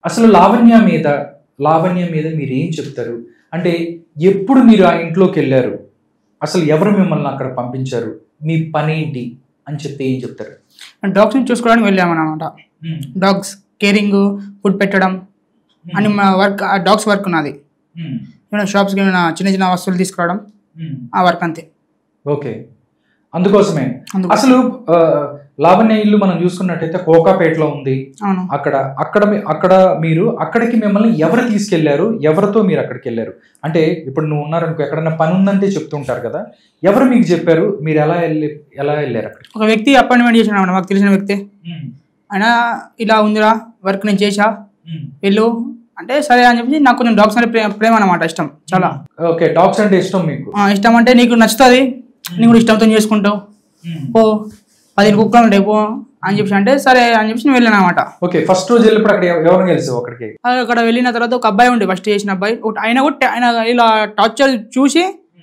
అసలు లావణ్య మీద లావణ్య మీద మీరు ఏం చెప్తారు అంటే ఎప్పుడు మీరు ఆ ఇంట్లోకి వెళ్ళారు అసలు ఎవరు మిమ్మల్ని అక్కడ పంపించారు మీ పని ఏంటి అని చెప్తే ఏం చెప్తారు డాగ్స్ని చూసుకోవడానికి వెళ్ళామన్నమాట డాగ్స్ కేరింగ్ ఫుడ్ పెట్టడం అని మా వర్క్ డాగ్స్ వర్క్ ఉన్నది ఏమైనా షాప్స్కి ఏమైనా చిన్న చిన్న వస్తువులు తీసుకురావడం ఆ వర్క్ అంతే ఓకే అందుకోసమే అందుకు అసలు ఆ, లావణ్య ఇల్లు మనం చూసుకున్నట్టయితే కోకాపేటలో ఉంది అవును అక్కడ అక్కడ మీ- అక్కడ మీరు అక్కడికి మిమ్మల్ని ఎవరు తీసుకెళ్లారు ఎవరితో మీరు అక్కడికి వెళ్ళారు అంటే ఇప్పుడు నువ్వు ఉన్నారనుకో ఎక్కడన్నా పని ఉందంటే చెప్తుంటారు కదా ఎవరు మీకు చెప్పారు మీరు ఎలా వెళ్ళి ఎలా వెళ్ళారు అక్కడికి ఒక వ్యక్తి అపాయింట్మెంట్ చేసిన మాకు తెలిసిన వ్యక్తి ఆయన ఇలా ఉందిరా వర్క్ నేను చేసా వెళ్ళు అంటే సరే అని చెప్పి నాకు కొంచెం డాగ్స్ అంటే ప్రేమ ప్రేమ అనమాట ఇష్టం చాలా ఓకే డాగ్స్ అంటే ఇష్టం మీకు ఆ, ఇష్టం అంటే నీకు నచ్చుతుంది నీకు కూడా ఇష్టంతో చేసుకుంటావు పో పదిహేను కుక్కలు ఉంటాయి పో అని చెప్పి అంటే సరే అని చెప్పి నేను వెళ్ళాను అనమాట ఓకే ఫస్ట్ రోజు వెళ్ళినప్పుడు అక్కడ ఎవ- ఎవరిని కలిసావు అక్కడికి అక్కడ వెళ్ళిన తర్వాత ఒక అబ్బాయి ఉండే ఫస్ట్ చేసిన అబ్బాయి ఒకటి ఆయన కూడా ఆయన ఇలా టార్చర్ చూసి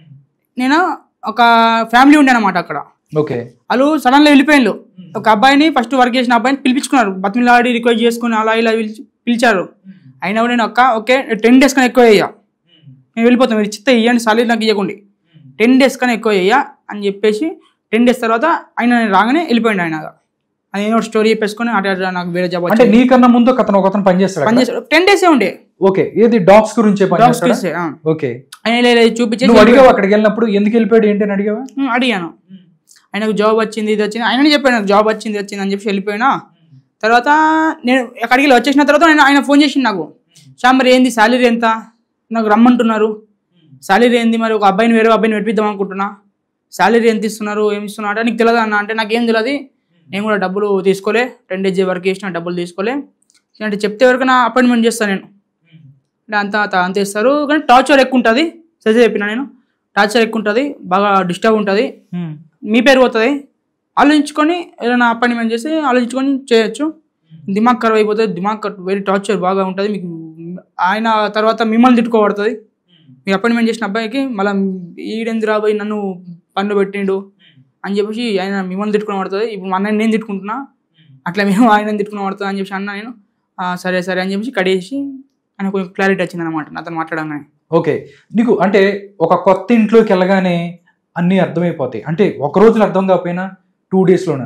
నేను ఒక ఫ్యామిలీ ఉండే అనమాట అక్కడ ఓకే వాళ్ళు సడన్గా వెళ్ళిపోయిండ్రు ఒక అబ్బాయిని ఫస్ట్ వర్క్ చేసిన అబ్బాయిని పిలిపించుకున్నారు బతిమిలాడి రిక్వెస్ట్ చేసుకుని అలా ఇలా పిలిచి పిలిచారు అయినా కూడా నేను ఒక్క ఓకే టెన్ డేస్ కన్నా ఎక్కువ అయ్యా నేను వెళ్ళిపోతాను మీరు చిత్త ఇవ్వండి సాలరీ నాకు ఇవ్వకండి టెన్ డేస్ కన్నా ఎక్కువ అయ్యా అని చెప్పేసి టెన్ డేస్ తర్వాత ఆయన నేను రాగానే వెళ్ళిపోయిండు ఆయన అది ఏదో స్టోరీ చెప్పేసుకొని అటు అటు నాకు వేరే జాబ్ అంటే వచ్చింది నీకన్నా ముందు ఒక అతను ఒక అతను పనిచేస్తాడు పని చేశాడు టెన్ డేసే ఉండే ఓకే ఏది డాగ్స్ గురించే డాగ్స్ పనిచేస్తాడా కేసే, ఆ. ఓకే ఆయన ఇలా ఇలా చూపించేసి నువ్వు అడిగావు అక్కడికి వెళ్ళినప్పుడు ఎందుకు వెళ్ళిపోయాడు ఏంటి అని అడిగావా ఉమ్, అడిగాను ఆయనకు జాబ్ వచ్చింది ఇది వచ్చింది ఆయననే చెప్పాను నాకు జాబ్ వచ్చింది వచ్చింది అని చెప్పి వెళ్ళిపోయినా తర్వాత నేను అక్కడికి వెళ్ళి వచ్చేసిన తర్వాత నేను ఆయన ఫోన్ చేసిండు నాకు శ్యామ్ మరి ఏంది శాలరీ ఎంత నాకు రమ్మంటున్నారు శాలరీ ఏంది మరి ఒక అబ్బాయిని వేరే అబ్బాయిని పెట్టిద్దాం అనుకుంటున్నా శాలరీ ఎంత ఇస్తున్నారు ఏమి ఇస్తున్నారు అంటే నీకు తెలియదు అన్న అంటే నాకేం తెలియదు నేను కూడా డబ్బులు తీసుకోలే టెన్ డేస్ వర్క్ చేసిన డబ్బులు తీసుకోలే అంటే చెప్తే వరకు నా అపాయింట్మెంట్ చేస్తాను నేను అంటే అంత అంత- అంత ఇస్తారు కానీ టార్చర్ ఎక్కువ ఉంటుంది సరే చెప్పిన నేను టార్చర్ ఎక్కువ ఉంటుంది బాగా డిస్టర్బ్ ఉంటుంది మీ పేరు పోతుంది ఆలోచించుకొని ఏదైనా అపాయింట్మెంట్ చేసి ఆలోచించుకొని చేయొచ్చు దిమాగ్ ఖరాబ్ అయిపోతుంది దిమాగ్ వెరీ టార్చర్ బాగా ఉంటుంది మీకు ఆయన తర్వాత మిమ్మల్ని తిట్టుకోబడుతుంది మీ అపాయింట్మెంట్ చేసిన అబ్బాయికి మళ్ళీ ఈడెంది రాబోయి నన్ను పన్ను పెట్టిండు అని చెప్పేసి ఆయన మిమ్మల్ని తిట్టుకుని పడుతుంది ఇప్పుడు మా అన్నయ్య నేను తిట్టుకుంటున్నా అట్లా మేము ఆయన తిట్టుకుని పడుతుంది అని చెప్పి అన్నా నేను "ఆ, సరే సరే అని చెప్పేసి కడేసి ఆయన కొంచెం క్లారిటీ వచ్చింది అనమాట నాతో మాట్లాడంగానే ఓకే నీకు అంటే ఒక కొత్త ఇంట్లోకి వెళ్ళగానే అన్నీ అర్థమైపోతాయి అంటే ఒక రోజులో అర్థం కాకపోయినా టూ డేస్లోనే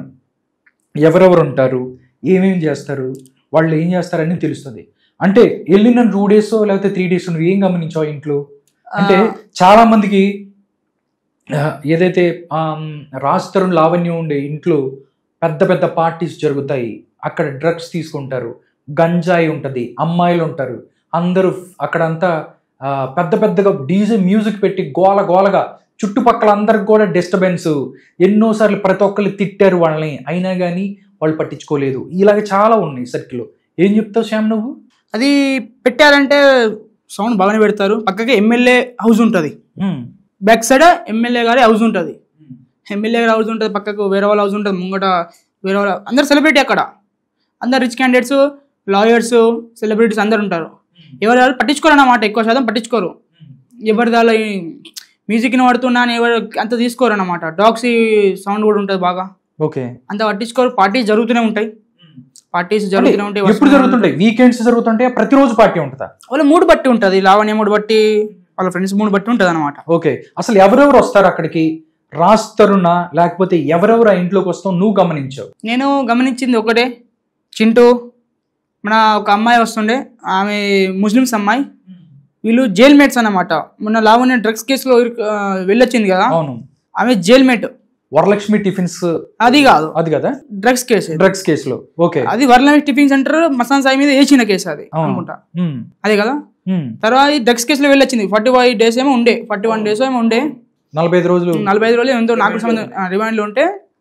ఎవరెవరు ఉంటారు ఏమేమి చేస్తారు వాళ్ళు ఏం చేస్తారని తెలుస్తుంది అంటే వెళ్ళిన టూ డేస్ లేకపోతే త్రీ డేస్ నువ్వు ఏం గమనించావు ఇంట్లో అంటే ఆ, చాలా మందికి ఆ, ఏదైతే ఆమ్, రాజ్ తరుణ్ లావణ్యం ఉండే ఇంట్లో పెద్ద పెద్ద పార్టీస్ జరుగుతాయి అక్కడ డ్రగ్స్ తీసుకుంటారు గంజాయి ఉంటుంది అమ్మాయిలు ఉంటారు అందరూ అక్కడంతా ఆ, పెద్ద పెద్దగా డీజే మ్యూజిక్ పెట్టి గోల గోలగా చుట్టుపక్కల అందరికి కూడా డిస్టర్బెన్స్ ఎన్నోసార్లు ప్రతి ఒక్కరు తిట్టారు వాళ్ళని అయినా కానీ వాళ్ళు పట్టించుకోలేదు ఇలాగ చాలా ఉన్నాయి సర్కిల్ ఏం చెప్తావు శ్యామ్ నువ్వు అది పెట్టారంటే సౌండ్ బాగానే పెడతారు పక్కకి ఎమ్మెల్యే హౌస్ ఉంటుంది బ్యాక్ సైడ్ ఎమ్మెల్యే గారి హౌస్ ఉంటుంది ఎమ్మెల్యే గారి హౌస్ ఉంటుంది పక్కకు వేరే వాళ్ళ హౌస్ ఉంటుంది ముంగట వేరే వాళ్ళ అందరు సెలబ్రిటీ అక్కడ అందరు రిచ్ క్యాండిడేట్స్ లాయర్స్ సెలబ్రిటీస్ అందరు ఉంటారు ఎవరు ఎవరు పట్టించుకోరు అన్నమాట ఎక్కువ శాతం పట్టించుకోరు ఎవరి దాని మ్యూజిక్ పడుతున్నా అని ఎవరు అంత తీసుకోరు అన్నమాట డాగ్స్ సౌండ్ కూడా ఉంటుంది బాగా ఓకే అంత పట్టించుకోరు పార్టీస్ జరుగుతూనే ఉంటాయి పార్టీస్ జరుగుతూనే ఉంటాయి ఎప్పుడు వస్తూనే జరుగుతుంటాయి వీకెండ్స్ జరుగుతుంటాయి ప్రతిరోజు పార్టీ ఉంటుందా వాళ్ళ మూడు బట్టి ఉంటుంది లావణ్య మూడు బట్టి వాళ్ళ ఫ్రెండ్స్ మూడు బట్టి ఉంటుంది అనమాట ఓకే అసలు ఎవరెవరు వస్తారు అక్కడికి రాస్తారునా లేకపోతే ఎవరెవరు ఆ ఇంట్లోకి వస్తాం నువ్వు గమనించావు నేను గమనించింది ఒకటే చింటూ మన ఒక అమ్మాయి వస్తుండే ఆమె ముస్లిమ్స్ అమ్మాయి వీళ్ళు జైల్ మేట్స్ అన్నమాట మొన్న లావణ్య డ్రగ్స్ కేసులో ఇరుక్- ఆ, వెళ్ళొచ్చింది కదా అవును ఆమె జైల్ మేట్ వరలక్ష్మి టిఫిన్స్ అది కాదు అది కదా డ్రగ్స్ కేసు ఇది. డ్రగ్స్ కేసులో ఓకే అది వరలక్ష్మి టిఫిన్ సెంటర్ మసాన్ సాయి మీద వేసిన కేసు అది అవును. అనుకుంటా ఉమ్, అదే కదా ఉమ్. తర్వాత ఈ డ్రగ్స్ కేసులో వెళ్ళొచ్చింది ఫార్టీ ఫైవ్ డేస్ ఏమో ఉండే ఫార్టీ వన్ డేస్ ఏమో ఉండే నలభై ఐదు రోజులు నలభై ఐదు రోజులు ఎంతో నాకు సంబంధం రిమాండ్లో ఉంటే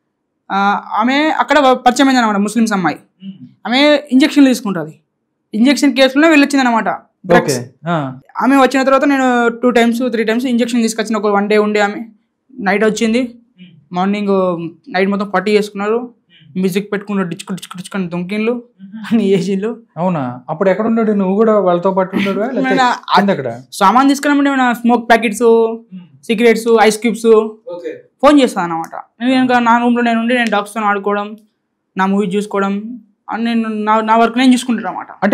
ఆ, ఆమె అక్కడ పరిచయం అయింది అనమాట ముస్లిమ్స్ అమ్మాయి ఆమె ఇంజక్షన్లు తీసుకుంటుంది ఇంజక్షన్ కేసులోనే వెళ్ళొచ్చింది అనమాట ఓకే ఆ, ఆమె వచ్చిన తర్వాత నేను two times three times injection తీసుకొచ్చిన ఒక వన్ డే ఉండే ఆమె నైట్ వచ్చింది మార్నింగ్ నైట్ మొత్తం పట్టి చేసుకున్నారు మ్యూజిక్ పెట్టుకున్నారు డిచ్కు డిచ్కు డిచ్చుకొని దుంకిన్లు అన్ని చేసిండ్లు అవునా అప్పుడు ఎక్కడ ఉన్నాడు నువ్వు కూడా వాళ్ళతో పాటు ఉన్నాడు నేను అంది అక్కడ సామాన్ తీసుకురామంటే ఏమైనా smoke packets cigarettes ice cubes phone చేస్తాను అనమాట నేను ఇంకా నా రూమ్లో నేను ఉండి నేను డాగ్స్తో ఆడుకోవడం నా మూవీ చూసుకోవడం అని నేను నా నా వర్క్ నేను చూసుకుంటాను అనమాట అంటే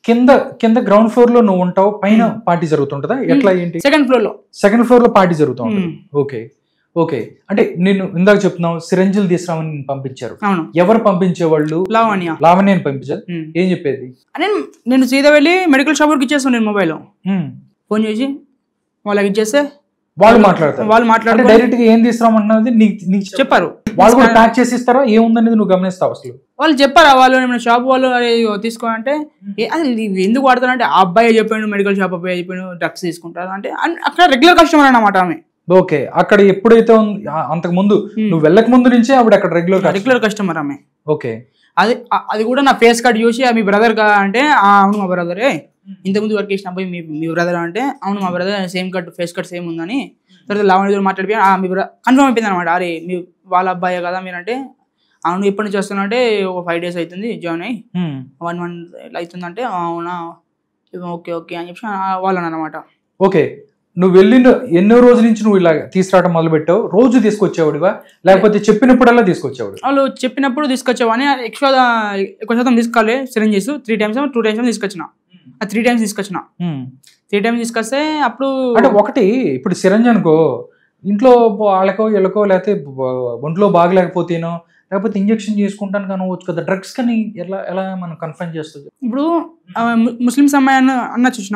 కింద కింద గ్రౌండ్ ఫ్లోర్ లో నువ్వు ఉంటావు పైన పార్టీ జరుగుతుంటదా ఎట్లా ఏంటి సెకండ్ ఫ్లోర్ లో సెకండ్ ఫ్లోర్ లో పార్టీ జరుగుతూ ఉంటుంది మ్మ్. ఓకే ఓకే అంటే నేను ఇందాక చెప్తున్నావు సిరంజిల్ తీసుకురామని నిన్ను పంపించారు అవును ఎవరు పంపించేవాళ్ళు లావణ్య లావణ్యని పంపించారు ఉమ్. ఏం చెప్పేది నేను నేను సీదా వెళ్ళి మెడికల్ షాప్కి ఇచ్చేస్తాను నేను మొబైల్ మ్మ్. ఫోన్ చేసి వాళ్ళకి ఇచ్చేస్తే వాళ్ళు మాట్లాడతారు వాళ్ళు అంటే మాట్లాడుకో డైరెక్ట్ గా ఏం తీసుకురామన్నది నీకు నీకు చెప్పారు వాళ్ళు కూడా ప్యాక్ చేసి ఇస్తారా ఏముందనేది నువ్వు గమనిస్తావు అసలు వాళ్ళు చెప్పారా వాళ్ళు ఏమైనా షాప్ వాళ్ళు అరే ఇగో తీసుకో అంటే ఏ అసలు ఇవి ఎందుకు వాడతారంటే ఆ అబ్బాయి చెప్పాడు మెడికల్ షాప్ అబ్బాయి చెప్పాడు డ్రగ్స్ తీసుకుంటారు అంటే అన్- అక్కడ రెగ్యులర్ కస్టమర్ అన్నమాట ఆమె ఓకే అక్కడ ఎప్పుడైతే ఉంది- ఆ- అంతకు ముందు నువ్వు వెళ్ళక ముందు నుంచే ఆవిడ అక్కడ రెగ్యులర్ రెగ్యులర్ కస్టమర్ ఆమె ఓకే అది ఆ- అది కూడా నా ఫేస్ కట్ చూసి "ఆ, మీ బ్రదర్ కా అంటే "ఆ, అవును మా బ్రదరే ఇంతకుముందు వర్క్ చేసిన అబ్బాయి మీ మీ బ్రదర్ అంటే అవును మా brother same cut face cut same ఉందని తర్వాత లావణ్య మాట్లాడిపోయి "ఆ, మీ బ్రదర్ కన్ఫర్మ్ అయిపోయింది అనమాట అరే మీ వాళ్ళ అబ్బాయే కదా మీరంటే అవును ఎప్పటి నుంచి వస్తున్నా అంటే ఒక ఫైవ్ డేస్ అవుతుంది జాయిన్ అయ్యి మ్మ్. వన్ మంత్ ఇట్లా అవుతుందంటే అవునా ఇక ఓకే ఓకే అని చెప్పి ఆ- వాళ్ళు అనమాట ఓకే నువ్వు వెళ్ళిన ఎన్నో రోజుల నుంచి నువ్వు ఇలా తీసుకురావడం మొదలు పెట్టావు రోజు తీసుకొచ్చేవాడివా లేకపోతే చెప్పినప్పుడల్లా తీసుకొచ్చేవాడు వాళ్ళు చెప్పినప్పుడు తీసుకొచ్చావని ఎక్కువ ఎక్కువ శాతం తీసుకోవాలి syringes three times two times తీసుకొచ్చిన ఆ త్రీ టైమ్స్ తీసుకొచ్చిన త్రీ టైమ్స్ తీసుకొస్తే అప్పుడు అంటే ఒకటి ఇప్పుడు సిరంజ్ అనుకో ఇంట్లో వాళ్ళకో వీళ్ళకో లేకపోతే బ- ఒంట్లో బాగలేకపోతేనో లేకపోతే ఇంజెక్షన్ చేసుకుంటాను కానవచ్చు కదా డ్రగ్స్ కానీ ఎలా ఎలా మనం కన్ఫర్మ్ చేస్తుంది ఇప్పుడు ఆ ము- ముస్లిమ్స్ అమ్మాయి అన్న అన్న చూసిన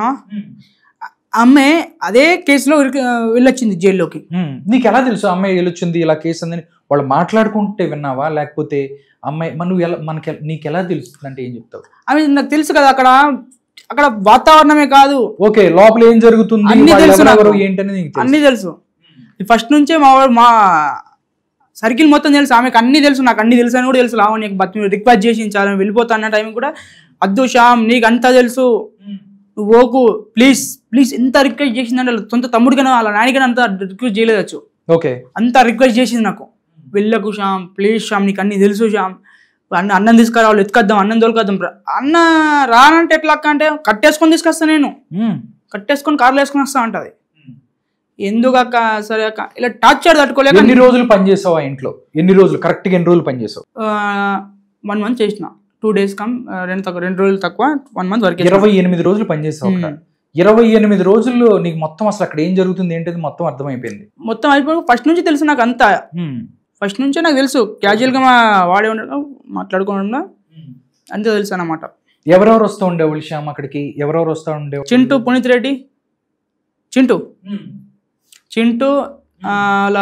అమ్మాయి అదే కేసులో ఇరికి- వెళ్ళొచ్చింది జైల్లోకి మ్మ్. నీకు ఎలా తెలుసు అమ్మాయి వెళ్ళొచ్చింది ఇలా కేసు అందని వాళ్ళు మాట్లాడుకుంటే విన్నావా లేకపోతే అమ్మాయి మన నువ్వు ఎలా మనకి ఎల- నీకు ఎలా తెలుస్తుంది అంటే ఏం చెప్తావు అవి నాకు తెలుసు కదా అక్కడ అక్కడ వాతావరణమే కాదు ఓకే లోపల ఏం జరుగుతుంది అన్నీ వాళ్ళు తెలుసు ఎవరెవరు నాకు. ఏంటని నీకు తెలుసు అన్నీ తెలుసు ఫస్ట్ నుంచే మా వాడు మా సర్కిల్ మొత్తం తెలుసు ఆమెకు అన్ని తెలుసు నాకు అన్ని తెలుసు అని కూడా తెలుసు లావణ్యకి బతి రిక్వెస్ట్ చేసి చాలా వెళ్ళిపోతా అన్న టైం కూడా అద్దు శ్యామ్ నీకు అంతా తెలుసు నువ్వు ఓకు ప్లీజ్ ప్లీజ్ ఎంత రిక్వెస్ట్ చేసిందంటే వాళ్ళ సొంత తమ్ముడికైనా వాళ్ళ నాయకైనా అంత రిక్వెస్ట్ చేయలేదచ్చు ఓకే అంత రిక్వెస్ట్ చేసింది నాకు వెళ్ళకు శ్యామ్ ప్లీజ్ శ్యామ్ నీకు అన్ని తెలుసు శ్యామ్ అన్న అన్నం తీసుకురా వాళ్ళు ఎత్తుకొద్దాం అన్నం తోలుకొద్దాం అన్న రానంటే ఎట్లా అక్క అంటే కట్టేసుకొని తీసుకొస్తా నేను మ్మ్. కట్టేసుకొని కార్లో వేసుకొని వస్తా అంటది ఎందుకు అక్క సరే అక్క ఇలా టార్చర్ తట్టుకోలేక ఎన్ని రోజులు పనిచేసావు ఆ ఇంట్లో ఎన్ని రోజులు కరెక్ట్ గా ఎన్ని రోజులు పనిచేసావు వన్ మంత్ చేసిన టూ డేస్ కమ్ ఆ, రెండు తక్కువ రెండు రోజులు తక్కువ వన్ మంత్ వరకు ఇరవై ఎనిమిది రోజులు పనిచేసావు అక్కడ ఇరవై ఎనిమిది రోజుల్లో నీకు మొత్తం అసలు అక్కడ ఏం జరుగుతుంది ఏంటది మొత్తం అర్థమైపోయింది మొత్తం అయిపోయి ఫస్ట్ నుంచి తెలుసు నాకు అంతా ఫస్ట్ నుంచే నాకు తెలుసు క్యాజువల్గా మా వాడే ఉండడం మాట్లాడుకోవడం అంతే తెలుసు అన్నమాట ఎవరెవరు వస్తూ ఉండేవాళ్ళు శ్యామ్ అక్కడికి ఎవరెవరు వస్తూ ఉండేవాళ్ళు చింటూ పునీత్ రెడ్డి చింటూ చింటూ ఆ, అలా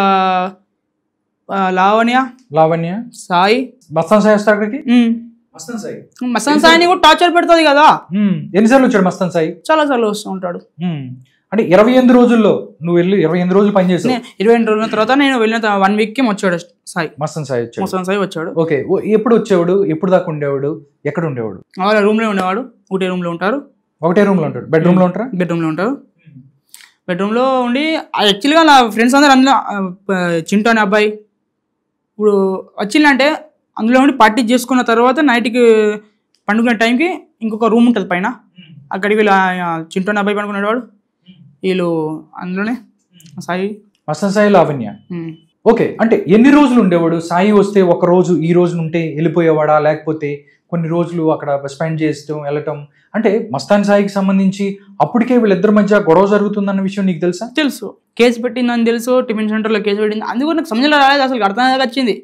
ఆ, లావణ్య లావణ్య సాయి మస్తాన్ సాయి వస్తా అక్కడికి ఉమ్. మస్తాన్ సాయి మస్తాన్ సాయిని కూడా టార్చర్ పెడుతుంది కదా మ్మ్. ఎన్నిసార్లు వచ్చాడు మస్తాన్ సాయి చాలా సార్లు వస్తూ ఉంటాడు మ్మ్. అంటే ఇరవై ఎనిమిది రోజుల్లో నువ్వు వెళ్ళి ఇరవై ఎనిమిది రోజులు పనిచేసావు నే- ఇరవై రెండు రోజుల తర్వాత నేను వెళ్ళిన వన్ వీక్ కి వచ్చాడు సాయి మస్తాన్ సాయి వచ్చాడు మస్తాన్ సాయి వచ్చాడు ఓకే ఓ- ఎప్పుడు వచ్చేవాడు ఎప్పుడు దాకా ఉండేవాడు ఎక్కడ ఉండేవాడు వాళ్ళ రూమ్ లో ఉండేవాడు ఒకటే రూమ్ లో ఉంటారు ఒకటే రూమ్ లో ఉంటాడు బెడ్రూమ్ లో ఉంటారా బెడ్రూమ్ లో ఉంటారు బెడ్రూమ్ లో ఉండి యాక్చువల్గా నా ఫ్రెండ్స్ అందరూ అందులో ఆ, ప- చింటూ అనే అబ్బాయి ఇప్పుడు వచ్చిందంటే అందులో ఉండి పార్టీ చేసుకున్న తర్వాత నైట్కి పండుకునే టైంకి ఇంకొక రూమ్ ఉంటుంది పైన అక్కడికి వీళ్ళు ఆ, చింటూ అనే అబ్బాయి పండుకునేవాడు వీళ్ళు అందులోనే సాయి మస్తాన్ సాయి లావణ్య ఉమ్. ఓకే అంటే ఎన్ని రోజులు ఉండేవాడు సాయి వస్తే ఒక రోజు ఈ రోజు ఉంటే వెళ్ళిపోయేవాడా లేకపోతే కొన్ని రోజులు అక్కడ స్పెండ్ చేస్తూ వెళ్ళటం అంటే మస్తాన్ సాయికి సంబంధించి అప్పటికే వీళ్ళిద్దరి మధ్య గొడవ జరుగుతుందన్న విషయం నీకు తెలుసా తెలుసు కేసు పెట్టిందని తెలుసు టిఫిన్ సెంటర్లో కేసు పెట్టింది అందుకు నాకు సమయంలో రాలేదు అసలు అర్థం కాక వచ్చింది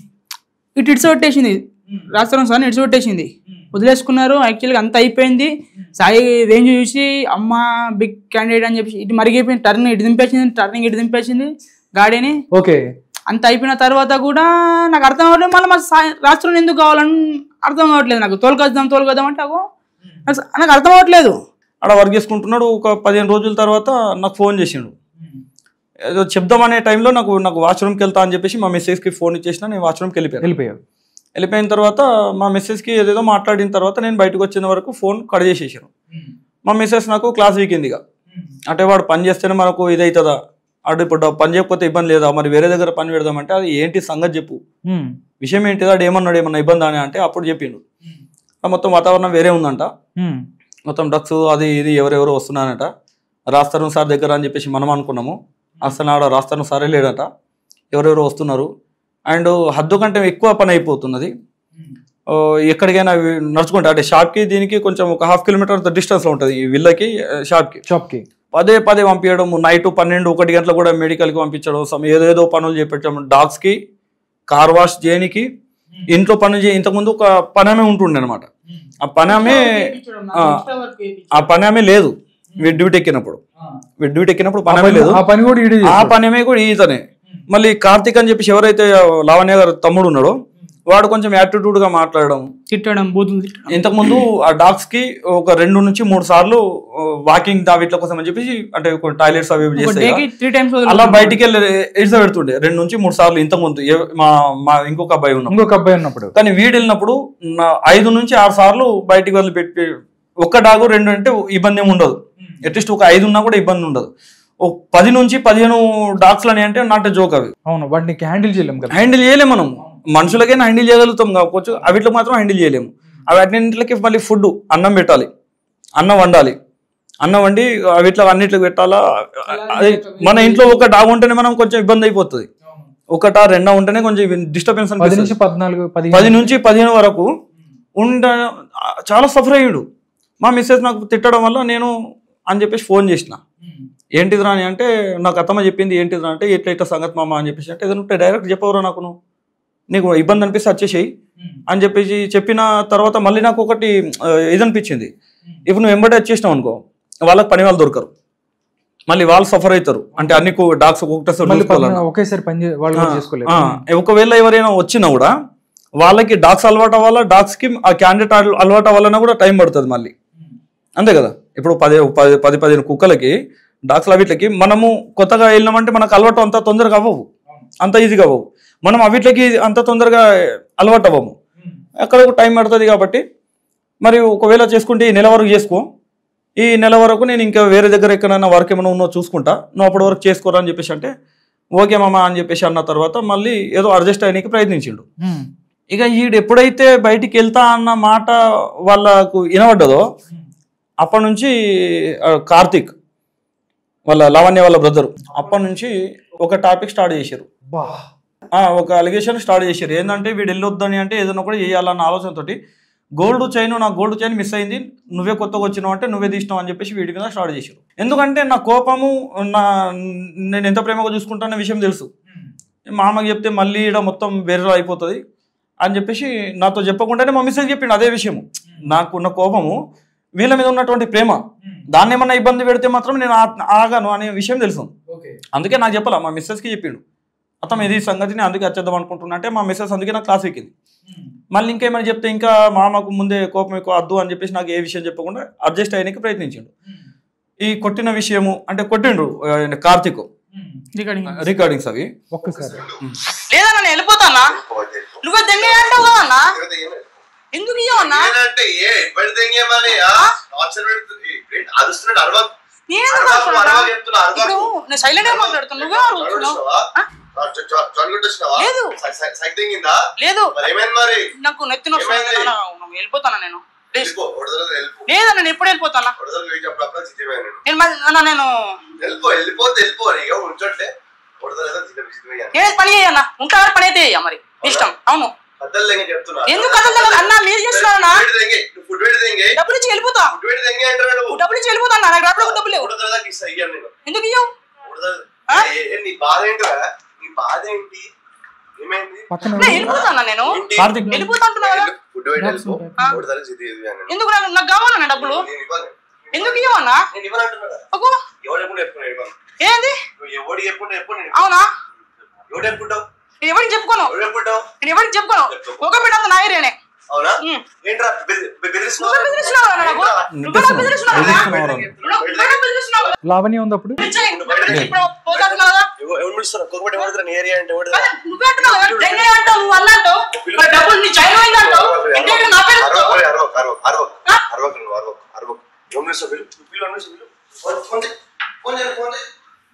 ఇటు ఇడిచి పెట్టేసింది రాష్ట్రం సార్ ఇడిచి పెట్టేసింది వదిలేసుకున్నారు యాక్చువల్గా అంత అయిపోయింది సాయి రేంజ్ చూసి అమ్మ బిగ్ క్యాండిడేట్ అని చెప్పి ఇటు మరిగిపోయింది టర్న్ ఇటు దింపేసింది టర్నింగ్ ఇటు దింపేసింది గాడిని ఓకే అంత అయిపోయిన తర్వాత కూడా నాకు అర్థం అవ్వట్లేదు మళ్ళీ మా సాయి రాష్ట్రం ఎందుకు కావాలని అర్థం కావట్లేదు నాకు తోలుకొద్దాం తోలుకొద్దాం అంటే నాకు నాకు- నాకు అర్థం అవ్వట్లేదు ఆడ వర్క్ చేసుకుంటున్నాడు ఒక పదిహేను రోజుల తర్వాత నాకు ఫోన్ చేసిండు ఏదో చెప్దాం అనే టైంలో నాకు నాకు వాష్రూమ్కి వెళ్తా అని చెప్పేసి మా మెసేజ్కి ఫోన్ ఇచ్చేసిన నేను వాష్రూమ్కి వెళ్ళిపోయాను వెళ్ళిపోయావు వెళ్ళిపోయిన తర్వాత మా మెసేజ్కి ఏదేదో మాట్లాడిన తర్వాత నేను బయటకు వచ్చిన వరకు ఫోన్ కట్ చేసేసాను మా మెసేజ్ నాకు క్లాస్ వీక్ ఇక అంటే వాడు పని చేస్తేనే మనకు ఇది అవుతుందా అటు ఇప్పుడు డబ్బు పని చేయకపోతే ఇబ్బంది లేదా మరి వేరే దగ్గర పని పెడదామంటే అది ఏంటి సంగతి చెప్పు మ్మ్. విషయం ఏంటి వాడు ఏమన్నాడు ఏమన్నా ఇబ్బంది అని అంటే అప్పుడు చెప్పిండు ఆ మొత్తం వాతావరణం వేరే ఉందంట మ్మ్. మొత్తం డ్రగ్స్ అది ఇది ఎవరెవరు వస్తున్నారట రాస్తారు సార్ దగ్గర అని చెప్పేసి మనం అనుకున్నాము అసలు ఆడ రాస్తారు సారే లేడట ఎవరెవరు వస్తున్నారు అండ్ హద్దు కంటే ఎక్కువ పని అయిపోతున్నది ఆ, ఎక్కడికైనా వి- నడుచుకుంటే అంటే షాప్కి దీనికి కొంచెం ఒక హాఫ్ కిలోమీటర్ డిస్టెన్స్లో ఉంటుంది ఈ విల్లకి ఆ, షాప్కి షాప్కి పదే పదే పంపించడం నైట్ పన్నెండు ఒకటి గంటలకు కూడా మెడికల్కి పంపించడం సమ్ ఏదేదో పనులు చేపించడం డాగ్స్కి కార్ వాష్ చేయనికి ఇంట్లో పని చే ఇంతకుముందు ఒక పని ఆమె ఉంటుండే అనమాట ఆ పని ఆమె ఆ, ఆ పని ఆమె లేదు వీడు డ్యూటీ ఎక్కినప్పుడు వీడు డ్యూటీ ఎక్కినప్పుడు పని ఆమె లేదు ఆ పని కూడా ఈడే ఆ చేస్తాడు. పని ఆమె కూడా ఈతనే మళ్ళీ కార్తీక్ అని చెప్పేసి ఎవరైతే లావణ్య గారు తమ్ముడు ఉన్నాడో వాడు కొంచెం యాటిట్యూడ్ గా మాట్లాడడం తిట్టడం బూతులు తిట్టడం ఇంతకుముందు ఆ డాగ్స్ కి ఒక రెండు నుంచి మూడు సార్లు వాకింగ్ దావిట్ల కోసం అని చెప్పేసి అంటే టాయిలెట్స్ అవి ఇవి ఒక చేస్తాయి డేకి కదా. త్రీ టైమ్స్ అలా బయటికి వెళ్ళి ఇడ్స పెడుతుండే రెండు నుంచి మూడు సార్లు ఇంతకుముందు ఏ- మా మా ఇంకొక అబ్బాయి ఉన్నాం ఇంకొక అబ్బాయి ఉన్నప్పుడు కానీ వీడు వెళ్ళినప్పుడు నా- ఐదు నుంచి ఆరు సార్లు బయటికి వదిలి పెట్టి ఒక్క డాగు రెండు అంటే ఇబ్బంది ఏమి ఉండదు అట్లీస్ట్ ఒక ఐదు ఉన్నా కూడా ఇబ్బంది ఉండదు ఓ పది నుంచి పదిహేను డాగ్స్ అని అంటే నాట్ జోక్ అవి అవును వాటిని హ్యాండిల్ చేయలేం కదా హ్యాండిల్ చేయలేము మనం మనుషులకైనా హ్యాండిల్ చేయగలుగుతాం కావచ్చు అవిట్లో మాత్రం హ్యాండిల్ చేయలేము అవి అన్నింటికి మళ్ళీ ఫుడ్ అన్నం పెట్టాలి అన్నం వండాలి అన్నం వండి అవిట్లో అన్నిట్లకి పెట్టాలా అది మన ఇంట్లో ఒక డాగ్ ఉంటేనే మనం కొంచెం ఇబ్బంది అయిపోతుంది ఒకటా రెండా ఉంటేనే కొంచెం డిస్టర్బెన్స్ పది నుంచి పద్నాలుగు పది పది నుంచి పదిహేను వరకు ఉండ చాలా సఫర్ అయ్యాడు మా మిస్సెస్ నాకు తిట్టడం వల్ల నేను అని చెప్పేసి ఫోన్ చేసిన ఏంటిదిరా అని అంటే నాకు అత్తమ్మ చెప్పింది ఏంటిదిరా అంటే ఎట్లా ఇట్లా సంగతి మామ అని చెప్పేసి అంటే ఏదైనా ఉంటే డైరెక్ట్ చెప్పవరా నాకు నువ్వు నీకు ఇబ్బంది అనిపిస్తే వచ్చేసేయి అని చెప్పేసి చెప్పిన తర్వాత మళ్ళీ నాకు ఒకటి ఆ, ఇది అనిపించింది ఇప్పుడు నువ్వు వెంబడి వచ్చేసినావు అనుకో వాళ్ళకి పని వాళ్ళు దొరకరు మళ్ళీ వాళ్ళు సఫర్ అవుతారు అంటే అన్ని డాగ్స్ ఒకటేసారి మళ్ళీ చూసుకోవాలన్నా. పద్నా- ఒకేసారి పని చే- వాళ్ళు కూడా చేసుకోలేదు ఆ, ఒకవేళ ఎవరైనా వచ్చినా కూడా వాళ్ళకి డాగ్స్ అలవాటు అవ్వాలా డాగ్స్ కి ఆ క్యాండిడేట్ అలవాటు అవ్వాలన్నా కూడా టైం పడుతుంది మళ్ళీ అంతే కదా ఇప్పుడు పది పది పది పదిహేను కుక్కలకి డాగ్స్ వీటికి మనము కొత్తగా వెళ్ళినామంటే మనకు అలవాటు అంత తొందరగా అవ్వవు అంత ఈజీగా అవ్వవు మనం అవిట్లకి అంత తొందరగా అలవాటు అవ్వము అక్కడ ఒక టైం పడుతుంది కాబట్టి మరి ఒకవేళ చేసుకుంటే ఈ నెల వరకు చేసుకో ఈ నెల వరకు నేను ఇంకా వేరే దగ్గర ఎక్కడైనా వర్క్ ఏమైనా ఉన్నో చూసుకుంటా నువ్వు అప్పటి వరకు చేసుకోరా అని చెప్పేసి అంటే ఓకే మామ అని చెప్పేసి అన్న తర్వాత మళ్ళీ ఏదో అడ్జస్ట్ అయ్యడానికి ప్రయత్నించిండు ఉమ్. ఇక ఈడు ఎప్పుడైతే బయటికి వెళ్తా అన్న మాట వాళ్ళకు వినబడ్డదో అప్పటి నుంచి ఆ, కార్తీక్ వాళ్ళ లావణ్య వాళ్ళ బ్రదర్ అప్పటి నుంచి ఒక టాపిక్ స్టార్ట్ చేశారు బా ఆ, ఒక అలిగేషన్ స్టార్ట్ చేశారు ఏంటంటే వీడు వెళ్ళొద్దని అంటే ఏదైనా కూడా చేయాలన్న ఆలోచనతోటి గోల్డ్ చైన్ నా గోల్డ్ చైన్ మిస్ అయింది నువ్వే కొత్తగా వచ్చినావు అంటే నువ్వే తీసినావు అని చెప్పేసి వీడి మీద స్టార్ట్ చేశారు ఎందుకంటే నా కోపము నా నేను ఎంత ప్రేమగా చూసుకుంటానన్న విషయం తెలుసు మా అమ్మకి చెప్తే మళ్ళీ ఈడ మొత్తం వేరేలా అయిపోతుంది అని చెప్పేసి నాతో చెప్పకుండానే మా మిస్సెస్ చెప్పిండు అదే విషయము నాకున్న కోపము వీళ్ళ మీద ఉన్నటువంటి ప్రేమ దాన్ని ఏమన్నా ఇబ్బంది పెడితే మాత్రం నేను ఆ- ఆగాను అనే విషయం తెలుసు ఓకే అందుకే నాకు చెప్పాలా మా మిస్సెస్కి చెప్పిండు అతను ఇది సంగతిని అందుకే వచ్చేద్దాం అనుకుంటున్నా అంటే మా మిస్సెస్ అందుకే నాకు క్లాస్ ఎక్కింది మళ్ళీ ఇంకేమైనా చెప్తే ఇంకా మామకు ముందే కోపం ఎక్కువ వద్దు అని చెప్పేసి నాకు ఏ విషయం చెప్పకుండా అడ్జస్ట్ అయ్యడానికి ప్రయత్నించిండు ఈ కొట్టిన విషయము అంటే కొట్టిండు ఆయన కార్తీక్ రికార్డింగ్ రికార్డింగ్స్ అవి ఒక్కసారి లేదన్నా నేను వెళ్ళిపోతానా నువ్వే దెంగే అంటావు కదన్నా ఎందుకు ఇయ్యవన్నా అంటే ఏ ఎప్పటి తెంగేమని టార్చర్ పెడుతుంది ఏంటి? అరుస్తున్నాడు అరవ నేను ఎందుకు అరవకు, అరుస్తున్నా? అరవకు చెప్తున్నా, అరవకు. ఇప్పుడు నేను సైలెంట్ గా మాట్లాడుతున్నా నువ్వే అరుస్తున్నావు ఆ? చదువుకుంటున్నావా లేదు. సైక్ తెంగిందా లేదు మరి ఏమైంది మరి నాకు నెత్తి నొస్తుంది ఏమైంది? అన్నా, నువ్వు వెళ్ళిపోతానా నేను ప్లీజ్ వెళ్ళిపో వడదల వెళ్ళిపో లేదన్నా నేను ఎప్పుడు వెళ్ళిపోతానా వడదల వెళ్ళినప్పుడు చిత్రమైన నేను మరి- అన్నా నేను వెళ్ళిపో వెళ్ళిపోతే వెళ్ళిపో ఇక ఉంచట్లే వడదల చిత్రమైన నేను పని చేయన్నా ఉంటా పని అయితే చెయ్య మరి ఇష్టం అవును కథలు తెంగే చెప్తున్నా ఎందుకు కథలు తెంగ- అన్నా మీరు చేస్తున్నారన్నా ఫుడ్ తెంగే నువ్వు ఫుడ్ పెట్టి తెంగే డబ్బులు ఇచ్చి వెళ్ళిపోతా ఫుడ్ పెట్టి తెంగే అంటారు నువ్వు డబ్బులు ఇచ్చి వెళ్ళిపోతా అన్నా నాకు డబ్బులు డబ్బులు లేవు వడదల దాకా ఇస్తా ఇయ్యాను నేను ఎందుకు ఇయ్యవు వడదల ఆ? ఏ- ఏ, నీ బాధ ఏంటిరా నీ బాధ ఏంటి ఏమైంది పక్కన నేను వెళ్ళిపోతానా నేను ఏంటి? కార్తీక్ వెళ్ళిపోతా అంటున్నా కదా ఫుడ్ పెట్టి వెళ్ళిపో ఆ. వడదల చిత్ర ఇది అని ఎందుకు నాకు నాకు కావాలన్నా డబ్బులు నేను ఇవ్వను. ఎందుకు ఇవ్వన్నా నేను ఇవ్వను అంటున్నా కదా. ఒక్కో ఎవడు ఎప్పుడు ఎప్పుడు ఇవ్వను. ఏంది నువ్వు ఎవడు ఎప్పుడు ఎప్పుడు నేను అవునా ఎవడు ఎప్పుడుంటావు నేను ఎవరికి చెప్పుకోను ఎవడు ఎప్పుడుంటావు నేను ఎవరికి చెప్పుకోను ఒక బిడ్డ అంత నాయరేనే అవునా ఉమ్. ఏంట్రా బెదిరి- బెదిరిస్తున్నావా? నువ్వే బెదిరిస్తున్నావు కదా నాకు ఏంట్రా? నువ్వే నాకు బెదిరిస్తున్నావు కదా బెదిరిస్తున్నావు. నువ్వే బెదిరిస్తున్నావు కదా లావణ్య ఉంది అప్పుడు పిలిచాయి. ఇప్పుడు పోతాడుతున్నావు కదా ఎవ- ఎవడు పిలుస్తున్నా? కుక్కబెట్టి ఎవడురా నీ ఏరియా అంటే ఎవడురా? అదే నువ్వే అంటున్నావు కదా దెంగే అంటావు నువ్వు అన్న అంటావు మరి డబ్బులు నీ చైన్ పోయింది అంటావు ఇంటి దగ్గర నా పేరు అరవకు, చెప్తావు. అరవకు, అరవకు, అరవకు. ఆ? అరవకు నువ్వు, అరవకు, అరవకు. ఎవడు పిలుస్తావు? పిలు. పిలు, ఎవడు పిలుస్తావు? పిలు. ఫోన్- ఫోన్ చేయి. ఫోన్ చేయి, ఫోన్ చేయి.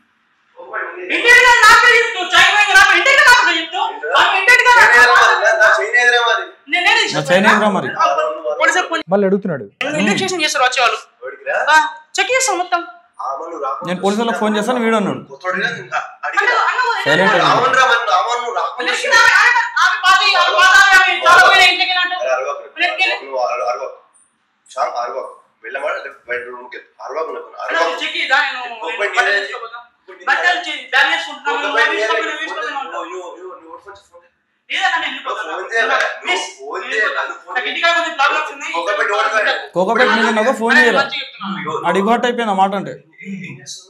ఓ, వాడు ఉంది. ఇంటి దగ్గర నా పేరు చెప్తావు చైన్ పోయింది నా పేరు ఇంటి దగ్గర నా పేరు చెప్తావు ఆ ఇంటి దగ్గర నా చైన్ ఏదిరా మరి? పేరు నా చైన్ ఏదిరా మరి? నేనే నా చైన్ ఏదిరా మరి? పోలీసు ఫోన్ మళ్ళీ అడుగుతున్నాడు ఇన్వెస్టిగేషన్ చేస్తారు వచ్చేవాళ్ళు ఎవడికిరా? చెక్ చేస్తాం మొత్తం ఆమె నువ్వు రాకుండా నేను పోలీసు వాళ్ళకి ఫోన్ చేస్తాను వీడు అన్నాడు కొత్తోడిగా ఇంకా అడిగినా. Silent అన్నాడు. రావణ్ రా మరి, రావణ్ నువ్వు రాకుండా అరే అరవకు. నువ్వు అర- అరవకు. శ్యామ్ అరవకు. వెళ్ళమని లెఫ్ట్ బయట రూమ్కి వెళ్ళు. అరవకు నువ్వు. అరవకు. ఒక బయట నీరే- ఒక బయట నీరే- నువ్వు- నువ్వు- నువ్వు- నువ్వు ఫోన్ చేసి ఫోన్ చేయి. కోకపేట మీద నాకు ఫోన్ చేయరా అడిగోట్ అయిపోయింది ఆ మాట అంటే ఏం చేస్తున్నావు?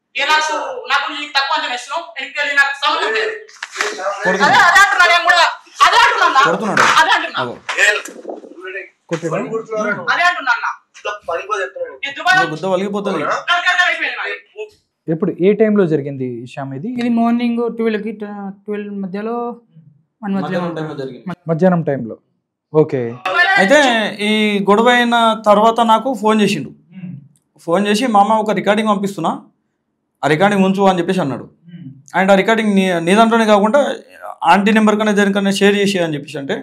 నాకు నీకు తక్కువ అంచనా ఇస్తున్నావు వెనక్కి వెళ్ళి నాకు సమస్య ఉంది. కొడుతున్నాడు అదే అదే అంటున్నా నేను కూడా అదే అంటున్నా కొడుతున్నాడు అదే అంటున్నా అగో. ఏ, చూడండి. కొట్టాడా? పని కొడుతున్నారా నువ్వు? అదే అంటున్నా అన్న. ఇంత పని కూడా చెప్తున్నాను. ఈ దుబాయ్ ఇంకా గుద్ద వలిగిపోతుంది అవునా? కరకర అయిపోయింది నాది. ఎప్పుడు ఏ టైంలో జరిగింది శ్యామ్ ఇది ఇది మార్నింగ్ ట్వెల్వ్ కి ట్వెల్వ్ మధ్యలో వన్ మధ్యలో మధ్యాహ్నం టైంలో జరిగింది మధ్యాహ్నం టైంలో ఓకే అయితే ఈ గొడవ అయిన తర్వాత నాకు ఫోన్ చేసిండు ఫోన్ చేసి మామ ఒక రికార్డింగ్ పంపిస్తున్నా ఆ రికార్డింగ్ ఉంచు అని చెప్పేసి అన్నాడు అండ్ ఆ రికార్డింగ్ నీ నీ దాంట్లోనే కాకుండా ఆంటీ నెంబర్ కన్నా దేనికన్నా షేర్ చేసి అని చెప్పేసి అంటే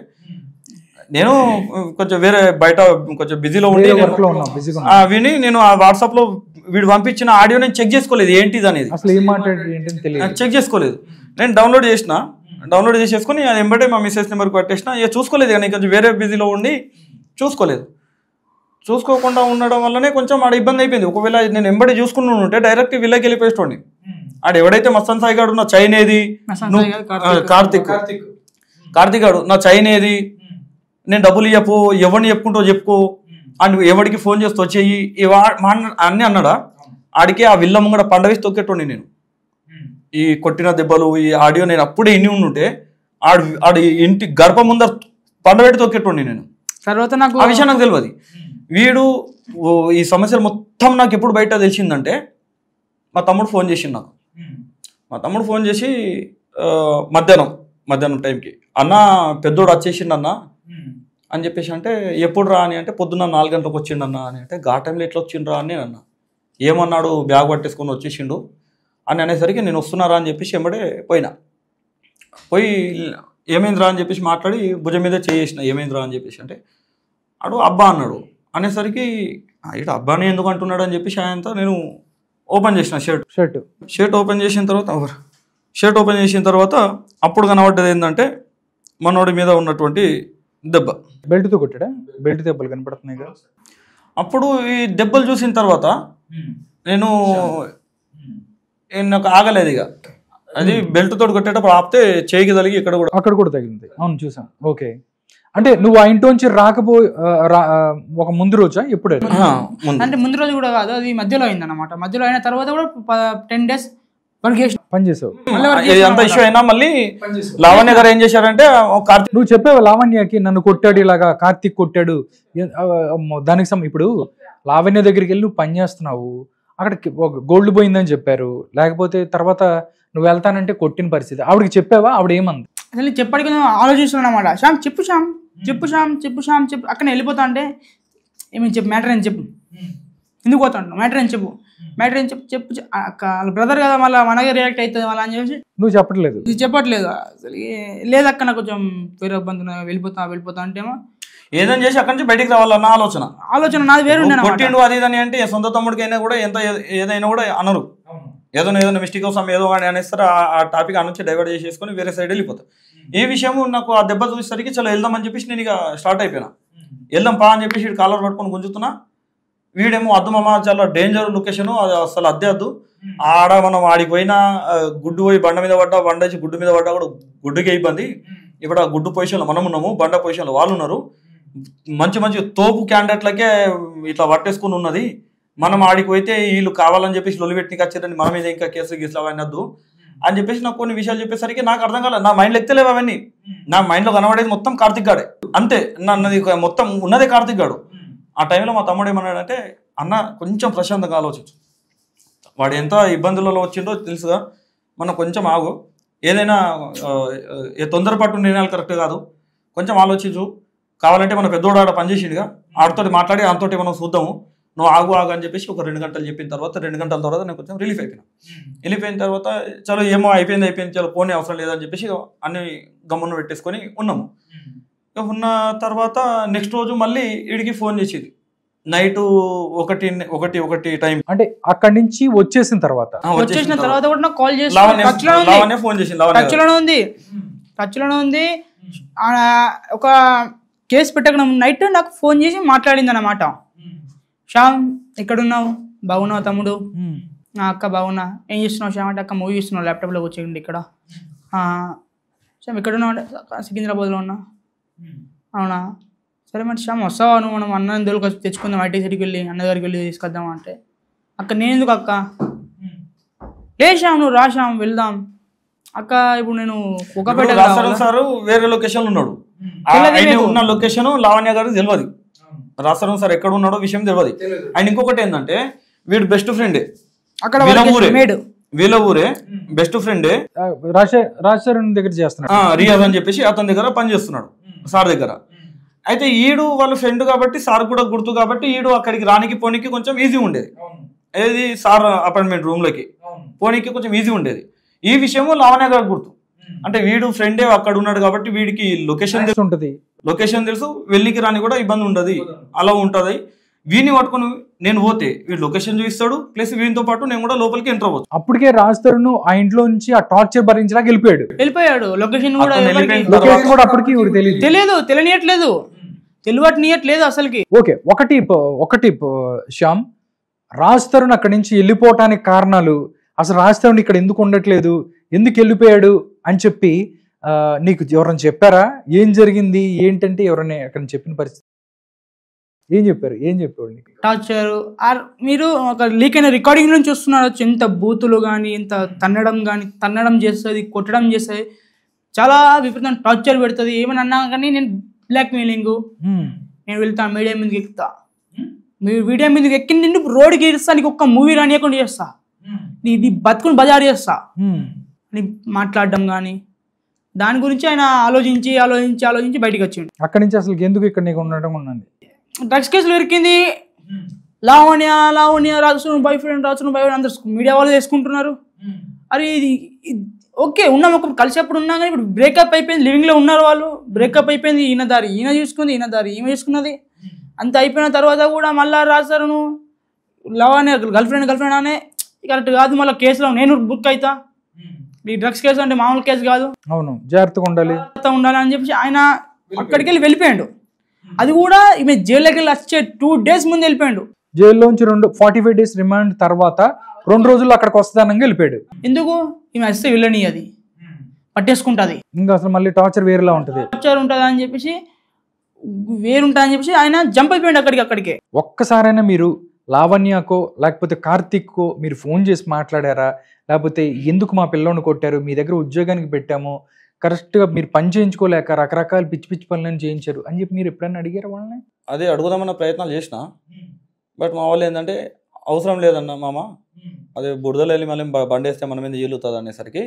నేను కొంచెం వేరే బయట కొంచెం బిజీలో ఉండి వేరే నేను- వర్క్ లో ఉన్నాం బిజీగా ఆ, విని నేను ఆ వాట్సాప్ లో వీడు పంపించిన ఆడియో నేను చెక్ చేసుకోలేదు ఏంటిది అనేది అసలు ఏం మాట్లాడి ఏంటని తెలియదు చెక్ చేసుకోలేదు నేను డౌన్లోడ్ చేసిన డౌన్లోడ్ చేసేసుకుని అది ఎంబటే మా మిస్సెస్ నెంబర్కి పెట్టేసిన ఇక చూసుకోలేదు కానీ కొంచెం వేరే బిజీలో ఉండి చూసుకోలేదు చూసుకోకుండా ఉండడం వల్లనే కొంచెం ఆడ ఇబ్బంది అయిపోయింది ఒకవేళ నేను ఎంబడి చూసుకుని ఉంటే డైరెక్ట్ వీళ్ళకి వెళ్ళిపోయేటోండి ఆడ ఎవడైతే మస్తాన్ సాయి గాడు నా చైన్ ఏది మస్తాన్ నువ్వు- సాయి గాడు, ఆ, కార్తిక్ కార్తిక్ గాడు నా చైన్ ఏది నేను డబ్బులు చెప్పు ఎవరిని చెప్పుకుంటూ చెప్పుకో అండ్ ఎవరికి ఫోన్ చేస్తూ వచ్చేయి ఇవా మా అన్న- అన్ని అన్నాడా ఆడికి ఆ విల్ల ముంగడ పండవేసి తొక్కేటోండి నేను ఈ కొట్టిన దెబ్బలు ఈ ఆడియో నేను అప్పుడే ఇన్ని ఉండుంటే ఆడు ఆడి ఇంటి గర్భ ముందర పండబెట్టి తొక్కేటోండి నేను తర్వాత నాకు ఆ విషయం నాకు తెలియదు వీడు ఓ, ఈ సమస్యలు మొత్తం నాకు ఎప్పుడు బయట తెలిసిందంటే మా తమ్ముడు ఫోన్ చేసిండు నాకు మా తమ్ముడు ఫోన్ చేసి ఆ, మధ్యాహ్నం మధ్యాహ్నం టైంకి అన్న పెద్దోడు వచ్చేసిండు అన్న అని చెప్పేసి అంటే ఎప్పుడు రా అని అంటే పొద్దున్న నాలుగు గంటలకు వచ్చిండు అన్న అని అంటే గా టైంలో ఎట్లా వచ్చిండ్రా అని నేను అన్న ఏమన్నాడు బ్యాగ్ పట్టేసుకొని వచ్చేసిండు అని అనేసరికి నేను వస్తున్నారా అని చెప్పేసి ఎంబడే పోయినా పోయి ఏమైందిరా అని చెప్పేసి మాట్లాడి భుజం మీద చేసిన ఏమైందిరా అని చెప్పేసి అంటే అడు అబ్బా అన్నాడు అనేసరికి "ఆ, ఇటు అబ్బాని ఎందుకు అంటున్నాడు అని చెప్పేసి ఆయనతో నేను ఓపెన్ చేసిన షర్ట్ షర్ట్ షర్ట్ ఓపెన్ చేసిన తర్వాత ఓవర్. షర్ట్ ఓపెన్ చేసిన తర్వాత అప్పుడు కనబడ్డది ఏంటంటే మనోడి మీద ఉన్నటువంటి దెబ్బ బెల్ట్ తో కొట్టాడా బెల్ట్ దెబ్బలు కనపడుతున్నాయి కదా అప్పుడు ఈ దెబ్బలు చూసిన తర్వాత నేను ఏ- నాకు ఆగలేదు ఇక అది బెల్ట్ తోటి కొట్టేటప్పుడు ఆపితే చేయికి తలిగి ఇక్కడ కూడా అక్కడ కూడా తగిలింది అవును చూసాం ఓకే అంటే నువ్వు ఆ ఇంట్లోంచి రాకపో ఆ, రా- ఆ, ఒక ముందు రోజా ఎప్పుడు అది? ఆ, ముందు అంటే ముందు రోజు కూడా కాదు అది మధ్యలో అయింది అనమాట మధ్యలో అయిన తర్వాత కూడా టెన్ డేస్ వర్క్ చేసిన పని చేసావు మళ్ళీ వర్క్ ఇది అంత ఇష్యూ అయినా మళ్ళీ లావణ్య గారు ఏం చేశారంటే ఒక కార్తీక్ నువ్వు చెప్పావు లావణ్యకి నన్ను కొట్టాడు ఇలాగా కార్తీక్ కొట్టాడు ఏ- ఆ, అమ్మో, దానికి సం ఇప్పుడు లావణ్య దగ్గరికి వెళ్ళి నువ్వు పని చేస్తున్నావు అక్కడ ఒక గోల్డ్ పోయిందని చెప్పారు లేకపోతే తర్వాత నువ్వు వెళ్తానంటే కొట్టిన పరిస్థితి ఆవిడకి చెప్పావా ఆవిడ ఏమంది అసలు చెప్పడానికి కొంచెం ఆలోచిస్తున్నాను అనమాట శ్యామ్ చెప్పు శ్యామ్ చెప్పు శ్యామ్ చెప్పు శ్యామ్ చెప్పు అక్కడ వెళ్ళిపోతా అంటే ఏమి చెప్పు మ్యాటర్ అని చెప్పు ఎందుకు పోతాడు మ్యాటర్ అని చెప్పు మ్యాటర్ అని చెప్పు చెప్పు చె- అక్క వాళ్ళ బ్రదర్ కదా మళ్ళీ మనకే రియాక్ట్ అవుతుంది మళ్ళీ అని చెప్పేసి నువ్వు చెప్పట్లేదు ఇది చెప్పట్లేదు అసలు ఏ- లేదక్క నాకు కొంచెం వేరే ఇబ్బంది ఉన్నది, వెళ్ళిపోతా వెళ్ళిపోతా అంటేమో ఏదైనా చేసి అక్కడి నుంచి బయటికి రావాలన్న ఆలోచన ఆలోచన నాది వేరు ఉండే కొట్టిండు అది ఇది అని అంటే ఏ సొంత తమ్ముడికైనా కూడా ఎంత ఏ- ఏదైనా కూడా అనరు ఏదైనా ఏదైనా మిస్టేక్ కోసం ఏదో అని అనేస్తారు ఆ- ఆ టాపిక్ ఆ నుంచి డైవర్ట్ చేసేసుకొని వేరే సైడ్ వెళ్ళిపోతారు ఈ విషయం నాకు ఆ దెబ్బ చూసేసరికి చలో వెళ్దామని చెప్పేసి నేను ఇక స్టార్ట్ అయిపోయినా వెళ్దాం పా అని చెప్పేసి వీడు కాలర్ పట్టుకొని గుంజుతున్నా వీడేమో అద్దు మామ చాలా డేంజర్ లొకేషన్ అది అసలు అద్దె అద్దు ఆడ మనం ఆడికి పోయినా ఆ, గుడ్డు పోయి బండ మీద పడ్డా బండ వచ్చి గుడ్డు మీద పడ్డా కూడా గుడ్డుకి ఇబ్బంది ఇప్పుడు ఆ గుడ్డు పొజిషన్లో మనం ఉన్నాము బండ పొజిషన్లో వాళ్ళు ఉన్నారు మంచి మంచి తోపు క్యాండిడేట్లకే ఇట్లా పట్టేసుకుని ఉన్నది మనం ఆడికి పోతే వీళ్ళు కావాలని చెప్పేసి లొలి పెట్టినకి వచ్చారని మన మీద ఇంకా కేసు గీసులు అవన్నీ వద్దు అని చెప్పేసి నాకు కొన్ని విషయాలు చెప్పేసరికి నాకు అర్థం కాలేదు నా మైండ్లో ఎక్కలేవు అవన్నీ నా మైండ్లో కనబడేది మొత్తం కార్తిక్ గాడే అంతే నన్నది ఒక మొత్తం ఉన్నదే కార్తిక్ గాడు ఆ టైంలో మా తమ్ముడు ఏమన్నాడంటే అన్న కొంచెం ప్రశాంతంగా ఆలోచించు వాడు ఎంత ఇబ్బందులలో వచ్చిండో తెలుసుగా మనం కొంచెం ఆగు ఏదైనా ఆ, ఏ తొందరపాటు నిర్ణయాలు కరెక్ట్ కాదు కొంచెం ఆలోచించు కావాలంటే మన పెద్దోడు ఆడ పనిచేసిండుగా ఆడితోటి మాట్లాడి ఆడితోటి మనం చూద్దాము నువ్వు ఆగు ఆగు అని చెప్పేసి ఒక రెండు గంటలు చెప్పిన తర్వాత రెండు గంటల తర్వాత నేను కొంచెం రిలీఫ్ అయిపోయినా వెళ్ళిపోయిన తర్వాత చలో ఏమో అయిపోయింది అయిపోయింది చలో పోనీ అవసరం లేదని చెప్పేసి అన్ని గమ్మున పెట్టేసుకొని ఉన్నాము ఇక ఉన్న తర్వాత నెక్స్ట్ రోజు మళ్ళీ వీడికి ఫోన్ చేసేది నైట్ ఒకటి ఒకటి ఒకటి టైం అంటే అక్కడి నుంచి వచ్చేసిన తర్వాత వచ్చేసిన తర్వాత కూడా నాకు కాల్ చేసి లావణ్య టచ్ లోనే ఉంది లావణ్య ఫోన్ చేసింది లావణ్య టచ్ లోనే ఉంది టచ్ లోనే ఉంది ఆ, ఒక కేసు పెట్టక నైట్ నాకు ఫోన్ చేసి మాట్లాడింది అన్నమాట శ్యామ్ ఎక్కడున్నావు బాగున్నావు తమ్ముడు నా అక్క బాగున్నా ఏం చేస్తున్నావు శ్యామ్ అంటే అక్క మూవీ చూస్తున్నావు ల్యాప్టాప్లో వచ్చేయండి ఇక్కడ ఆ, శ్యామ్ ఎక్కడున్నావు అంటే "అక్క, సికింద్రాబాద్లో ఉన్నా అవునా సరే మరి శ్యామ్ వస్తావా నువ్వు మనం అన్న దొరికి తెచ్చుకుందాం ఐటీ సిటీకి వెళ్ళి అన్న దగ్గరికి వెళ్ళి తీసుకొద్దాం అంటే అక్క నేను ఎందుకు అక్క లే శ్యామ్ నువ్వు రా శ్యామ్ వెళ్దాం అక్క ఇప్పుడు నేను కుక్కపేట ఇప్పుడు రాస్తారం సార్ వేరే లొకేషన్ ఉన్నాడు ఆ తెలియదు ఆయన మీకు. ఉన్న లొకేషన్ లావణ్య గారికి తెలియదు రాస్తారం సార్ ఎక్కడ ఉన్నాడో విషయం తెలియదు ఆయన ఇంకొకటి ఏంటంటే వీడు బెస్ట్ ఫ్రెండే అక్కడ వీళ్ళ వాళ్ళకి ఊరే మేడ్ వీళ్ళ ఊరే బెస్ట్ ఫ్రెండే ఆ, రాజశే రాజశేఖర్ దగ్గర చేస్తున్నాడు ఆ, రియాజ్ అని చెప్పేసి అతని దగ్గర పని చేస్తున్నాడు సార్ దగ్గర అయితే ఈడు వాళ్ళ ఫ్రెండ్ కాబట్టి సార్ కూడా గుర్తు కాబట్టి ఈడు అక్కడికి రానికి పోనీకి కొంచెం ఈజీ ఉండేది ఏది సార్ అపార్ట్మెంట్ రూమ్ లోకి పోనీకి కొంచెం ఈజీ ఉండేది ఈ విషయము లావణ్య గారు గుర్తు అంటే వీడు ఫ్రెండే అక్కడ ఉన్నాడు కాబట్టి వీడికి లొకేషన్ తెలుసు ఉంటది లొకేషన్ తెలుసు వెళ్ళికి రాని కూడా ఇబ్బంది ఉండదు అలా ఉంటది వీడిని పట్టుకొని నేను పోతే వీడు లొకేషన్ చూపిస్తాడు ప్లస్ వీడితో పాటు నేను కూడా లోపలికి ఎంటర్ అవ్వచ్చు అప్పటికే రాజ్ తరుణ్ ఆ ఇంట్లో నుంచి ఆ టార్చర్ భరించడానికి వెళ్ళిపోయాడు వెళ్ళిపోయాడు లొకేషన్ కూడా అతను ఎవరికి వెళ్ళిపోయిన లొకేషన్ కూడా అప్పటికి ఇవి తెలియదు తెలియదు తెలియనియట్లేదు తెలియట్లేదు అసలుకి ఓకే ఒకటి ప- ఒకటి ప- శ్యామ్ రాజ్ తరుణ్ అక్కడి నుంచి వెళ్ళిపోవటానికి కారణాలు అసలు రాజ్ తరుణ్ ఇక్కడ ఎందుకు ఉండట్లేదు ఎందుకు వెళ్ళిపోయాడు అని చెప్పి ఆ, నీకు ఎవరైనా చెప్పారా ఏం జరిగింది ఏంటంటే ఎవరైనా అక్కడ చెప్పిన పరిస్థితి ఏం చెప్పారు ఏం చెప్పాడు నీకు టార్చర్ ఆర్ మీరు ఒక లీక్ అయిన రికార్డింగ్ నుంచి చూస్తున్నారు ఎంత బూతులు కానీ ఎంత తన్నడం కానీ తన్నడం చేస్తుంది కొట్టడం చేస్తుంది చాలా విపరీతం టార్చర్ పెడుతుంది ఏమని అన్నా కానీ నేను బ్లాక్ మెయిలింగ్ హ్మ్. నేను వెళ్తా మీడియా మీదకి ఎక్కుతా మీ వీడియో మీదకి ఎక్కి నిన్ను రోడ్డుకి ఇస్తా నీకు ఒక్క మూవీ రానియకుండా చేస్తా నీ ఇది బతుకుని బజారు చేస్తా హ్మ్. అని మాట్లాడడం కానీ దాని గురించి ఆయన ఆలోచించి ఆలోచించి ఆలోచించి బయటికి వచ్చిండు అక్కడి నుంచి అసలు ఎందుకు ఇక్కడ నీకు ఉండడం ఉన్నది డ్రగ్స్ కేసులు ఇరికింది లావణ్య లావణ్య రాజును బాయ్ ఫ్రెండ్ రాజును బాయ్ ఫ్రెండ్ అందరు మీడియా వాళ్ళు చేసుకుంటున్నారు అరే ఇది ఇది- ఓకే ఉన్నాం ఒక కలిసేప్పుడు ఉన్నాం కానీ ఇప్పుడు బ్రేకప్ అయిపోయింది లివింగ్ లో ఉన్నారు వాళ్ళు బ్రేకప్ అయిపోయింది ఈయన దారి ఈయన చూసుకుంది ఈయన దారి ఈమె చూసుకున్నది అంత అయిపోయిన తర్వాత కూడా మళ్ళా రాశారును లవానే గర్ల్ ఫ్రెండ్ గర్ల్ ఫ్రెండ్ అనే కరెక్ట్ కాదు మళ్ళీ కేసులో నేను బుక్ అవుతా ఈ డ్రగ్స్ కేసు అంటే మామూలు కేసు కాదు అవును జాగ్రత్తగా ఉండాలి జాగ్రత్త ఉండాలి అని చెప్పి ఆయన అక్కడికి వెళ్ళి వెళ్ళిపోయాడు అది కూడా ఈమె జైల్లోకి వెళ్ళి వచ్చే టూ డేస్ ముందు వెళ్ళిపోయాడు జైల్లోంచి రెండు ఫార్టీ ఫైవ్ డేస్ రిమాండ్ తర్వాత రెండు రోజుల్లో అక్కడికి వస్తానంగా వెళ్ళిపోయాడు ఎందుకు ఈమె వస్తే వెళ్ళని అది పట్టేసుకుంటుంది ఇంకా అసలు మళ్ళీ టార్చర్ వేరేలా ఉంటుంది టార్చర్ ఉంటుంది అని చెప్పేసి వేరుంటుంది అని చెప్పేసి ఆయన జంప్ అయిపోయాడు అక్కడికి అక్కడికే ఒక్కసారైనా మీరు లావణ్యకో లేకపోతే కార్తిక్కో మీరు ఫోన్ చేసి మాట్లాడారా లేకపోతే ఎందుకు మా పిల్లోని కొట్టారు మీ దగ్గర ఉద్యోగానికి పెట్టాము కరెక్ట్గా మీరు పని చేయించుకోలేక రకరకాల పిచ్చి పిచ్చి పనులను చేయించారు అని చెప్పి మీరు ఎప్పుడైనా అడిగారా వాళ్ళని అదే అడుగుదామన్న ప్రయత్నాలు చేసిన బట్ మా వాళ్ళు ఏంటంటే అవసరం లేదన్న మామ అదే బురదలో వెళ్ళి మళ్ళీ బ- బండి వేస్తే మన మీద ఈలుతుంది అనేసరికి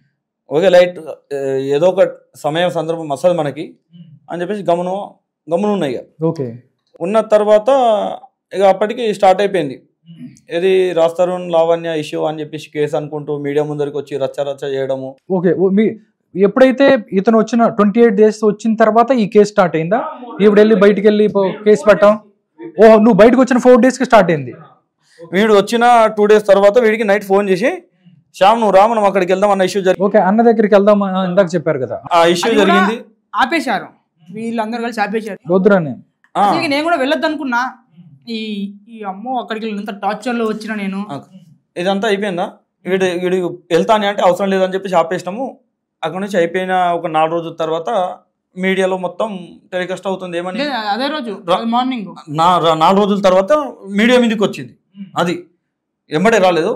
ఓకే లైట్ ఏదో ఒక సమయం సందర్భం వస్తుంది మనకి అని చెప్పేసి గమనం గమనం ఉన్నాయి ఇక ఓకే ఉన్న తర్వాత ఇక అప్పటికి స్టార్ట్ అయిపోయింది ఇది రాస్తారున్ లావణ్య ఇష్యూ అని చెప్పేసి కేసు అనుకుంటూ మీడియా ముందరికి వచ్చి రచ్చ రచ్చ చేయడము ఓకే ఓ, మీ ఎప్పుడైతే ఇతను వచ్చిన ట్వంటీ ఎయిట్ డేస్ వచ్చిన తర్వాత ఈ కేసు స్టార్ట్ అయిందా ఇప్పుడు వెళ్ళి బయటికి వెళ్ళి పో- కేసు పెట్టాం ఓ నువ్వు బయటకు వచ్చిన ఫోర్ డేస్కి స్టార్ట్ అయింది వీడు వచ్చిన టూ డేస్ తర్వాత వీడికి నైట్ ఫోన్ చేసి శ్యామ్ నువ్వు రా మనం అక్కడికి వెళ్దాం అన్న ఇష్యూ జరిగింది ఓకే అన్న దగ్గరికి వెళ్దాం ఆ, ఇందాక చెప్పారు కదా ఆ ఇష్యూ అది కూడా జరిగింది ఆపేశారు వీళ్ళందరూ కలిసి ఆపేశారు వద్దురాని ఆ, అసలు నేను కూడా వెళ్ళొద్దు అనుకున్నా ఈ ఈ అమ్మో అక్కడికి వెళ్ళి ఇంత టార్చర్ లో వచ్చిన నేను ఆ, ఇదంతా అయిపోయిందా వీడు వీడు వెళ్తానే అంటే అవసరం లేదని చెప్పేసి ఆపేసినాము అక్కడ నుంచి అయిపోయిన ఒక నాలుగు రోజుల తర్వాత మీడియాలో మొత్తం టెలికాస్ట్ అవుతుంది ఏమని లేదు, అదే రోజు రా- మార్నింగ్ నా రా- నాలుగు రోజుల తర్వాత మీడియా మీదకి వచ్చింది అది ఎంబడే రాలేదు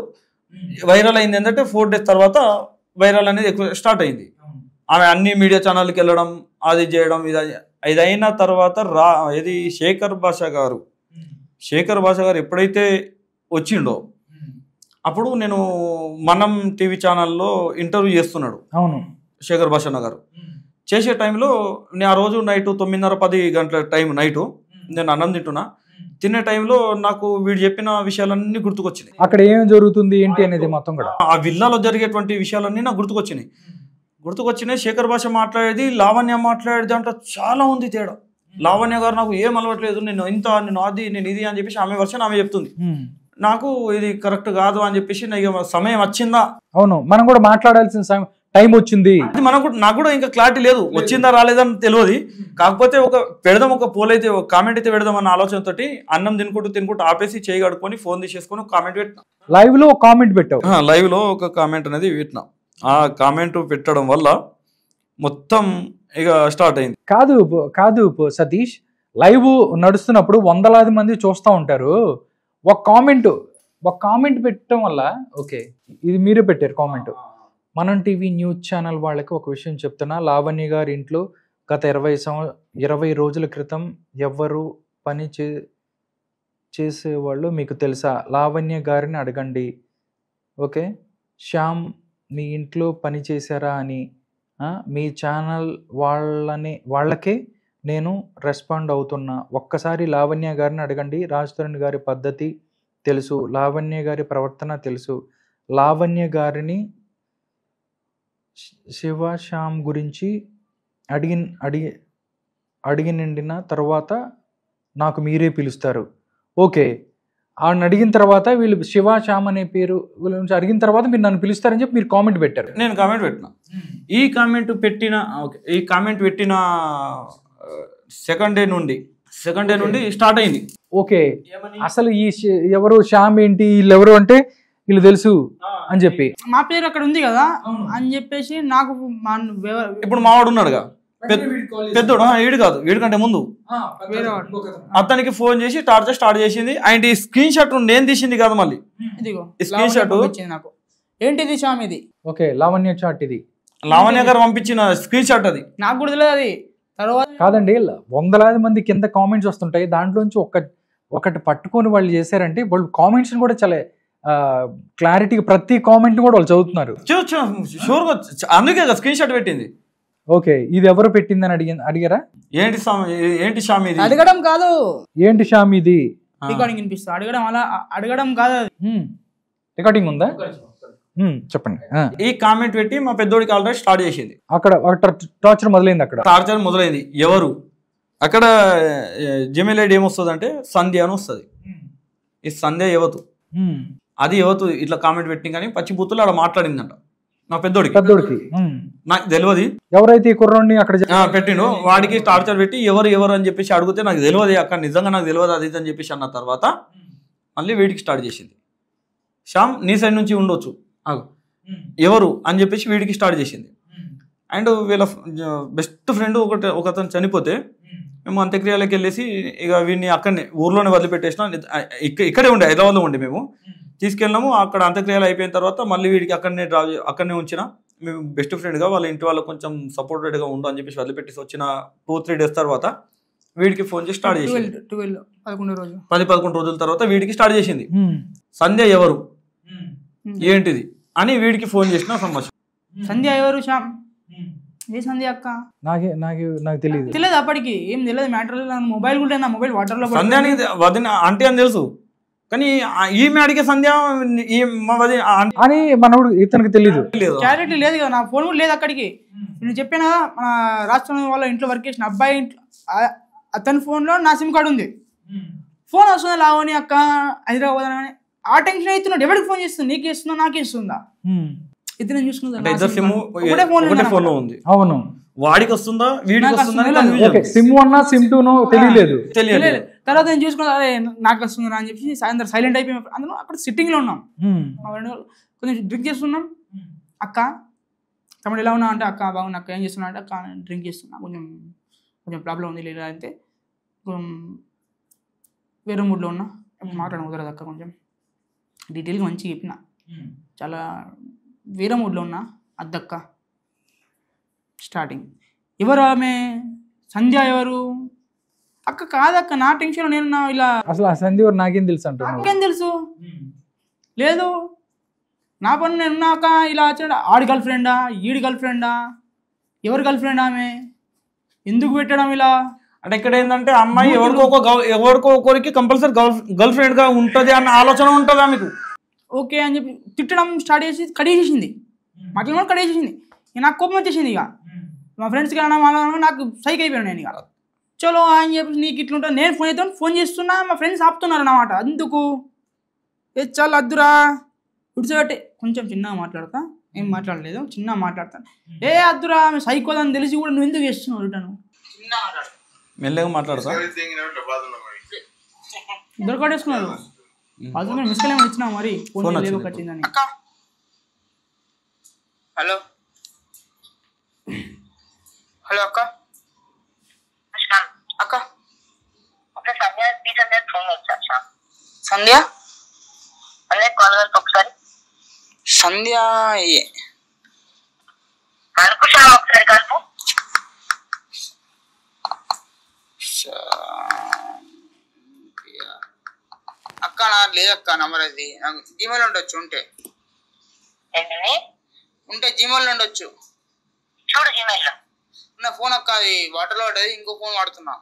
వైరల్ అయింది ఏంటంటే ఫోర్ డేస్ తర్వాత వైరల్ అనేది ఎక్కువ స్టార్ట్ అయింది ఆమె అన్ని మీడియా ఛానల్కి వెళ్ళడం అది చేయడం ఇది ఇది అయిన తర్వాత రా ఇది శేఖర్ భాష గారు శేఖర్ భాష గారు ఎప్పుడైతే వచ్చిండో అప్పుడు నేను మనం టీవీ ఛానల్లో ఇంటర్వ్యూ చేస్తున్నాడు అవును శేఖర్ భాషన్న గారు చేసే టైంలో నేను ఆ రోజు నైట్ తొమ్మిదిన్నర పది గంటల టైం నైటు నేను అన్నం తింటున్నా తినే టైంలో నాకు వీడు చెప్పిన విషయాలన్నీ గుర్తుకొచ్చినాయి అక్కడ ఏం జరుగుతుంది ఏంటి అనేది మొత్తం కూడా ఆ విల్లాలో జరిగేటువంటి విషయాలన్నీ నాకు గుర్తుకొచ్చినాయి గుర్తుకొచ్చినాయి శేఖర్ భాష మాట్లాడేది లావణ్య మాట్లాడేది అంటే చాలా ఉంది తేడా లావణ్య గారు నాకు ఏం అలవట్లేదు నేను ఇంత నేను అది నేను ఇది అని చెప్పేసి ఆమె వర్షన్ ఆమె చెప్తుంది నాకు ఇది కరెక్ట్ కాదు అని చెప్పేసి నాకు ఇక సమయం వచ్చిందా అవును మనం కూడా మాట్లాడాల్సిన సమ- టైం వచ్చింది అది మనకు నాకు కూడా ఇంకా క్లారిటీ లేదు వచ్చిందా రాలేదని తెలియదు కాకపోతే ఒక పెడదాం ఒక పోల్ అయితే ఒక కామెంట్ అయితే పెడదాం అన్న ఆలోచనతోటి అన్నం తినుకుంటూ తినుకుంటూ ఆపేసి చేయి కడుక్కొని ఫోన్ తీసేసుకొని కామెంట్ పెట్టిన లైవ్ లో కామెంట్ పెట్టావు లైవ్ లో ఒక కామెంట్ అనేది పెట్టిన ఆ కామెంట్ పెట్టడం వల్ల మొత్తం ఇక స్టార్ట్ అయింది కాదు బ- కాదు బ- సతీష్ లైవ్ నడుస్తున్నప్పుడు వందలాది మంది చూస్తూ ఉంటారు ఒక కామెంట్ ఒక కామెంట్ పెట్టడం వల్ల ఓకే ఇది మీరే పెట్టారు కామెంట్ మనం టీవీ న్యూస్ ఛానల్ వాళ్ళకి ఒక విషయం చెప్తున్నా లావణ్య గారి ఇంట్లో గత ఇరవై సంవ ఇరవై రోజుల క్రితం ఎవ్వరు పని చే చేసేవాళ్ళు మీకు తెలుసా లావణ్య గారిని అడగండి ఓకే శ్యామ్ మీ ఇంట్లో పని చేశారా అని ఆ, మీ ఛానల్ వాళ్ళని వాళ్ళకే నేను రెస్పాండ్ అవుతున్నా ఒక్కసారి లావణ్య గారిని అడగండి రాజ్ తరుణ్ గారి పద్ధతి తెలుసు లావణ్య గారి ప్రవర్తన తెలుసు లావణ్య గారిని శి- శివ శ్యామ్ గురించి అడిగి అడిగి అడిగి నిండిన తర్వాత నాకు మీరే పిలుస్తారు ఓకే ఆవిడని అడిగిన తర్వాత వీళ్ళు శివ శ్యామ్ అనే పేరు వీళ్ళ నుంచి అడిగిన తర్వాత మీరు నన్ను పిలుస్తారని చెప్పి మీరు కామెంట్ పెట్టారు నేను కామెంట్ పెట్టిన ఈ కామెంట్ పెట్టిన ఓకే ఈ కామెంట్ పెట్టిన సెకండ్ డే నుండి సెకండ్ డే నుండి స్టార్ట్ అయింది ఓకే అసలు ఈ శ- ఎవరు శ్యామ్ ఏంటి వీళ్ళు ఎవరు అంటే వీళ్ళు తెలుసు అని చెప్పి మా పేరు అక్కడ ఉంది కదా అని చెప్పేసి నాకు మా వేవ- ఇప్పుడు మావాడు ఉన్నాడుగా పెద్ద- పెద్దోడు ఆ, ఈడు కాదు వీడి కంటే ముందు వేరే వాడు అతనికి ఫోన్ చేసి టార్చర్ స్టార్ట్ చేసింది అండ్ ఈ స్క్రీన్ షాట్ నేను తీసింది కాదు మళ్ళీ ఇదిగో ఈ screen shot? లావణ్య పంపించింది నాకు ఏంటిది శ్యామ్ ఇది ఓకే లావణ్య చాట్ ఇది లావణ్య గారు పంపించిన స్క్రీన్ షాట్ అది నాకు కూడా తెలియదు అది తర్వాత కాదండి వందలాది మంది కింద కామెంట్స్ వస్తుంటాయి దాంట్లోంచి ఒక ఒకటి పట్టుకొని వాళ్ళు చేశారంటే వాళ్ళు కామెంట్స్ కూడా చాలా క్లారిటీగా ప్రతి కామెంట్ కూడా వాళ్ళు చదువుతున్నారు షూర్గా అందుకే స్క్రీన్ షాట్ పెట్టింది ఓకే ఇది ఎవరు పెట్టిందని అడిగి అడిగారా ఏంటి స్వామి ఏంటి స్వామి ఇది అడగడం కాదు ఏంటి శ్యామ్ ఇది ఆ. రికార్డింగ్ వినిపిస్తా అడగడం అలా అడగడం కాదు అది రికార్డింగ్ ఉందా హ్మ్, చెప్పండి ఆ. ఈ కామెంట్ పెట్టి మా పెద్దోడికి ఆల్రెడీ స్టార్ట్ చేసింది అక్కడ టార్చర్ మొదలైంది అక్కడ టార్చర్ మొదలైంది ఎవరు అక్కడ జమీల్ ఐడి ఏమొస్తుంది అంటే సంధ్య అని వస్తుంది ఈ సంధ్య యువతు హ్మ్. అది యువతు ఇట్లా కామెంట్ పెట్టింది కానీ పచ్చి బూతులు అక్కడ మాట్లాడిందంట మా పెద్దోడికి పెద్దోడికి హ్మ్. నాకు తెలియదు ఎవరైతే ఈ కుర్రోడిని అక్కడ జ- ఆ, పెట్టిండు వాడికి టార్చర్ పెట్టి ఎవరు ఎవరు అని చెప్పేసి అడిగితే నాకు తెలియదు అక్కడ నిజంగా నాకు తెలియదు అది ఇది అని చెప్పేసి అన్న తర్వాత మళ్ళీ వీడికి స్టార్ట్ చేసింది శ్యామ్ నీ సైడ్ నుంచి ఉండొచ్చు ఆగు. ఎవరు అని చెప్పేసి వీడికి స్టార్ట్ చేసింది అండ్ వీళ్ళ బెస్ట్ ఫ్రెండ్ ఒకటి ఒక అతను చనిపోతే మేము అంత్యక్రియలకు వెళ్ళేసి ఇక వీడిని అక్కడనే ఊర్లోనే వదిలిపెట్టేసినాం ఇక్కడ ఇక్కడే ఉండే హైదరాబాద్లో ఉండే మేము తీసుకెళ్ళినాము అక్కడ అంత్యక్రియలు అయిపోయిన తర్వాత మళ్ళీ వీడికి అక్కడనే డ్రా అక్కడనే ఉంచిన మేము బెస్ట్ ఫ్రెండ్గా వాళ్ళ ఇంటి వాళ్ళకి కొంచెం సపోర్టెడ్గా ఉండు అని చెప్పేసి వదిలిపెట్టేసి వచ్చిన టూ త్రీ డేస్ తర్వాత వీడికి ఫోన్ చేసి స్టార్ట్ చేసింది ట్వెల్వ్ ట్వెల్వ్ పదకొండు రోజు పది పదకొండు రోజుల తర్వాత వీడికి స్టార్ట్ చేసింది హ్మ్. సంధ్య ఎవరు ఏంటిది అని వీడికి ఫోన్ చేసిన సమస్య సంధ్య ఎవరు శ్యామ్ ఏ సంధ్య అక్క నాకే నాకు నాకు తెలియదు తెలియదు అప్పటికి ఏం తెలియదు మ్యాటర్ మొబైల్ కూడా నా మొబైల్ వాటర్ లో సంధ్య అని వదిన ఆంటీ అని తెలుసు కానీ ఆ- ఈమె అడిగే సంధ్య ఈ మా వదిన ఆంటీ అని మనోడు ఇతనికి తెలియదు లేదు క్లారిటీ లేదు కదా నా ఫోన్ కూడా లేదు అక్కడికి నేను చెప్పాను కదా మన రాష్ట్రం వాళ్ళ ఇంట్లో వర్క్ చేసిన అబ్బాయి ఇంట్లో ఆ- అతని ఫోన్లో నా సిమ్ కార్డు ఉంది ఫోన్ వస్తుందా లావని అక్క హైదరాబాద్ అని ఆ టెన్షన్ అవుతున్నాడు ఎవరికి ఫోన్ చేస్తుంది నీకు ఇస్తుందా నాకు ఇస్తుందా హ్మ్. ఇద్దరు చూసుకుందా అంటే ఇద్దరు సిమ్ ఒకటే ఫోన్ ఒకటే ఫోన్ లో ఉంది అవును వాడికి వస్తుందా వీడికి నాకు వస్తుందా అని వస్తుందా confusion. Okay SIM one SIM two తెలియలేదు తెలియదు తర్వాత నేను చూసుకున్నా అరే నాకు వస్తుందా అని చెప్పి సాయంత్రం సైలెంట్ అయిపోయి అందులో అక్కడ sitting లో ఉన్నాం హ్మ్. మా friend వాళ్ళు కొంచెం డ్రింక్ చేస్తున్నాం అక్క తమ్ముడు ఎలా ఉన్నా అంటే అక్క బాగున్నా అక్క ఏం చేస్తున్నా అంటే అక్క డ్రింక్ చేస్తున్నా కొంచెం కొంచెం ప్రాబ్లం ఉంది లేదా అంటే కొంచెం వేరే మూడ్లో ఉన్నా మాట్లాడడం కుదరదు అక్క కొంచెం డీటెయిల్గా మంచిగా చెప్పిన చాలా వేరే మూడ్లో ఉన్నా అద్దక్క స్టార్టింగ్ ఎవరు ఆమె సంధ్య ఎవరు అక్క కాదక్క నా టెన్షన్ నేను నా ఇలా అసలు ఆ సంధి ఎవరు నాకేం తెలుసు అంటున్నావు నాకేం తెలుసు లేదు నా పని నేను ఉన్నాక ఇలా వచ్చాడు ఆడి గర్ల్ ఫ్రెండా ఈడి గర్ల్ ఫ్రెండా ఎవరి గర్ల్ ఫ్రెండ్ ఆమె ఎందుకు పెట్టడం ఇలా అంటే ఇక్కడ ఏంటంటే అమ్మాయి ఎవరికో ఒక గౌ- ఎవరికో ఒకరికి కంపల్సరీ గర్ల్ ఫ్రెండ్ గా ఉంటది అన్న ఆలోచన ఉంటుందా మీకు ఓకే అని చెప్పి తిట్టడం స్టార్ట్ చేసి కడిగేసేసింది మాట్లాడడం కడిగేసేసింది ఇక నాకు కోపం వచ్చేసింది ఇక మా ఫ్రెండ్స్కి అనడం అనడం నాకు సైక్ అయిపోయాను నేను ఇక చలో ఆయన చెప్పి నీకు ఇట్లా ఉంటుంది నేను ఫోన్ చేస్తాను ఫోన్ చేస్తున్నా మా ఫ్రెండ్స్ ఆపుతున్నారు అన్నమాట అందుకు ఏ చాలా అద్దురా విడిచిపెట్టి కొంచెం చిన్నగా మాట్లాడతా ఏం మాట్లాడలేదు చిన్నగా మాట్లాడతాను ఏ అద్దురా సైకోదని తెలిసి కూడా నువ్వు ఎందుకు చేస్తున్నావు రిటర్న్ చిన్నగా మాట్లాడు మెల్లగా మాట్లాడతా ఇద్దరు కొట్టేసుకున్నారు అతను మిస్కల్ ఏమైనా ఇచ్చినా మరి ఫోన్ ఫోన్ లేవు వచ్చింది. కట్టిందని అక్క హలో హలో అక్క అక్క సంధ్య ప్లీజ్ అందరికి ఫోన్ వచ్చా సంధ్య అందరికి కాల్ కలిపి ఒకసారి సంధ్య ఏ- అనుకుషాం ఒకసారి కలుపు సంధ్య. అక్క నా లేదక్క నంబర్ అది నాకు జీమెయిల్ ఉండొచ్చు ఉంటే ఏంటిది ఉంటే జీమెయిల్ ఉండొచ్చు చూడు జీమెయిల్ లో నా ఫోన్ అక్క అది వాటర్లో పడ్డది ఇంకో ఫోన్ వాడుతున్నా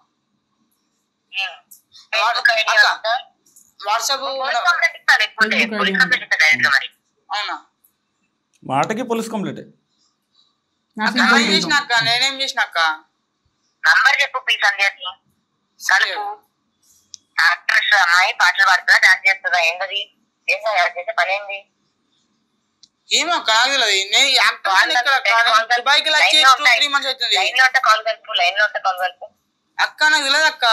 ఫేస్బుక్ ఐడి అక్క. వాట్సాప్ పోలీస్ కంప్లైంట్ ఇస్తా లేకుంటే Facebook పోలీస్ ID కంప్లైంట్ ఇస్తా డైరెక్ట్ గా మరి అవునా మాటకి పోలీస్ కంప్లీట్ నా అక్క సింపుల్ ఏం చేసిన అక్క నేనేం చేసిన అక్క నంబర్ చెప్పు ప్లీజ్ సంధ్యకి కలుపు యాక్ట్రెస్ అమ్మాయి పాటలు పాడుతుందా డాన్స్ చేస్తుందా ఏంటది ఏంటో ఎవరు చేసే పని ఏంది ఏమో అక్క నాకు తెలియదు నేను యాక్టర్ ఇక్కడ అక్క. నేను దుబాయ్కి వెళ్ళి వచ్చి టూ త్రీ మంత్స్ అవుతుంది లైన్ లో ఉంటే కాల్ కలుపు లైన్ లో ఉంటే కాల్ కలుపు అక్క నాకు తెలియదు అక్క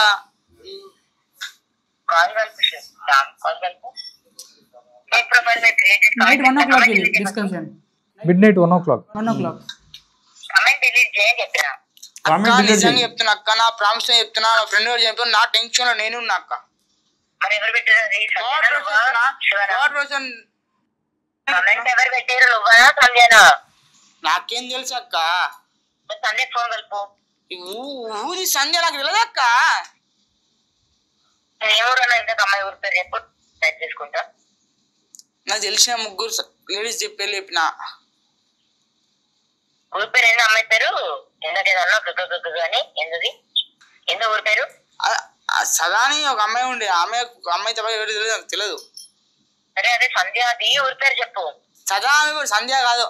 కాల్ కలుపు కాల్ కలుపు ఫేక్ ప్రొఫైల్ మీద create night one o'clock ఇది discussion midnight one o'clock one o'clock comment delete చేయని చెప్పినా అక్క కామెంట్ డిలీట్ నిజంగా చేయి చెప్తున్నా అక్క నా ప్రామిస్ చెప్తున్నా నా ఫ్రెండ్ కూడా చెప్తున్నా నా టెన్షన్ లో నేను ఉన్నా అక్క మరి ఎవరు పెట్టారు అది థర్డ్ పర్సన్ శివరా థర్డ్ పర్సన్ కమెంట్ ఎవరు పెట్టారు నువ్వా సంధ్యనా నాకేం తెలుసు అక్క మరి సంధ్యకి ఫోన్ కలుపు ఈ ఊ- ఊది సంధ్య నాకు తెలియదు అక్క నేను ఏ ఊరన్నా ఇంతకు అమ్మాయి ఊరి పేరు చెప్పు టైప్ చేసుకుంటా నాకు తెలిసిన ముగ్గురు లేడీస్ చెప్పి చెప్పిన ఊరి పేరు ఏంది అమ్మాయి పేరు ఎందుకు ఏదన్నా గుగ్గు గుగ్గు అని ఎందుది ఎందు ఊరి పేరు ఆ- ఆ సదాని ఒక అమ్మాయి ఉండే ఆమె ఒక అమ్మాయి తప్ప ఎవరు తెలియదు నాకు తెలియదు సరే అదే సంధ్య అది ఊరి పేరు చెప్పు సదా ఆమె కూడా సంధ్య కాదు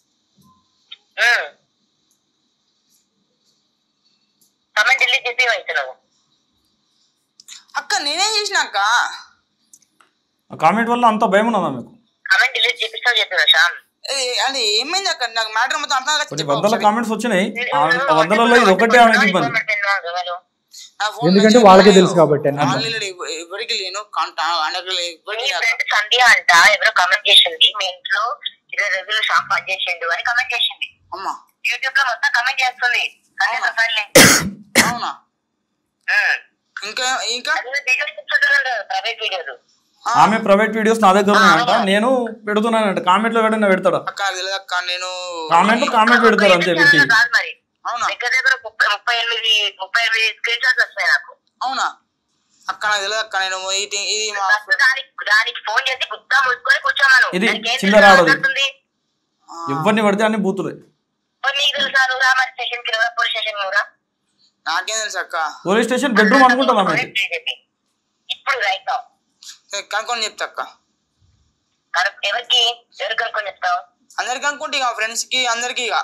కమెంట్ డిలీట్ చేసి అయితే నువ్వు అక్క నేనేం చేసిన అక్క ఆ కామెంట్ వల్ల అంత భయం ఉన్నదా మీకు కమెంట్ డిలీట్ చేపిస్తావు చెప్పిన శ్యామ్ ఏ- అంటే ఏమైంది అక్క నాకు మ్యాటర్ మొత్తం అర్థం కాక కొన్ని చెప్పు వందల ఒకసారి. కామెంట్స్ వచ్చినాయి ఆ ఆ వందలలో ఇది ఒకటే ఆమెకి ఇబ్బంది నా ఫోన్ ఎందుకంటే మంచిగా వాళ్ళకే లేదు. తెలుసు కాబట్టి అన్నమాట. ఆన్లైన్లో ఎవ- ఎవరికి లేను కాంటా అందరికి మీ ఎవరికి లేక. ఫ్రెండ్ సంధ్య అంట ఎవరో కమెంట్ చేసింది మీ ఇంట్లో ఇరవై రోజులు షాప్ పని చేసిండు అని కమెంట్ చేసింది అమ్మా యూట్యూబ్ లో మొత్తం కమెంట్ చేస్తుంది సంధ్య అవునా? ప్రొఫైల్ లింక్ అవునా ఇంకా ఇంకా అది వీడియోలు చెప్తుంటారు ప్రైవేట్ వీడియోలు ఆ, ఆమె ప్రైవేట్ వీడియోస్ నా దగ్గర ఉన్నాయంట నేను పెడుతున్నానంట కామెంట్ లో పెట్టిన పెడతాడా అక్క నాకు తెలియదు అక్క నేను కామెంట్ కామెంట్ పెడతారు అంతే పెట్టి కాదు మరి అవునా దగ్గర దగ్గర ముప్పై ముప్పై ఎనిమిది ముప్పై ఎనిమిది స్క్రీన్ షాట్స్ వస్తాయి నాకు అవునా అక్క నాకు తెలియదు అక్క నేను ఇది ఇది మా ఫస్ట్ దానికి దానికి ఫోన్ చేసి గుద్దా ముట్టుకొని కూర్చోమను ఇది దానికి ఏం చిల్లర తెలుసు ఆడదు. మాట్లాడుతుంది? ఆ, ఎవరిని పడితే అన్ని బూతులే మరి నీకు తెలుసా నువ్వు రా మరి స్టేషన్ కి రా పోలీస్ స్టేషన్ నువ్వు రా నాకేం తెలుసు అక్క పోలీస్ స్టేషన్ బెడ్రూమ్ అనుకుంటాను ఆమె Correct చెప్పి. ఇప్పుడు రైట్ నౌ కనుక్కొని చెప్తా అక్క కరెక్ట్ ఎవరికి ఎవరికి కనుక్కొని చెప్తావు అందరికి అనుకుంటే ఇక ఫ్రెండ్స్ కి అందరికి ఇక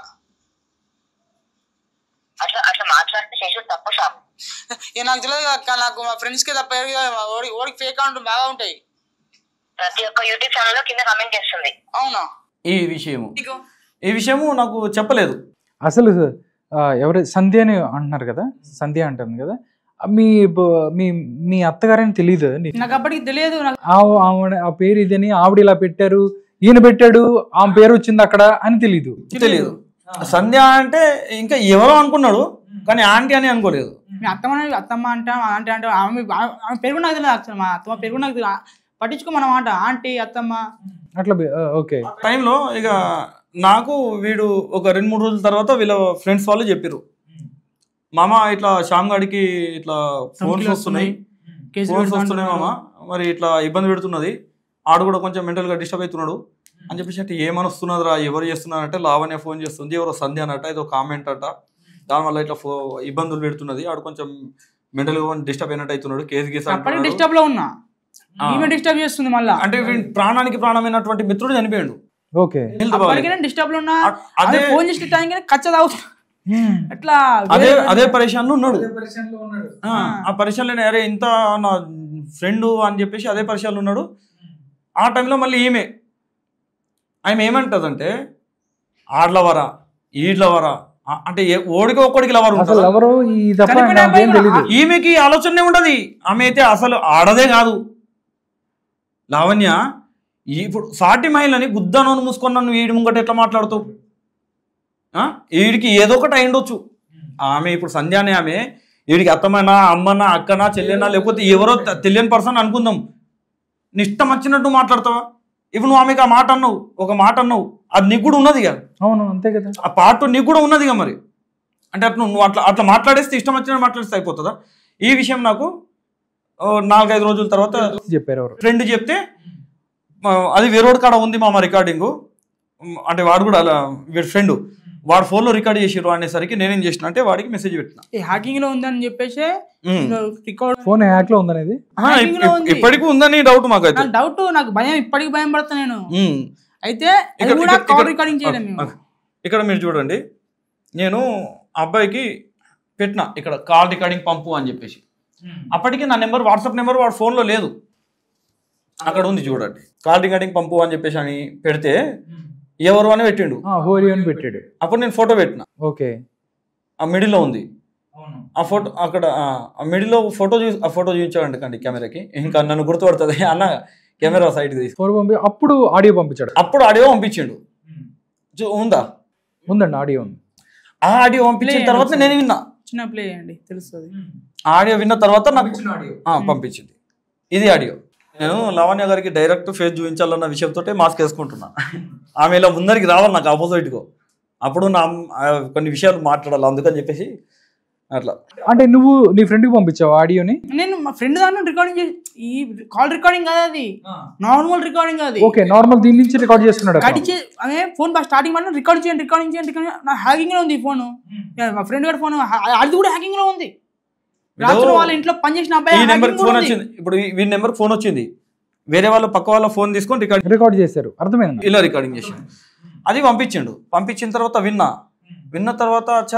అట్లా అట్లా మాట్లాడితే చేసి తప్పు షాప్ ఇక నాకు తెలియదు అక్క నాకు మా ఫ్రెండ్స్ కి తప్ప ఎవరికి తెలియదు. మా ఓడి ఓడికి ఫేక్ అకౌంట్ బాగా ఉంటాయి ప్రతి ఒక్క యూట్యూబ్ ఛానల్ లో కింద కమెంట్ చేస్తుంది అవునా ఈ విషయము నీకు ఈ విషయము నాకు చెప్పలేదు అసలు ఆ, ఎవరు సంధ్య అని అంటున్నారు కదా సంధ్య అంటుంది కదా మీ బ- మీ మీ అత్తగారని తెలియదు నాకు అప్పటికి తెలియదు నాకు ఆవిడ ఆ పేరు ఇదని ఆవిడ ఇలా పెట్టారు ఈయన పెట్టాడు ఆమె పేరు వచ్చింది అక్కడ అని తెలియదు తెలియదు సంధ్య అంటే ఇంకా ఎవరో అనుకున్నాడు కానీ ఆంటీ అని అనుకోలేదు మీ అత్తమ్మ అత్తమ్మ అంటే అంటే అంటే ఆమె ఆమె పేరు కూడా నాకు తెలియదు అసలు మా అత్తమ్మ పేరు కూడా నాకు తెలియదు పట్టించుకో మన మాట ఆంటీ అత్తమ్మ అట్లా బి- ఆ, ఓకే టైంలో ఇక నాకు వీడు ఒక రెండు మూడు రోజుల తర్వాత వీళ్ళ ఫ్రెండ్స్ వాళ్ళు చెప్పారు మామ ఇట్లా శ్యామ్ గాడికి ఇట్లా ఫోన్స్ ధమ్కీలు వస్తున్నాయి కేసులు ఫోన్స్ పెడతా వస్తున్నాయి మామ అంటున్నారు. మరి ఇట్లా ఇబ్బంది పెడుతున్నది ఆడు కూడా కొంచెం mental గా డిస్టర్బ్ అవుతున్నాడు అని చెప్పేసి అంటే ఏమనొస్తున్నది రా ఎవరు చేస్తున్నారంటే లావణ్య ఫోన్ చేస్తుంది ఎవరో సంధ్య అనట ఏదో కామెంట్ అట దానివల్ల ఇట్లా ఫో ఇబ్బందులు పెడుతున్నది ఆడు కొంచెం మెంటల్గా డిస్టర్బ్ అయినట్టు అవుతున్నాడు కేసు గీసు అప్పటికి అంటున్నాడు. డిస్టర్బ్ లో ఉన్నా ఆ. ఈమె డిస్టర్బ్ చేస్తుంది మళ్ళా అంటే వీడి ప్రాణానికి ప్రాణమైనటువంటి మిత్రుడు చనిపోయాడు ఓకే హెల్త్ బాగాలేదు. అప్పటికి నేను డిస్టర్బ్ లో ఉన్నా అ- అదే అదే ఫోన్ చేసిన టైం కానీ కచ్చ తాగుతున్నా అట్లా అదే వేరే- అదే పరేషాన్లో ఉన్నాడు పరిశ్రమలో ఉన్నాడు ఆ, ఆ పరిచయంలో అరే ఇంత నా ఫ్రెండ్ అని చెప్పేసి అదే పరిచయాలు ఉన్నాడు ఆ టైంలో మళ్ళీ ఈమె ఆమె ఏమంటదంటే ఆడ్లవరా ఈడ్లవరా ఆ- అంటే ఏ- ఓడికి ఒక్కడికి లవర్ అసలు ఉంటుంది ఎవరో ఈ తప్ప చనిపోయిన నాకేం అబ్బాయి తెలీదు కూడా- ఈమెకి ఆలోచనే ఉండదు ఆమె అయితే అసలు ఆడదే కాదు లావణ్య ఈ ఇప్పుడు సాటి మహిళని గుద్దనోను మూసుకొని నన్ను వీడి ముంగట ఎట్లా మాట్లాడుతావు ఆ? వీడికి ఏదో ఒకటి అయిండొచ్చు ఆమె ఇప్పుడు సంధ్య అనే ఆమె వీడికి అత్తమైనా అమ్మనా అక్కనా చెల్లెనా లేకపోతే ఎవరో తె- తెలియని పర్సన్ అనుకుందాం నీ ఇష్టం వచ్చినట్టు మాట్లాడతావా ఇప్పుడు నువ్వు ఆమెకి ఆ మాట అన్నావు ఒక మాట అన్నావు అది నీకు కూడా ఉన్నది కదా అవును అంతే కదా ఆ పార్ట్ నీకు కూడా ఉన్నదిగా మరి అంటే అట్లా నువ్వు అట్లా అట్లా మాట్లాడేస్తే ఇష్టం వచ్చినట్టు మాట్లాడిస్తే అయిపోతుందా ఈ విషయం నాకు ఓ, నాలుగైదు రోజుల తర్వాత చెప్పారు ఎవరు ఫ్రెండ్ చెప్తే ఆ, అది వేరోడ్ కాడ ఉంది మా రికార్డింగ్ అంటే వాడు కూడా అలా వీడి ఫ్రెండ్ వాడు ఫోన్లో రికార్డ్ చేసిర్రు అనేసరికి నేనేం చేసిన అంటే వాడికి మెసేజ్ పెట్టిన ఈ హ్యాకింగ్ లో ఉందని చెప్పేసి ఉమ్. రికార్డ్ ఫోన్ హ్యాక్ లో ఉందనేది ఆహా, ఇప్- hacking లో ఇప్- ఉంది. ఇప్పటికీ ఉందని డౌట్ మాకైతే నాకు డౌట్ నాకు భయం ఇప్పటికి భయం పడతా నేను ఉమ్. అయితే అది ఇక్కడ- కూడా ఇక్కడ- కాల్ ఇక్కడ- రికార్డింగ్ చేయడం ఆ, మేము ఆ. ఇక్కడ మీరు చూడండి నేను ఆ అబ్బాయికి పెట్టిన ఇక్కడ కాల్ రికార్డింగ్ పంపు అని చెప్పేసి అప్పటికి నా నెంబర్ వాట్సాప్ నెంబర్ వాడు ఫోన్లో లేదు అక్కడ ఉంది చూడండి కాల్ రికార్డింగ్ పంపు అని చెప్పేసి అని పెడితే ఎవరు అని పెట్టిండు హోరీ అని పెట్టాడు అప్పుడు నేను ఫోటో పెట్టిన ఓకే ఆ మిడిల్లో ఉంది ఆ ఫోటో అక్కడ ఆ మిడిల్లో ఫోటో చూ ఆ ఫోటో చూపించాడండి కండి కెమెరాకి ఇంకా నన్ను గుర్తుపడుతుంది అన్న కెమెరా సైడ్కి తీసి ఫోన్ పంపి అప్పుడు ఆడియో పంపించాడు అప్పుడు ఆడియో పంపించిండు చూ- ఉందా ఉందండి ఆడియో ఉంది ఆ ఆడియో పంపించిన Play తర్వాత నేను విన్నా చిన్న ప్లే చేయండి తెలుస్తుంది ఆ ఆడియో విన్న తర్వాత నాకు ఆ, పంపించింది ఇది ఆడియో నేను లావణ్య గారికి డైరెక్ట్ ఫేస్ చూపించాలన్న విషయంతో మాస్క్ వేసుకుంటున్నా ఆమె ఇలా ముందరికి రావాలి నాకు ఆపోజిట్గా అప్పుడు నా ఆ, కొన్ని విషయాలు మాట్లాడాలి అందుకని చెప్పేసి అట్లా అంటే నువ్వు నీ ఫ్రెండ్కి పంపించావు ఆడియోని నేను మా ఫ్రెండ్ దాంట్లో రికార్డింగ్ చేసి ఈ కాల్ రికార్డింగ్ కాదు అది నార్మల్ రికార్డింగ్ అది ఓకే నార్మల్ దీని నుంచి రికార్డ్ చేస్తున్నాడు అతను. కట్ చే ఆమె ఫోన్ స్టార్టింగ్ మనం రికార్డ్ చేయండి రికార్డింగ్ చేయండి రికార్డింగ్ నా హ్యాకింగ్ లో ఉంది ఈ ఫోన్ మా ఫ్రెండ్ గారి ఫోన్ అది కూడా హ్యాకింగ్ లో ఉంది రాత్రి వాళ్ళ ఇంట్లో పనిచేసిన ఈ అబ్బాయి నెంబర్ hacking కూడా ఫోన్ ఉంది. వచ్చింది ఇప్పుడు ఈ- వీడి నెంబర్ ఫోన్ వచ్చింది వేరే వాళ్ళ పక్క వాళ్ళ ఫోన్ తీసుకొని రికార్డ్ రికార్డ్ చేశారు అర్థమైంది ఇలా రికార్డింగ్ చేసిండు అది పంపించిండు పంపించిన తర్వాత విన్నా విన్న తర్వాత అచ్చా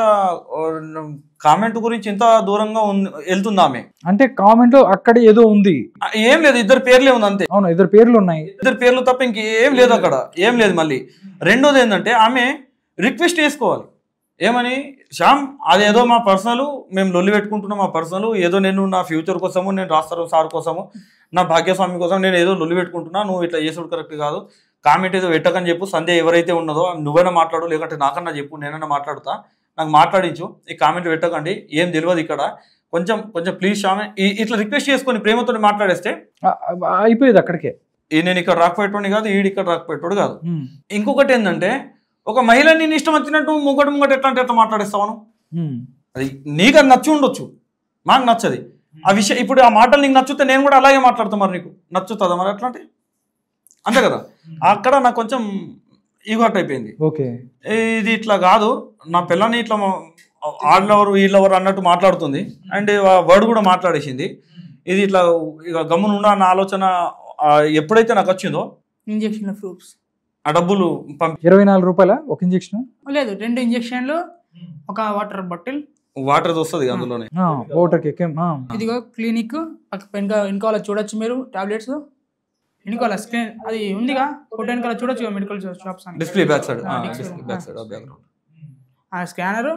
కామెంట్ గురించి ఇంత దూరంగా ఉంది వెళ్తుంది ఆమె అంటే కామెంట్ లో అక్కడ ఏదో ఉంది ఆ, ఏం లేదు ఇద్దరు పేర్లే ఉంది అంతే అవును ఇద్దరు పేర్లు ఉన్నాయి ఇద్దరు పేర్లు తప్ప ఇంకేం లేదు అక్కడ ఏం లేదు మళ్ళీ రెండోది ఏంటంటే ఆమె రిక్వెస్ట్ చేసుకోవాలి ఏమని శ్యామ్ అదేదో మా పర్సనల్ మేము లొల్లి పెట్టుకుంటున్నాం మా పర్సనల్ ఏదో నేను నా ఫ్యూచర్ కోసము నేను రాస్తారు సార్ కోసము నా భాగ్యస్వామి కోసం నేను ఏదో లొల్లి పెట్టుకుంటున్నా నువ్వు ఇట్లా చేసుడు కరెక్ట్ కాదు కామెంట్ ఏదో పెట్టకని చెప్పు సంధ్య ఎవరైతే ఉన్నదో నువ్వైనా మాట్లాడు లేకుంటే నాకన్నా చెప్పు నేనైనా మాట్లాడుతా నాకు మాట్లాడించు ఈ కామెంట్ పెట్టకండి ఏం తెలియదు ఇక్కడ కొంచెం కొంచెం ప్లీజ్ శ్యామ్ ఈ- ఇట్లా రిక్వెస్ట్ చేసుకొని ప్రేమతో మాట్లాడేస్తే ఆ, ఆ, అయిపోయేది అక్కడికే ఈ నేను ఇక్కడ రాకపోయేటోని కాదు ఈడు ఇక్కడ రాకపోయేటోడు కాదు ఉమ్, ఇంకొకటి ఏంటంటే ఒక మహిళ నేను ఇష్టం వచ్చినట్టు ముంగట ముంగట ఎట్లా అంటే ఎట్లా మాట్లాడేస్తాను ఉమ్. అది నీకు అది నచ్చి ఉండొచ్చు నాకు నచ్చది ఆ విషయం ఇప్పుడు ఆ మాటలు నీకు నచ్చితే నేను కూడా అలాగే మాట్లాడతా మరి నీకు నచ్చుతుందా మరి అట్లా అంటే అంతే కదా అక్కడ నాకు కొంచెం ఈగో హట్ అయిపోయింది ఓకే ఇది ఇట్లా కాదు నా పిల్లని ఇట్లా ఆడలెవరు వీళ్ళెవరు అన్నట్టు మాట్లాడుతుంది అండ్ వర్డ్ కూడా మాట్లాడేసింది ఇది ఇట్లా ఇక గమ్మునుండా అన్న ఆలోచన ఆ, ఎప్పుడైతే నాకు వచ్చిందో ఇంజెక్షన్ ప్రూఫ్స్ ఆ డబ్బులు పంపి ఇరవై నాలుగు రూపాయల ఒక ఇంజక్షన్ లేదు రెండు ఇంజెక్షన్లు ఒక వాటర్ బాటిల్ వాటర్ వస్తుంది అందులోనే ఓటర్కి ఎక్కేం ఆ. ఇదిగో క్లినిక్ వెనక వెనకాల చూడొచ్చు మీరు టాబ్లెట్స్ వెనకాల స్క్రీన్ అది ఉందిగా ఫోటో వెనకాల చూడొచ్చు మెడికల్ షాప్స్ అని డిస్ప్లే బ్యాక్ సైడ్ ఆ, display display. Back side background ఆ స్కానరు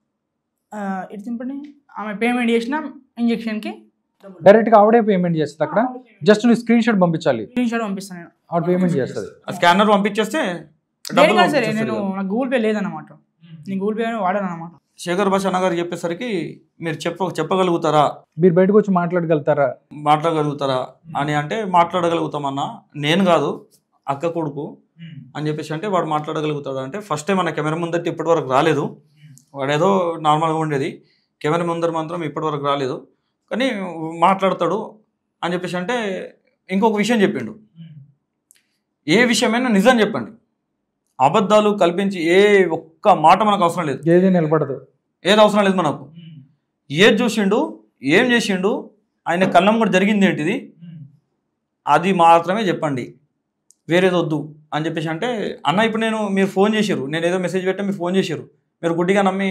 ఇటు తింపండి ఆమె పేమెంట్ చేసిన ఇంజెక్షన్కి డైరెక్ట్ గా ఆవిడే పేమెంట్ చేస్తుంది అక్కడ జస్ట్ నువ్వు స్క్రీన్ షాట్ పంపించాలి స్క్రీన్ షాట్ పంపిస్తాను నేను ఆవిడ పేమెంట్ చేస్తుంది ఆ స్కానర్ పంపించేస్తే దేనికి డబ్బులు కాదు సరే పంపించేస్తారు నేను కదా. నాకు గూగుల్ పే లేదన్నమాట నేను గూగుల్ పే వాడాను అనమాట శేఖర్ భాష అన్న గారు చెప్పేసరికి మీరు చెప్ప చెప్పగలుగుతారా మీరు బయటకు వచ్చి మాట్లాడగలుగుతారా మాట్లాడగలుగుతారా అని అంటే మాట్లాడగలుగుతామన్నా నేను కాదు అక్క కొడుకు అని చెప్పేసి అంటే వాడు మాట్లాడగలుగుతాడు అంటే ఫస్ట్ టైం మన కెమెరా ముందర ఇప్పటి వరకు రాలేదు వాడు ఏదో నార్మల్గా ఉండేది కెమెరా ముందర మాత్రం ఇప్పటి వరకు రాలేదు కానీ మాట్లాడతాడు అని చెప్పేసి అంటే ఇంకొక విషయం చెప్పిండు ఏ విషయమైనా నిజం చెప్పండి అబద్ధాలు కల్పించి ఏ ఒక్క మాట మనకు అవసరం లేదు ఏది నిలబడదు ఏది అవసరం లేదు మనకు ఏది చూసిండు ఏం చేసిండు ఆయన కళ్ళం కూడా జరిగింది ఏంటిది అది మాత్రమే చెప్పండి వేరేది వద్దు అని చెప్పేసి అంటే అన్న ఇప్పుడు నేను మీరు ఫోన్ చేశారు నేను ఏదో మెసేజ్ పెట్టా మీరు ఫోన్ చేశారు మీరు గుడ్డిగా నమ్మి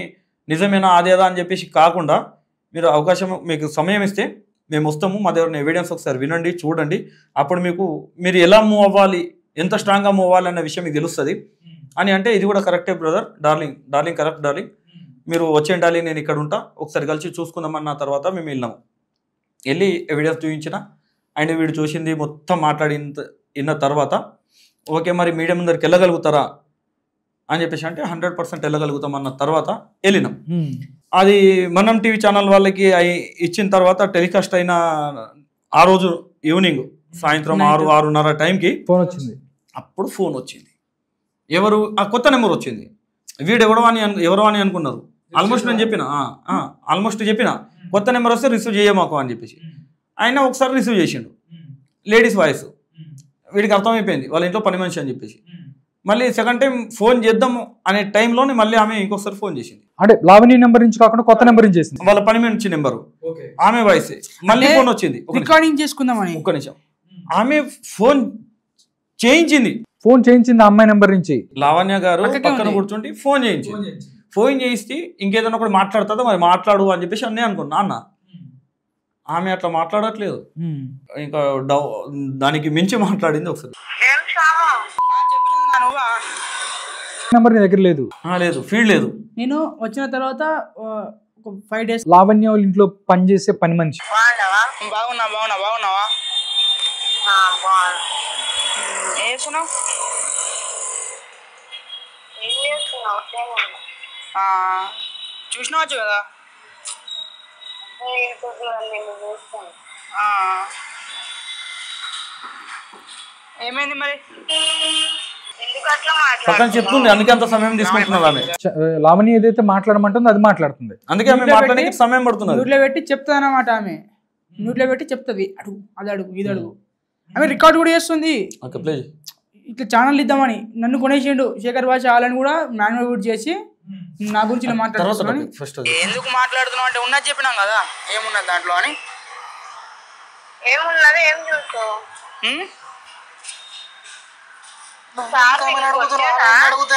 నిజమేనా అదేదా అని చెప్పేసి కాకుండా మీరు అవకాశం మీకు సమయం ఇస్తే మేము వస్తాము మా దగ్గర ఎవిడెన్స్ ఒకసారి వినండి చూడండి అప్పుడు మీకు మీరు ఎలా మూవ్ అవ్వాలి ఎంత స్ట్రాంగ్గా మూవ్ అవ్వాలి అన్న విషయం మీకు తెలుస్తుంది అని అంటే ఇది కూడా కరెక్టే brother darling darling correct darling మీరు వచ్చేయండి డార్లింగ్ నేను ఇక్కడ ఉంటా ఒకసారి కలిసి చూసుకుందామన్న తర్వాత మేము వెళ్ళాము వెళ్ళి ఎవిడెన్స్ చూపించిన అండ్ వీడు చూసింది మొత్తం మాట్లాడిన త- విన్న తర్వాత ఓకే మరి మీడియం ముందరికి వెళ్ళగలుగుతారా అని చెప్పేసి అంటే హండ్రెడ్ పర్సెంట్ వెళ్ళగలుగుతాం అన్న తర్వాత వెళ్ళినాం అది మనం టీవీ ఛానల్ వాళ్ళకి అయి- ఇచ్చిన తర్వాత టెలికాస్ట్ అయిన ఆ రోజు ఈవినింగ్ సాయంత్రం ఆరు ఆరున్నర టైంకి ఫోన్ వచ్చింది అప్పుడు ఫోన్ వచ్చింది ఎవరు ఆ కొత్త నెంబర్ వచ్చింది వీడు ఎవడో అని అను- ఎవరో అని అనుకున్నారు ఆల్మోస్ట్ నేను చెప్పిన ఆల్మోస్ట్ చెప్పిన కొత్త నెంబర్ వస్తే రిసీవ్ చేయమాకు అని చెప్పేసి ఆయన ఒకసారి రిసీవ్ చేసిండు లేడీస్ వాయిస్ వీడికి అర్థమైపోయింది వాళ్ళ ఇంట్లో పని మనిషి అని చెప్పేసి మళ్ళీ సెకండ్ టైం ఫోన్ చేద్దాము అనే టైంలోనే మళ్ళీ ఆమె ఇంకొకసారి ఫోన్ చేసింది అంటే లావణ్య నెంబర్ నుంచి కాకుండా కొత్త నెంబర్ నుంచి చేసింది వాళ్ళ పని మనిషి నెంబరు ఆమె వాయిస్ మళ్ళీ అంటే ఫోన్ వచ్చింది ఒక నిమిషం. రికార్డింగ్ చేసుకుందామని ఒక్క నిమిషం ఆమె ఫోన్ చేయించింది ఫోన్ చేయించింది ఆ అమ్మాయి నెంబర్ నుంచి లావణ్య గారు పక్కకే పక్కన ఉంది. కూర్చుంటే ఫోన్ చేయించింది ఫోన్ చేయిస్తే ఇంకేదైనా ఒకటి మాట్లాడుతుందో మరి మాట్లాడు అని చెప్పేసి అన్నీ అనుకున్నా అన్న ఆమె అట్లా మాట్లాడట్లేదు ఇంకా డౌ- దానికి మించి మాట్లాడింది ఒకసారి ఏం శ్యామ నువ్వా నెంబర్ నీ దగ్గర లేదు ఆ, లేదు ఫీల్డ్ లేదు నేను వచ్చిన తర్వాత ఆ, ఒక ఫైవ్ డేస్ లావణ్య వాళ్ళ ఇంట్లో పనిచేసే పని మనిషి బాగున్నావా బాగున్నా బాగున్నా బాగున్నావా ఆ, బాగున్నా ఏం చేస్తున్నావు ఏం చేస్తున్నావు చేయమన్నా. చూసినావచ్చు కదా నేను కొద్దిగా నిన్ను చూస్తాను ఆ. ఏమైంది మరి ఎందుకు అట్లా పక్కన చెప్తుంది మాట్లాడుతున్నావు అందుకే అంత సమయం తీసుకుంటున్నారు ఆమె చ- లావణ్య ఏదైతే మాట్లాడమంటుందో అది మాట్లాడుతుంది అందుకే ఆమె మ్యూట్లో మాట్లాడడానికి పెట్టి- సమయం పడుతున్నది మ్యూట్లో పెట్టి చెప్తానమాట ఆమె మ్యూట్లో పెట్టి చెప్తుంది అడుగు అది అడుగు ఇది అడుగు ఆమె రికార్డ్ కూడా చేస్తుంది ఓకే ప్లీజ్ ఇట్లా ఛానల్ ఇద్దామని నన్ను కొనేసిండు శేఖర్ భాష వాళ్ళని కూడా మాన్యువల్ చేసి నా గురించి ఇలా తర్వాత మాట్లాడుతున్నాను ఫస్ట్ అది ఎందుకు మాట్లాడుతున్నావు అంటే ఉన్నది చెప్పినాం కదా ఏమున్నది దాంట్లో అని ఏమున్నది ఏం చూస్తావు ఉమ్? సార్ నీకు వచ్చాడా?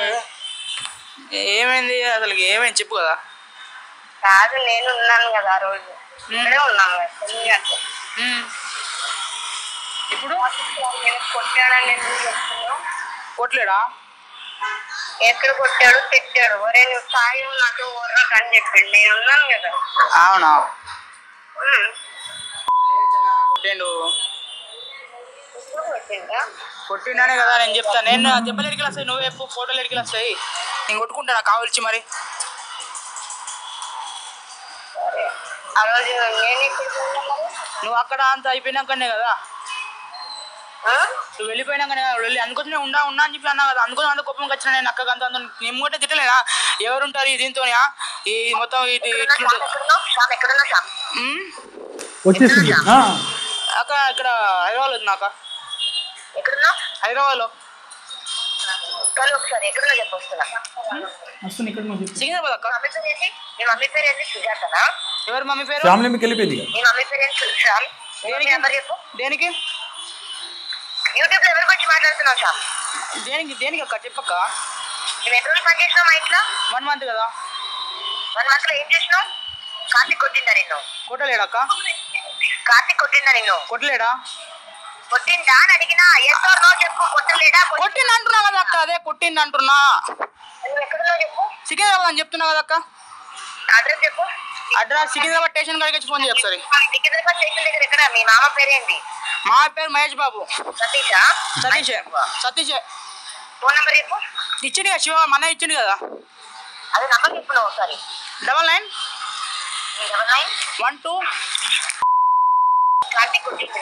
ఏమైంది అసలు ఏమైంది చెప్పు కదా కాదు నేను ఉన్నాను కదా ఆ రోజు ఇక్కడే ఉన్నాను కదా, తొమ్మిది గంటలకు. ఉమ్. ఇప్పుడు నేను కొట్టాడని ఎందుకు చెప్తున్నావు కొట్టలేడా ఎక్కడ కొట్టాడు తిట్టాడు ఒరే నువ్వు సాయి నాకు ఊర్రకు అని చెప్పిండు నేను ఉన్నాను కదా అవునా ఉమ్. కొట్టిండు ఇప్పుడు కొట్టిందా కొట్టిండానే కదా నేను చెప్తా నేను దెబ్బలు ఎడికి వస్తాయి నువ్వే చెప్పు ఫోటోలు ఎడికి వస్తాయి నేను కొట్టుకుంటాను కావలిచి మరి సరే ఆ రోజు నేను ఇప్పుడు నువ్వు అక్కడ అంత అయిపోయినాకనే కదా నువ్వు వెళ్ళిపోయినాకనే కదా వెళ్ళి అందుకోసం నేను ఉండా ఉన్నా అని చెప్పి అన్నా కదా అందుకోసం అంత కోపంకి వచ్చిన నేను అక్కగా అంత అంత నేను కూడా తిట్టలేదా ఎవరుంటారు ఈ దీంతో ఈ మొత్తం ఇది ఇట్లుంటుంది ఎక్కడున్నావు శ్యామ్ ఎక్కడున్నా శ్యామ్ ఉమ్? వచ్చేసింది ఆ, అక్క ఇక్కడ హైదరాబాద్ ఉంది నాక ఎక్కడున్నావు హైదరాబాద్లో కానీ ఒకసారి ఎక్కడున్నా చెప్పు వస్తున్నా వస్తుంది ఇక్కడ సికింద్రాబాద్ అక్క మమ్మీ పేరు ఏంటి మీ మమ్మీ పేరు ఏంటి సుజాతనా ఎవరు మమ్మీ పేరు ఫ్యామిలీ మీకు వెళ్ళిపోయింది ఇక. మీ మమ్మీ పేరు ఏంటి శ్యామ్ మీ మమ్మీ నెంబర్ చెప్పు దేనికి యూట్యూబ్ లో ఎవరి గురించి మాట్లాడుతున్నావు శ్యామ్ దేనికి దేనికి అక్క చెప్పక్క మేము ఎన్ని రోజులు పని చేసినావు మా ఇంట్లో వన్ మంత్ కదా వన్ మంత్ లో ఏం చేసినావు కార్తీక్ కొట్టిందా నిన్ను కొట్టలేడక్క కార్తీక్ కొట్టిందా నిన్ను కొట్టలేడా కొట్టిందా అని అడిగినా ఎస్ ఆర్ నో చెప్పు కొట్టలేదా కొట్టి- కొట్టింది అంటున్నా కదా అక్క అదే కొట్టింది అంటున్నా నువ్వు ఎక్కడున్నావు చెప్పు సికింద్రాబాద్ అని చెప్తున్నా కదా అక్క అడ్రస్ చెప్పు అడ్రస్ సికింద్రాబాద్ స్టేషన్ కాడికి వచ్చి ఫోన్ చేయ ఒకసారి సికింద్రాబాద్ స్టేషన్ దగ్గర ఎక్కడ మీ మామ పేరేంటి మా పేరు మహేష్ బాబు సతీషా సతీష్ సతీష్ ఫోన్ నెంబర్ చెప్పు ఇచ్చింది కదా శివ మన ఇచ్చింది కదా అదే నంబర్ చెప్పు నువ్వు ఒకసారి double nine double nine one two Karthik కొట్టింది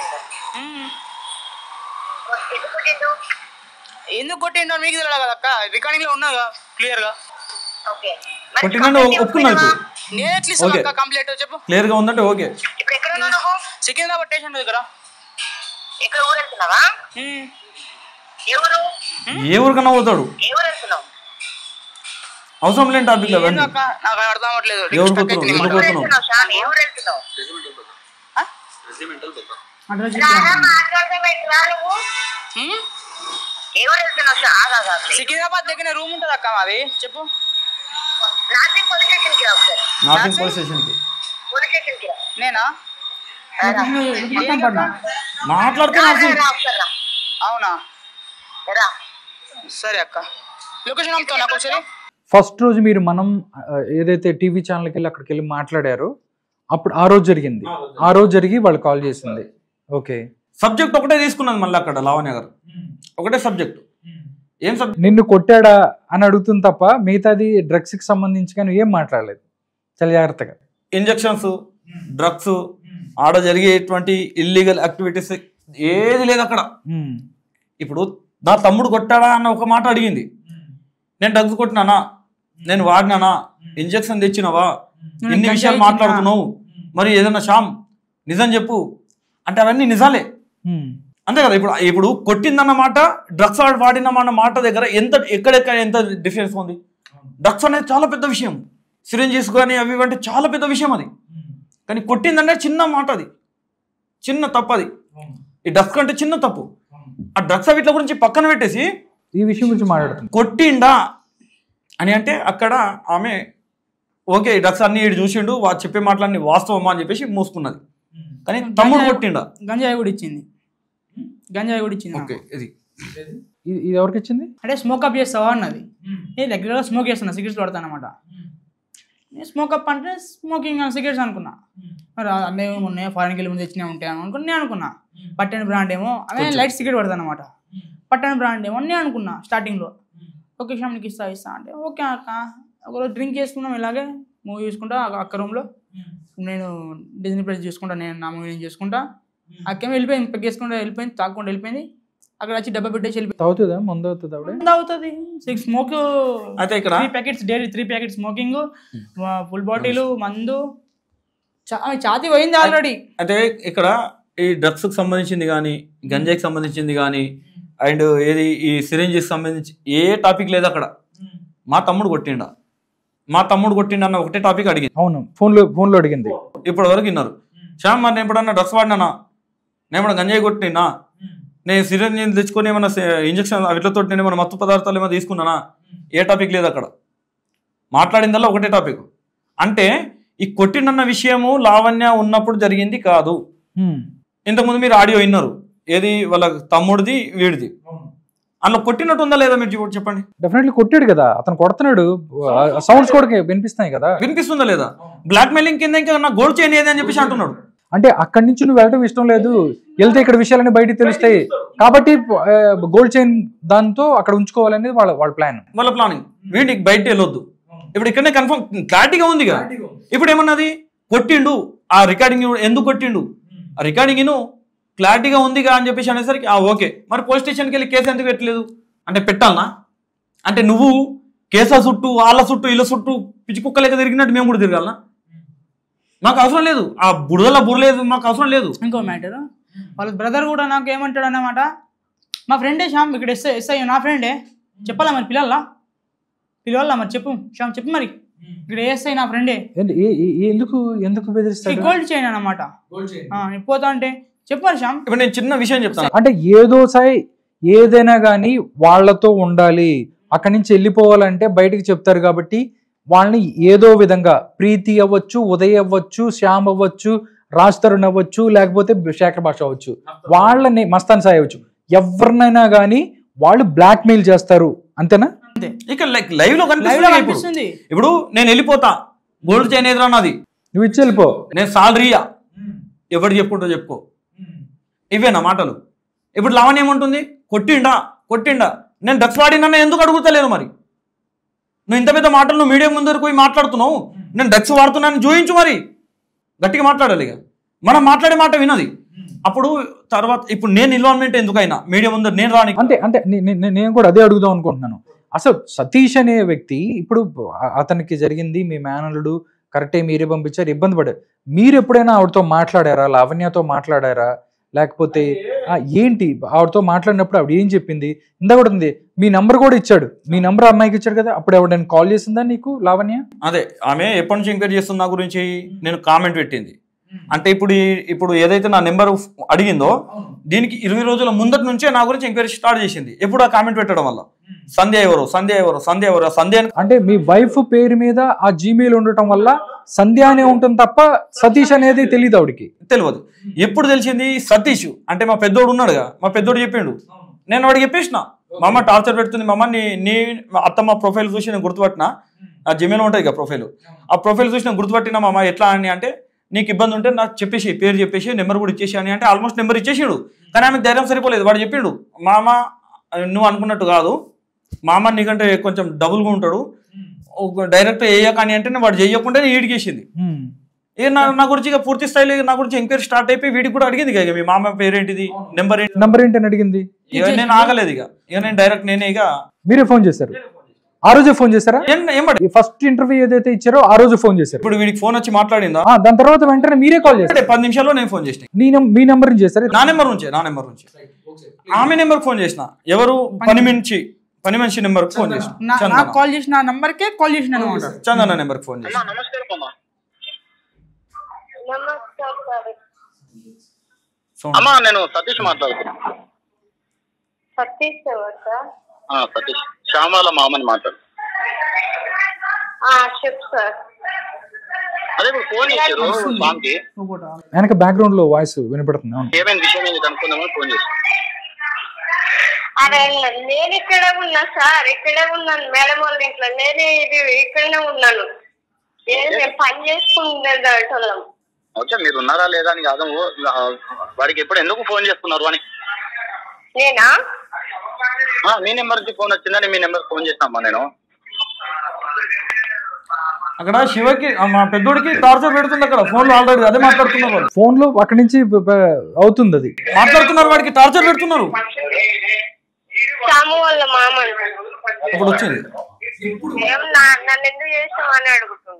ఎందుకు కొట్టిండు ఎందుకు కొట్టిండో మీకు తెలియదు కదా అక్క రికార్డింగ్ లో ఉన్నా కదా క్లియర్ గా ఓకే కొట్టిందని ఒప్పుకున్నావు ఇప్పుడు నేను ఎట్లా ఇస్తాను Okay. అక్క కంప్లీట్ చెప్పు క్లియర్ గా ఉందంటే ఓకే ఇప్పుడు ఎక్కడ ఉన్నావు నువ్వు సికింద్రాబాద్ స్టేషన్ దగ్గర ఎక్కడ ఊరు వెళ్తున్నావా ఉమ్. ఏ ఊరు ఏ ఊరికన్నా పోతాడు ఏ ఊరు వెళ్తున్నావు అవసరం లేని టాపిక్ ఏందో అవన్నీ అక్క నాకు అర్థం అవ్వట్లేదు ఎవరు Stuck కొడుతున్నారు? అవుతుంది ఎందుకు మాట. ఏ ఊరు పోతున్నావు? వెళ్తున్నావు శ్యామ్ ఏ ఊరు వెళ్తున్నావు అడ్రస్ రారా మాట్లాడదాం ఎట్లా నువ్వు ఉమ్? ఏ ఊరు వెళ్తున్నావు శ్యామ్ ఆగా ఆగా, ఆగా. సికింద్రాబాద్ దగ్గర రూమ్ ఉంటుంది అక్క మాది చెప్పు నాసింగ్ పోలీస్ స్టేషన్ కి రా ఒకసారి నార్సింగ్ పోలీస్ స్టేషన్కి పోలీస్ స్టేషన్ కి రా నేనా లొకేషన్ పడినా మాట్లాడుతూ రా, నార్సింగ్ రా, ఒకసారి రా. అవునా రా సరే అక్క లొకేషన్ పంపుతావు నాకు ఒకసారి ఫస్ట్ రోజు మీరు మనం ఆ, ఏదైతే టీవీ ఛానల్కి వెళ్ళి అక్కడికి వెళ్ళి మాట్లాడారో అప్పుడు ఆ రోజు జరిగింది ఆ రోజు జరిగి వాళ్ళు కాల్ చేసింది ఓకే సబ్జెక్ట్ ఒకటే తీసుకున్నది మళ్ళీ అక్కడ లావణ్య గారు ఒకటే సబ్జెక్ట్ ఏం సబ్జెక్ట్ నిన్ను కొట్టాడా అని అడుగుతుంది తప్ప మిగతాది డ్రగ్స్ కి సంబంధించి కానీ ఏం మాట్లాడలేదు చాలా జాగ్రత్తగా ఇంజెక్షన్స్ డ్రగ్స్ ఆడ జరిగేటువంటి ఇల్లీగల్ యాక్టివిటీస్ ఏది లేదు అక్కడ ఉమ్, ఇప్పుడు నా తమ్ముడు కొట్టాడా అన్న ఒక మాట అడిగింది నేను డ్రగ్స్ కొట్టినానా నేను వాడినానా ఇంజెక్షన్ తెచ్చినావా ఇన్ని గంజాయి విషయాలు ఇచ్చినా? మాట్లాడుతున్నావు మరి ఏదన్నా శ్యామ్ నిజం చెప్పు అంటే అవన్నీ నిజాలే ఉమ్, అంతే కదా ఇప్పుడు ఇప్పుడు కొట్టిందన్న మాట డ్రగ్స్ వాడినమన్న మాట దగ్గర ఎంత ఎక్కడెక్కడ ఎంత డిఫరెన్స్ ఉంది డ్రగ్స్ అనేది చాలా పెద్ద విషయం సిరింజెస్ కానీ అవి ఇవి అంటే చాలా పెద్ద విషయం అది కానీ కొట్టిందంటే చిన్న మాట అది చిన్న తప్పు అది ఈ డ్రగ్స్ కంటే చిన్న తప్పు ఆ డ్రగ్స్ వీటి గురించి పక్కన పెట్టేసి ఈ విషయం గురించి మాట్లాడుతుంది కొట్టిండా అని అంటే అక్కడ ఆమె ఓకే ఈ డ్రగ్స్ అన్ని ఈడు చూసిండు వా చెప్పే మాటలన్నీ వాస్తవమా అని చెప్పేసి మూసుకున్నది కానీ తమ్ముడు కొట్టిండా గంజాయి కూడా ఇచ్చింది గంజాయి కూడా ఇచ్చింది నాకు. ఓకే ఇది ఇది ఇది ఎవరికి ఇచ్చింది అంటే స్మోక్ అప్ చేస్తావా అన్నది నేను రెగ్యులర్గా స్మోక్ చేస్తున్నా సిగరెట్స్ పడతాను అనమాట నేను స్మోక్ అప్ అంటే స్మోకింగ్ సిగరెట్స్ అనుకున్నా మరి అన్నీ ఉన్నాయి ఫారెన్కి వెళ్ళి ముందు తెచ్చినా ఉంటాయి అనుకుని నేను అనుకున్నా పట్టణ బ్రాండ్ ఏమో అదే లైట్ సిగరెట్ పడతాను అనమాట పట్టణ బ్రాండ్ ఏమో నేను అనుకున్నా స్టార్టింగ్లో ఓకే షామ్కి ఇస్తా ఇస్తా అంటే ఓకే అక్క ఒకరోజు డ్రింక్ చేసుకున్నాం ఇలాగే మూవీ చూసుకుంటా ఆ- అక్క రూమ్లో నేను డిజ్నీ ప్లస్ చూసుకుంటా నేను నా మూవీ నేను చూసుకుంటా అక్కేమో వెళ్ళిపోయింది పెగ్గేసుకుంటా వెళ్ళిపోయింది తాకుండా వెళ్ళిపోయింది అక్కడ వచ్చి డబ్బా పెట్టేసి వెళ్ళిపోయింది తాగుతుందా ముందు అవుతుంది ఆవిడ ఎంత అవుతుంది సిక్స్ స్మోక్ అయితే ఇక్కడ three packets daily three packets smoking full bottle మందు చా- ఛాతీ పోయింది ఆల్రెడీ అయితే ఇక్కడ ఈ డ్రగ్స్ కి సంబంధించింది కానీ గంజాయికి సంబంధించింది కానీ అండ్ ఏది ఈ సిరింజ్కి సంబంధించి ఏ టాపిక్ లేదు అక్కడ మా తమ్ముడు కొట్టిండా మా తమ్ముడు కొట్టిండా అన్న ఒకటే టాపిక్ అడిగింది అవును ఫోన్లో ఫోన్లో అడిగింది ఇప్పటి వరకు విన్నారు శ్యామ్ మరి నేను ఎప్పుడన్నా డ్రగ్స్ వాడినానా నేను ఏమన్నా గంజాయి కొట్టినా నేను సిరంజ్ తెచ్చుకొని ఏమన్నా ఇంజక్షన్ వీటితో నేను ఏమన్నా మత్తు పదార్థాలు ఏమైనా తీసుకున్నానా ఏ టాపిక్ లేదు అక్కడ మాట్లాడిందల్లా ఒకటే టాపిక్ అంటే ఈ కొట్టినన్న విషయము లావణ్య ఉన్నప్పుడు జరిగింది కాదు ఉమ్, ఇంతకుముందు మీరు ఆడియో విన్నారు ఏది వాళ్ళ తమ్ముడిది వీడిది అందులో కొట్టినట్టు ఉందా లేదా మీరు చెప్ప- చెప్పండి డెఫినెట్లీ కొట్టాడు కదా అతను కొడుతున్నాడు సౌండ్స్ కూడా వినిపిస్తున్నాయి కదా వినిపిస్తుందా లేదా బ్లాక్ మెయిలింగ్ కింద ఇంకా నా గోల్డ్ చైన్ ఏది అని చెప్పేసి అంటున్నాడు అంటే అక్కడి నుంచి నువ్వు వెళ్ళడం ఇష్టం లేదు వెళ్తే ఇక్కడ విషయాలన్నీ బయటికి తెలుస్తాయి కాబట్టి గోల్డ్ చైన్ దాంతో అక్కడ ఉంచుకోవాలనేది వాళ్ళ వాళ్ళ ప్లాన్ వాళ్ళ ప్లానింగ్ వీడికి బయట వెళ్ళొద్దు ఇప్పుడు ఇక్కడనే కన్ఫర్మ్ క్లారిటీగా ఉంది కదా ఇప్పుడు ఏమన్నది కొట్టిండు ఆ రికార్డింగ్ ఎందుకు కొట్టిండు ఆ రికార్డింగ్ క్లారిటీగా ఉందిగా అని చెప్పేసి అనేసరికి ఆ ఓకే మరి పోలీస్ స్టేషన్కి వెళ్ళి కేసు ఎందుకు పెట్టలేదు అంటే పెట్టాలనా అంటే నువ్వు కేసుల చుట్టూ వాళ్ళ చుట్టూ వీళ్ళ చుట్టూ పిచ్చి కుక్క లెక్క తిరిగినట్టు మేము కూడా తిరగాలనా మాకు అవసరం లేదు ఆ బురదల బుర్రలేదు మాకు అవసరం లేదు ఇంకో మ్యాటర్ వాళ్ళ బ్రదర్ కూడా నాకు ఏమంటాడు అన్నమాట మా ఫ్రెండే శ్యామ్ ఇక్కడ ఎస్ఐ ఎస్ఐ నా ఫ్రెండే చెప్పాలా మరి పిల్లల్లా పిలవాలా మరి చెప్పు శ్యామ్ చెప్పు మరి ఇక్కడ ఎస్ఐ నా ఫ్రెండే ఏంటి ఏ- ఏ- ఏ- ఎందుకు ఎందుకు బెదిరిస్తాడు గోల్డ్ చైన్ అన్నమాట ఆ, నేను పోతా అంటే చెప్పు మరి శ్యామ్ ఇప్పుడు నేను చిన్న విషయం చెప్తాను అంటే ఏదో సాయి ఏదైనా కానీ వాళ్ళతో ఉండాలి అక్కడి నుంచి వెళ్ళిపోవాలంటే బయటికి చెప్తారు కాబట్టి వాళ్ళని ఏదో విధంగా ప్రీతి అవ్వచ్చు ఉదయ్ అవ్వచ్చు శ్యామ్ అవ్వచ్చు రాజ్ తరుణ్ అవ్వచ్చు లేకపోతే శేఖర్ భాష అవ్వచ్చు వాళ్ళని మస్తాన్ సాయి అవ్వచ్చు ఎవరినైనా కానీ వాళ్ళు బ్లాక్ మెయిల్ చేస్తారు అంతేనా అంతే ఇక లైక్ లైవ్ లో లైవ్ లో కనిపిస్తుంది ఇప్పుడు కనిపిస్తుంది ఇప్పుడు నేను వెళ్ళిపోతా గోల్డ్ చైన్ ఎదురా నాది నువ్వు ఇచ్చి వెళ్ళిపో నేను సాలరీయా ఎవరు చెప్పుకుంటో చెప్పుకో ఇవేనా మాటలు ఇప్పుడు లావణ్య ఏముంటుంది కొట్టిండా కొట్టిండా నేను డ్రగ్స్ వాడినా ఎందుకు అడుగుతలేను మరి నువ్వు ఇంత పెద్ద మాటలు నువ్వు మీడియా ముందరకు పోయి మాట్లాడుతున్నావు నేను డ్రగ్స్ వాడుతున్నాను చూయించు మరి గట్టిగా మాట్లాడాలి ఇక మనం మాట్లాడే మాట వినది అప్పుడు తర్వాత ఇప్పుడు నేను ఇన్వాల్వ్మెంట్ ఎందుకైనా మీడియా ముందర నేను రాని అంటే అంటే నే- నే- నే- నేను కూడా అదే అడుగుదాం అనుకుంటున్నాను అసలు సతీష్ అనే వ్యక్తి ఇప్పుడు అ- అతనికి జరిగింది మీ మేనలుడు కరెక్టే మీరే పంపించారు ఇబ్బంది పడారు మీరు ఎప్పుడైనా ఆవిడతో మాట్లాడారా లావణ్యతో మాట్లాడారా లేకపోతే ఆ, ఏంటి ఆవిడతో మాట్లాడినప్పుడు ఆవిడ ఏం చెప్పింది ఇందా కూడా ఉంది మీ నంబర్ కూడా ఇచ్చాడు మీ నంబర్ అమ్మాయికి ఇచ్చాడు కదా అప్పుడు ఆవిడ కాల్ చేసిందా నీకు లావణ్య అదే ఆమె ఎప్పటి నుంచి ఎంక్వైరీ చేస్తుంది నా గురించి నేను కామెంట్ పెట్టింది అంటే ఇప్పుడు ఈ- ఇప్పుడు ఏదైతే నా నెంబర్ అడిగిందో దీనికి ఇరవై రోజుల ముందటి నుంచే నా గురించి ఎంక్వైరీ స్టార్ట్ చేసింది ఎప్పుడు ఆ కామెంట్ పెట్టడం వల్ల సంధ్య ఎవరు సంధ్య ఎవరు సంధ్య ఎవరు ఆ సంధ్య అని అంటే మీ వైఫ్ పేరు మీద ఆ జీమెయిల్ ఉండటం వల్ల సంధ్య అనే ఉంటుంది తప్ప సతీష్ అనేది తెలియదు ఆవిడకి తెలియదు ఎప్పుడు తెలిసింది సతీష్ అంటే మా పెద్దోడు ఉన్నాడుగా మా పెద్దోడు చెప్పిండు నేను వాడికి చెప్పేసిన మా అమ్మ టార్చర్ పెడుతుంది మా అమ్మ నీ నీ అత్తమ్మ ప్రొఫైల్ చూసి నేను గుర్తుపట్టిన ఆ జిమెయిల్ ఉంటుంది ఇక ప్రొఫైల్ ఆ ప్రొఫైల్ చూసి నేను గుర్తుపట్టిన మా అమ్మ ఎట్లా అని అంటే నీకు ఇబ్బంది ఉంటే నాకు చెప్పేసి పేరు చెప్పేసి నెంబర్ కూడా ఇచ్చేసి అని అంటే ఆల్మోస్ట్ నెంబర్ ఇచ్చేసాడు కానీ ఆమెకు ధైర్యం సరిపోలేదు వాడు చెప్పిండు మా అమ్మ నువ్వు అనుకున్నట్టు కాదు మా అమ్మ నీకంటే కొంచెం డబుల్గా ఉంటాడు డైరెక్ట్ వేయకని అంటే వాడు చేయకుండా ఈడికేసింది ఏ నా నా గురించి ఇక పూర్తి స్థాయిలో నా గురించి ఎంక్వైరీ స్టార్ట్ అయిపోయి వీడికి కూడా అడిగింది ఇక మీ మామ పేరేంటిది నెంబర్ ఏంటి నంబర్ ఏంటని అడిగింది ఇక నేను ఆగలేదు ఇక ఇక నేను డైరెక్ట్ నేనే ఇక మీరే ఫోన్ చేశారు ఆ రోజే ఫోన్ చేశారా ఏం ఏం పడ- ఈ ఫస్ట్ ఇంటర్వ్యూ ఏదైతే ఇచ్చారో ఆ రోజు ఫోన్ చేశారు ఇప్పుడు వీడికి ఫోన్ వచ్చి మాట్లాడిందా ఆ, దాని తర్వాత వెంటనే మీరే కాల్ చేశారు అంటే పది నిమిషాల్లో నేను ఫోన్ చేసిన నీ నం- మీ నెంబర్ నుంచి చేశారు నా నెంబర్ నుంచే నా నెంబర్ నుంచి ఆమె నెంబర్ ఫోన్ చేసిన ఎవరు పని మనిషి పని మనిషి నెంబర్ ఫోన్ చేసిన నా- చందన నాకు కాల్ చేసిన నంబర్కే కాల్ చేసిన అనమాట చందన నెంబర్ ఫోన్ చేసిన నమస్కారం అమ్మా నమస్కారం సార్ సౌండ్. అమ్మా నేను సతీష్ మాట్లాడుతున్నా సతీష్ ఎవరు సార్ ఆ, సతీష్ శ్యామాల మామని మాట్లాడు ఆ, చెప్పు సార్ అదే ఇప్పుడు ఫోన్ చేశారు స్వామికి వెనక బ్యాక్గ్రౌండ్ లో వాయిస్ వినపడుతుంది అవును ఏమేమి విషయం ఏంటి కనుక్కుందామని ఫోన్ చేశాను అరే నేను ఇక్కడే ఉన్నా సార్ ఇక్కడే ఉన్నాను మేడం వాళ్ళ ఇంట్లో నేనే ఇది ఇక్కడనే ఉన్నాను నేను నేను పని చేసుకుంటున్నాం ఓకే మీరు ఉన్నారా లేదా అని కాదు ఆ, వాడికి ఎప్పుడు ఎందుకు ఫోన్ చేస్తున్నారు అని నేనా ఆ, మీ నెంబర్ కి ఫోన్ వచ్చిందని మీ నెంబర్ ఫోన్ చేసినమ్మా నేను అక్కడ శివకి ఆ, మా పెద్దోడికి టార్చర్ పెడుతుంది అక్కడ ఫోన్ లో ఆల్రెడీ అదే మాట్లాడుతున్నారు వాళ్ళు ఫోన్ లో అక్కడి నుంచి బ- బ- అవుతుంది అది మాట్లాడుతున్నారు వాడికి టార్చర్ పెడుతున్నారు సాము వాళ్ళ మామ ఇప్పుడు వచ్చింది ఏం నా- నన్ను ఎందుకు చేస్తావు అని అడుగుతుంది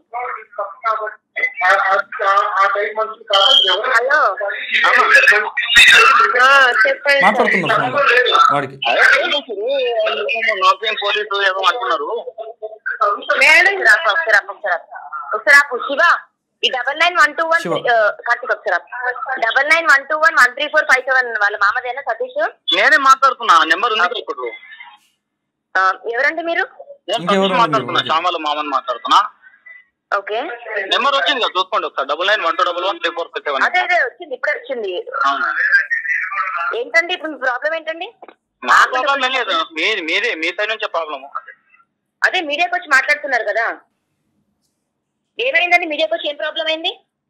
హలో ఆ, చెప్పండి సార్. మాట్లాడుతున్నారు ఫోన్ లో వాడికి అదే ఫోన్ చేశారు, ఏమో నాకేం పోలీసు ఏమో అంటున్నారు మేడం రాకు ఒకసారి ఆపు, ఒకసారి ఆపు. ఒకసారి ఆపు. శివ ఈ double nine one two one Shiva. Karthik ఒకసారి double nine one two one one three four five seven వాళ్ళ మామదేనా సతీష్ నేనే మాట్లాడుతున్నా నెంబర్ ఉంది కదా ఇప్పుడు ఆ, ఎవరండి మీరు నేను ఇంకెవరు సతీష్ మాట్లాడుతున్నా మీరు? శ్యామల మామని మాట్లాడుతున్నా ఓకే నెంబర్ వచ్చింది కదా చూసుకోండి ఒకసారి double nine one two double one three four six seven అదే అదే వచ్చింది ఇప్పుడే వచ్చింది ఏంటండి ఇప్పుడు మీ ప్రాబ్లం ఏంటండి మా ప్రాబ్లం ఏం లేదు మీ మీదే మీ సైడ్ నుంచే ప్రాబ్లమ్ అదే మీడియాకి వచ్చి మాట్లాడుతున్నారు కదా ఏమైందండి మీడియాకి వచ్చి ఏం ప్రాబ్లం అయింది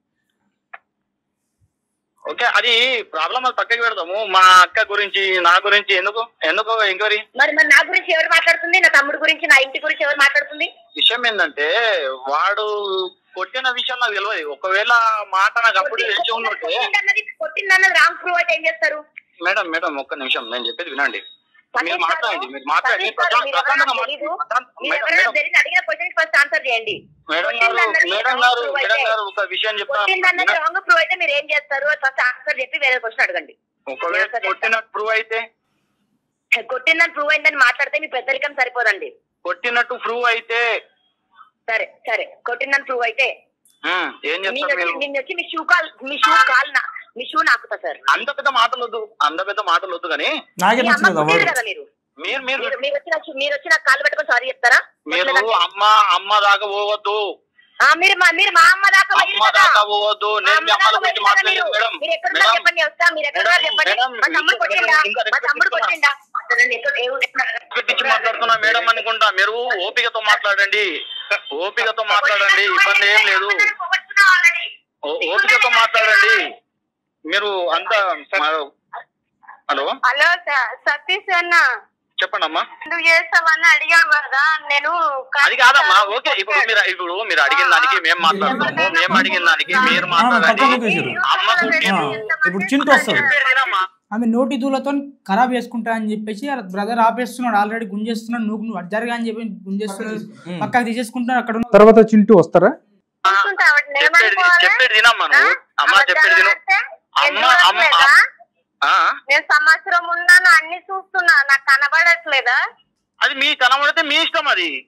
ఓకే అది ప్రాబ్లం అది పక్కకి పెడదాము మా అక్క గురించి నా గురించి ఎందుకు ఎందుకు ఎంక్వైరీ మరి మరి నా గురించి ఎవరు మాట్లాడుతుంది నా తమ్ముడు గురించి నా ఇంటి గురించి ఎవరు మాట్లాడుతుంది విషయం ఏంటంటే వాడు కొట్టిన విషయం నాకు తెలియదు ఒకవేళ మాట నాకు అప్పుడు తెలిసి ఉన్నట్టే కొట్టిందన్నది కొట్టిందన్నది రాంగ్ ప్రూవ్ అయితే ఏం చేస్తారు మేడం మేడం ఒక్క నిమిషం నేను చెప్పేది వినండి మీరు సతీష్ మాట్లాడండి గారు, మీరు మాట్లాడండి సతీష్ గారు, మీరు ఎవరో నాకు తెలీదు. మీరు మేడం ఎవరైనా మేడం జరిగిన అడిగిన క్వశ్చన్ ఫస్ట్ ఆన్సర్ చేయండి మేడం గారు కొట్టిందన్నది మేడం wrong గారు prove మేడం అయితే- గారు ఒక విషయం చెప్తాను కొట్టిందన్నది రాంగ్ ప్రూవ్ అయితే మీరు ఏం చేస్తారు ఫస్ట్ ఆన్సర్ చెప్పి వేరే క్వశ్చన్ అడగండి ఒకవేళ కొట్టిన ప్రూవ్ అయితే కొట్టిందని ప్రూవ్ అయిందని మాట్లాడితే మీ పెద్దరికం సరిపోదండి కొట్టినట్టు ప్రూవ్ అయితే సరే సరే కొట్టిందని ప్రూవ్ అయితే ఉమ్, ఏం నేను చేస్తారు వచ్చి మీరు నిన్న వచ్చి మీ షూ కాల్ మీ షూ కాల్ నా- మీ షూ నాకుతా సార్ అంత పెద్ద మాటలు వద్దు అంత పెద్ద మాటలు వద్దు కానీ నాకే మీ అమ్మ నచ్చలేదు కుట్టారు వాడు కదా మీరు మీరు మీరు మీరు మీరు వచ్చి నాకు- మీరు వచ్చి నాకు కాలు పెట్టుకొని సారీ చెప్తారా మీరు అమ్మ అమ్మ దాకా పోవద్దు ఆ, మీరు మా మీరు మా అమ్మ దాకా పోయారు అమ్మ కదా. దాకా పోవద్దు మా నేను అమ్మ మీ అమ్మల దాకా గురించి పోయారు కదా మాట్లాడలేదు మీరు. మేడం మీరు ఎక్కడ ఉన్నారు మేడం చెప్పండి వస్తా మీరు ఎక్కడ ఉన్నారు మేడం, చెప్పండి మేడం, మా తమ్ముడు ఇంకా కొట్టిండా ఇంకా మా తమ్ముడు రెస్పెక్ట్ కొట్టిండా అసలు ఎక్కడ- ఏ- ఎక్కడ- పిచ్చి మాట్లాడుతున్నా మేడం అనుకుంటా మీరు ఓపికతో మాట్లాడండి ఓపికతో మాట్లాడండి ఇబ్బంది ఏం లేదు కొట్టుకున్నా already. ఓ- ఓపికతో మాట్లాడండి మీరు అంత హలో హలో స- సతీష్ అన్న చెప్పండి అమ్మా నువ్వు చేస్తావని అడిగావు కదా నేను అది కాదమ్మా ఓకే ఇప్పుడు మీరు ఇప్పుడు మీరు అడిగిన దానికి మేము మాట్లాడుతాము మేము అడిగిన దానికి మీరు మాట్లాడండి పక్కన కూర్చోరు. అమ్మకు ఆ, ఇప్పుడు చింటూ వస్తాడు వినమ్మా. ఆమె నోటి దూలతో ఖరాబ్ చేసుకుంటా అని చెప్పేసి వాళ్ళ బ్రదర్ ఆపేస్తున్నాడు ఆల్రెడీ గుంజేస్తున్నాడు నువ్వు నువ్వు అడ్జరగా అని చెప్పి గుంజేస్తున్నాడు పక్కకు తీసేసుకుంటున్నాడు అక్కడ ఉన్న తర్వాత చింటూ వస్తారా చెప్పేది చెప్పేది తినమ్మా నువ్వు అమ్మ చెప్పేది తిను అమ్మ అమ్మ ఆ? నేను సంవత్సరం ఉన్నాను అన్ని చూస్తున్నా నాకు కనబడట్లేదా అది మీ కనబడితే మీ ఇష్టం అది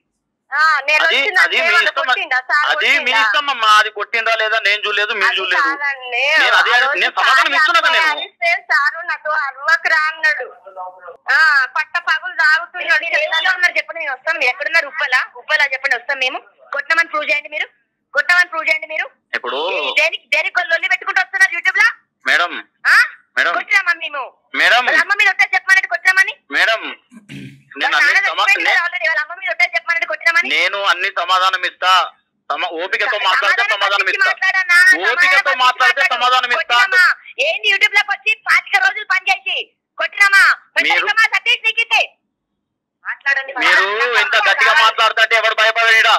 ఆ, నేను అది వచ్చిందంటే అది మీ వాళ్ళు ఇష్టం కొట్టిండా? సార్ అది మీ కొట్టిండా? ఇష్టం అమ్మా అది కొట్టిండ్రా లేదా నేను చూడలేదు మీరు అది చూడలేదు కాదండి. నేను అదే ఆ రోజు నేను సమాధానం సార్ ఇస్తున్నా కదా నేను అరిస్తే సారు నాతో అరవకు రా అన్నాడు ఆ, పట్ట పగులు తాగుతున్నాడు ఎక్కడ ఉన్నారు చెప్పండి నేను వస్తాను మీరు ఎక్కడున్నారు ఉప్పలా ఉప్పలా చెప్పండి వస్తాం మేము కొట్టినామని ప్రూవ్ చేయండి మీరు కొట్టినామని ప్రూవ్ చేయండి మీరు ఇప్పుడు ఈ దేనికి దేనికి కొల్లు పెట్టుకుంటూ వస్తున్నారు యూట్యూబ్ లో మేడం ఆ? మేడం కొట్టినామా మేము మేడం వాళ్ళ అమ్మ మీద ఒట్టేసి చెప్పమన్నట్టు కొట్టినామని మేడం నేను వాళ్ళ అన్ని నాన్న సమా- చచ్చిపోయింది నే- కదా already. వాళ్ళ అమ్మ మీద ఒట్టేసి చెప్పమన్నట్టు కొట్టినామని నేను అన్ని సమాధానం ఇస్తా సమ- ఓపికతో మాట్లాడితే సమాధానం పట్టించి ఇస్తా మాట్లాడనా? ఓపికతో సమాధానం మాట్లాడితే పట్టించి సమాధానం ఇస్తా కొట్టినామా? ఏంది యూట్యూబ్ లోకి వచ్చి పాతిక రోజులు పని చేసి కొట్టినామా మీరు- పెట్టినామా సతీష్ నీకితే మాట్లాడండి మీరు ఇంత గట్టిగా మాట్లాడుతుంటే ఎవరు భయపడడా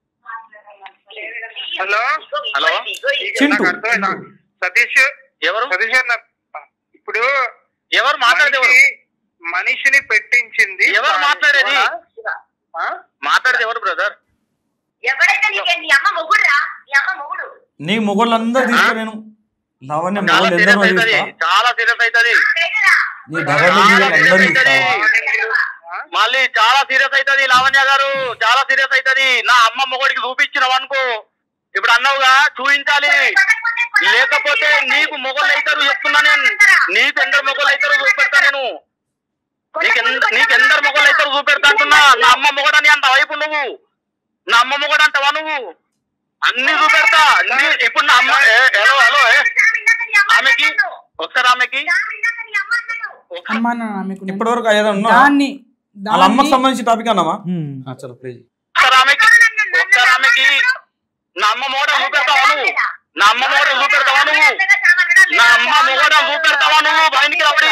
హలో హలో చింటూ. నాకు అర్థమైందా? సతీష్ ఎవరు సతీష్ అన్న ఇప్పుడు ఎవరు మాట్లాడేది ఎవరు మనిషి- మనిషిని పెట్టించింది ఎవరు మాట్లాడేది? ఆ? మాట్లాడేది ఎవరు బ్రదర్ ఎవడైతే నీకే నీ అమ్మ మొగుడురా నీ అమ్మ మొగుడు నీ మొగోళ్ళందరూ తీసుకో నేను లావణ్య చాలా మొగోళ్ళు సీరియస్ ఎందరో అవుతుంది తీస్తా చాలా సీరియస్ అవుతుంది లేదురా. నీ డగర్లు అందరూ తీస్తా మళ్ళీ చాలా సీరియస్ అవుతుంది లావణ్య గారు చాలా సీరియస్ అవుతుంది నా అమ్మ మొగడికి చూపించినావు అనుకో ఇప్పుడు అన్నావుగా చూపించాలి లేకపోతే నీకు మొగళ్ళు అవుతారు చెప్తున్నా నేను నీకు ఎందరు మొగళ్ళు అవుతారు చూపెడతా నేను నీకు ఎంత- నీకు ఎందరు మొగళ్ళు అవుతారు చూపెడతా అంటున్నా నా అమ్మ మొగడని అంత వైపు నువ్వు నా అమ్మ మొగడు అంటావా నువ్వు అన్ని చూపెడతా అన్ని ఇప్పుడు నా అమ్మ ఏ, హలో హలో ఏ, ఆమెకి ఒకసారి ఆమెకి ఒకసారి అమ్మా నాన్న మీకు నేను- ఇప్పటివరకు అయ్యేదా ఉన్నా దాన్ని వాళ్ళ అమ్మకి దాన్ని- సంబంధించిన టాపిక్ అన్నామా హ్మ్. ఆ, చలో ప్లీజ్ ఒకసారి ఆమెకి ఒకసారి ఆమెకి నా అమ్మ మొగడ చూపెడతావా నువ్వు నా అమ్మ మొగడ చూపెడతావా నువ్వు నా అమ్మ మొగడ చూపెడతావా నువ్వు బయటికి రావడి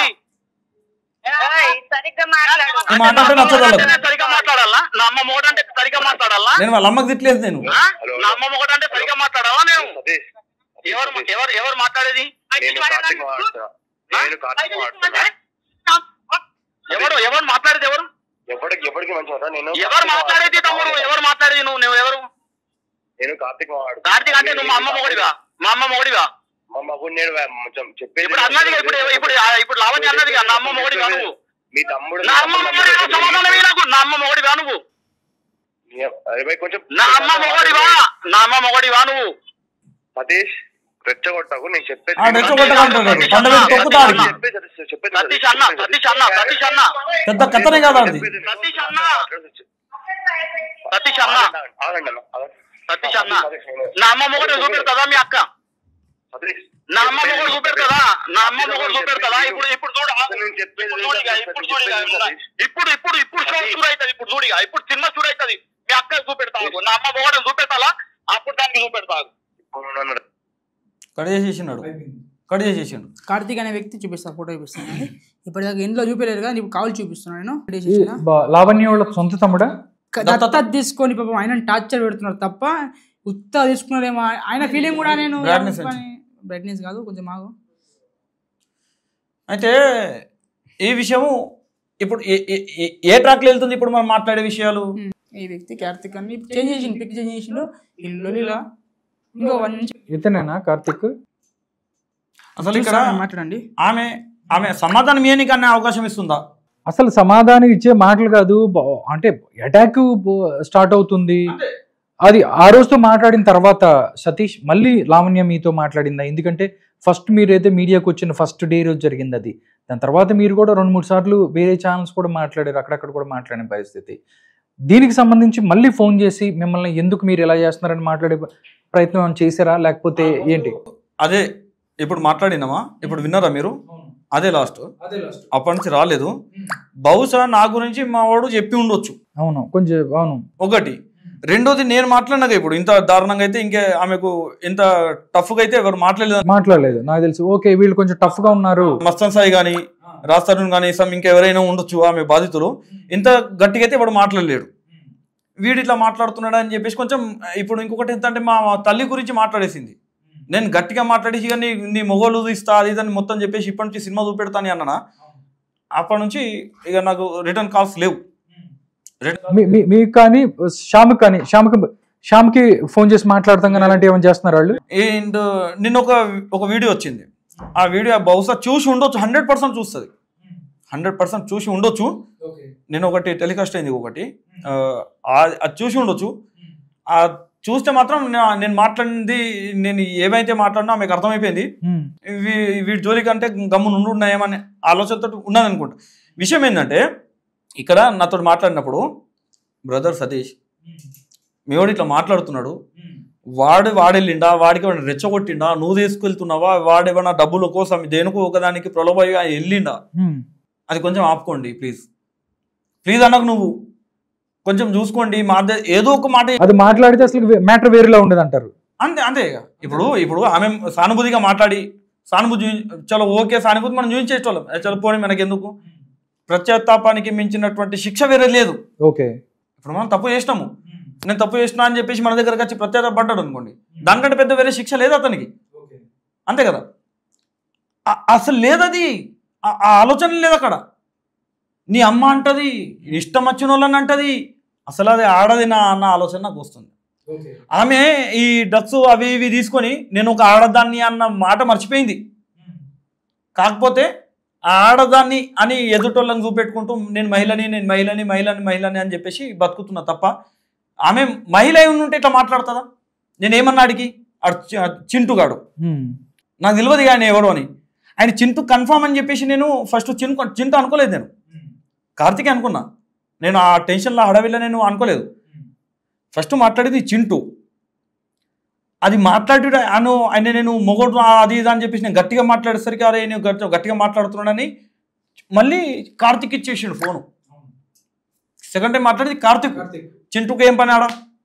ఓయ్, సరిగ్గా మాట్లాడు ఈ మాట అంటే నచ్చదు వాళ్ళకు. నేను సరిగా మాట్లాడాలా నా అమ్మ మొగడ అంటే సరిగా మాట్లాడాలా నేను వాళ్ళ అమ్మకి తిట్టలేదు నేను ఆ? నా అమ్మ మొగడ అంటే సరిగా మాట్లాడాలా నేను సతీష్ ఎవరు ఎవరు ఎవరు మాట్లాడేది నేను కార్తీక్ మాట్లాడుతున్నా నేను కార్తీక్ మాట్లాడుతున్నా ఎవరు ఎవరు మాట్లాడేది ఎవరు ఎవరికి ఎవరికి మంచి మాట నేను ఎవరు మాట్లాడేది తమ్ముడు ఎవరు మాట్లాడేది నువ్వు నువ్వు ఎవరు నేను కార్తీక్ మాట్లాడుతున్నా కార్తీక్ అంటే నువ్వు మా అమ్మ మొగడివా మా అమ్మ మొగడివా మా మగుడు నేను కొంచెం చెప్పేది ఇప్పుడు అన్నదిగా ఇప్పుడు ఇప్పుడు ఇప్పుడు లావణ్య అన్నదిగా నా అమ్మ మొగడివా నువ్వు మీ తమ్ముడు నా అమ్మ మొగడివా సమాధానమే నాకు నా అమ్మ మొగడివా నువ్వు అరే భయ్ కొంచెం నా అమ్మ మొగడివా నా అమ్మ మొగడివా నువ్వు సతీష్ రెచ్చగొట్టకు నేను చెప్పేది ఆ రెచ్చగొట్టకు అంటున్నాడు పండ మీద తొక్కుతా ఆడికి చెప్పేది సతీష్, చెప్పేది సతీష్ అన్న సతీష్ అన్న సతీష్ అన్న పెద్ద కథనే కాదు ఆడిది సతీష్ అన్న సతీష్ అన్న ఆగండి అన్న ఆగండి. సతీష్ అన్న నా అమ్మ మొగడు చూపెడతాదా మీ అక్క సతీష్ నా అమ్మ మొగడు చూపెడతాదా నా అమ్మ మొగడు చూపెడతాదా ఇప్పుడు ఇప్పుడు చూడు నేను చెప్పేది ఇప్పుడు చూడిగా ఇప్పుడు చూడిగా ఇప్పుడు ఇప్పుడు ఇప్పుడు షో షూర్ అవుతుంది ఇప్పుడు చూడిగా ఇప్పుడు సినిమా షూర్ అవుతుంది మీ అక్క చూపెడతావు నా అమ్మ మొగడు చూపెట్టాలా అప్పుడు దానికి చూపెడతావు ఇప్పుడు నన్ను కట్ చేసేసినాడు కట్ చేసేసిండు కార్తీక్ అనే వ్యక్తి చూపిస్తా ఫోటో చూపిస్తాను అండి ఇప్పటిదాకా ఇంట్లో చూపించలేదు కదా నీకు కాల్ చూపిస్తున్నాను నేను ఈ చేసేసిన. బా- లావణ్య వాళ్ళ సొంత తమ్ముడా దత్తత తీసుకొని పాపం ఆయన టార్చర్ పెడుతున్నారు తప్ప ఉత్త తీసుకున్నారేమో ఆయన ఫీలింగ్ కూడా నేను Brightness బ్రైట్నెస్ కాదు కొంచెం ఆగు అయితే ఈ విషయము ఇప్పుడు ఏ- ఏ- ఏ- ఏ ట్రాక్లో వెళ్తుంది ఇప్పుడు మనం మాట్లాడే విషయాలు ఈ వ్యక్తి కార్తీక్ అని చేంజ్ చేసిండు పిక్ చేంజ్ చేసిండు ఇల్లు ఇలా ఇంకో వన్ నుంచి ఇతనేనా కార్తిక్ అసలు ఇక్కడ చూస్తాను, మాట్లాడండి ఆమె ఆమె సమాధానం ఇవ్వనికి అనే అవకాశం ఇస్తుందా అసలు సమాధానం ఇచ్చే మాటలు కాదు బ- అంటే అటాక్ స్టార్ట్ అవుతుంది అది ఆ రోజుతో మాట్లాడిన తర్వాత సతీష్ మళ్ళీ లావణ్య మీతో మాట్లాడిందా ఎందుకంటే ఫస్ట్ మీరైతే మీడియాకి వచ్చిన ఫస్ట్ డే రోజు జరిగింది అది దాని తర్వాత మీరు కూడా రెండు మూడు సార్లు వేరే ఛానల్స్ కూడా మాట్లాడారు అక్కడక్కడ కూడా మాట్లాడిన పరిస్థితి దీనికి సంబంధించి మళ్ళీ ఫోన్ చేసి మిమ్మల్ని ఎందుకు మీరు ఎలా చేస్తున్నారని మాట్లాడే ప్రయత్నం ఏమైనా చేశారా లేకపోతే ఏంటి అదే ఇప్పుడు మాట్లాడినామా ఇప్పుడు విన్నారా మీరు అదే లాస్ట్ అప్పటి నుంచి రాలేదు బహుశా నా గురించి మా వాడు చెప్పి ఉండొచ్చు అవును కొంచెం అవును ఒకటి రెండోది నేను మాట్లాడినాక ఇప్పుడు ఇంత దారుణంగా అయితే ఇంకే ఆమెకు ఇంత టఫ్గా అయితే ఎవరు మాట్లాడలేదు మాట్లాడలేదు నాకు తెలిసి ఓకే వీళ్ళు కొంచెం tough గా ఉన్నారు మస్తాన్ సాయి కానీ రాస్తారుణ్ కానీ సమ్ ఇంకెవరైనా ఉండొచ్చు ఆమె బాధితులు ఇంత గట్టిగా అయితే వాడు మాట్లాడలేడు వీడు ఇట్లా మాట్లాడుతున్నాడు అని చెప్పేసి కొంచెం ఇప్పుడు ఇంకొకటి ఎంత అంటే మా తల్లి గురించి మాట్లాడేసింది నేను గట్టిగా మాట్లాడేసి కానీ నీ మొగోలు ఇస్తా అది ఇదని మొత్తం చెప్పేసి ఇప్పటి నుంచి సినిమా చూపెడతాను అన్నానా అప్పటి నుంచి ఇక నాకు రిటర్న్ కాల్స్ లేవు మీ- మీ- మీకు కానీ శ్యామ్కి కానీ శ్యామ్కి శ్యామ్కి ఫోన్ చేసి మాట్లాడతాం కానీ అలాంటి ఏమైనా చేస్తున్నారు వాళ్ళు అండ్ నిన్న ఒక ఒక వీడియో వచ్చింది ఆ వీడియో బహుశా చూసి ఉండొచ్చు హండ్రెడ్ పర్సెంట్ చూస్తుంది హండ్రెడ్ పర్సెంట్ చూసి ఉండొచ్చు నేను ఒకటి టెలికాస్ట్ అయింది ఒకటి ఆ, ఆ- అది చూసి ఉండొచ్చు ఆ చూస్తే మాత్రం నా- నేను మాట్లాడింది నేను ఏమైతే మాట్లాడినా ఆమెకు అర్థమైపోయింది ఉమ్, వీ- వీటి జోలికి అంటే గమ్మున ఉండి ఉన్నాయేమనే ఆలోచనతో ఉన్నది అనుకుంటా విషయం ఏంటంటే ఇక్కడ నాతో మాట్లాడినప్పుడు బ్రదర్ సతీష్ మేవాడు ఇట్లా మాట్లాడుతున్నాడు వాడు వాడెళ్ళిండా వాడికి ఏమైనా రెచ్చగొట్టిండా నువ్వు తీసుకెళ్తున్నావా వాడేమైనా డబ్బుల కోసం దేనికో ఒకదానికి ప్రలోభ వెళ్ళిండా ఉమ్, అది కొంచెం ఆపుకోండి ప్లీజ్ ప్లీజ్ అన్నకు నువ్వు కొంచెం చూసుకోండి మా ద- ఏదో ఒక మాట అది మాట్లాడితే అసలు మ్యాటర్ వేరేలా ఉండదు అంటారు అంతే అంతే ఇక. ఇప్పుడు ఇప్పుడు ఆమె సానుభూతిగా మాట్లాడి సానుభూతి చూపి- చలో ఓకే సానుభూతి మనం చూపించేటోళ్ళం ఏ చలో పోనీ మనకి ఎందుకు ప్రత్యాత్తాపానికి మించినటువంటి శిక్ష వేరే లేదు ఓకే ఇప్పుడు మనం తప్పు చేసినాము నేను తప్పు చేసినా అని చెప్పేసి మన దగ్గరకు వచ్చి ప్రత్యాత్తాపడ్డాడు అనుకోండి దానికంటే పెద్ద వేరే శిక్ష లేదు అతనికి అంతే కదా ఆ- అసలు లేదది ఆ- ఆ ఆలోచన లేదు అక్కడ నీ అమ్మ అంటది ఇష్టం వచ్చిన వాళ్ళని అంటది అసలు అది ఆడది నా అన్న ఆలోచన నాకు వస్తుంది ఆమె ఈ డ్రగ్స్ అవి ఇవి తీసుకొని నేను ఒక ఆడదాన్ని అన్న మాట మర్చిపోయింది కాకపోతే ఆ ఆడదాన్ని అని ఎదుటోళ్ళని చూపెట్టుకుంటూ నేను మహిళని నేను మహిళని మహిళని మహిళని అని చెప్పేసి బతుకుతున్నా తప్ప ఆమె మహిళ అయి ఉంటే ఇట్లా మాట్లాడుతుందా నేను ఏమన్నా అడిగి ఆడు చి- చింటుగాడు ఉమ్, నాకు తెలియదు ఆయన ఎవడు అని ఆయన చింటు కన్ఫామ్ అని చెప్పేసి నేను ఫస్ట్ చిన్ చింటు అనుకోలేదు నేను కార్తిక్ అనుకున్నా నేను ఆ టెన్షన్లో హడవిలో నేను అనుకోలేదు ఫస్ట్ మాట్లాడేది చింటు అది మాట్లాడి అను ఆయన నేను మొగడు అది ఇది అని చెప్పేసి నేను గట్టిగా మాట్లాడేసరికి అరే నేను గట్టి- గట్టిగా మాట్లాడుతున్నానని మళ్ళీ కార్తిక్ ఇచ్చేసిండు ఫోను సెకండ్ టైం మాట్లాడేది కార్తిక్ చింటుకు ఏం పని ఆడ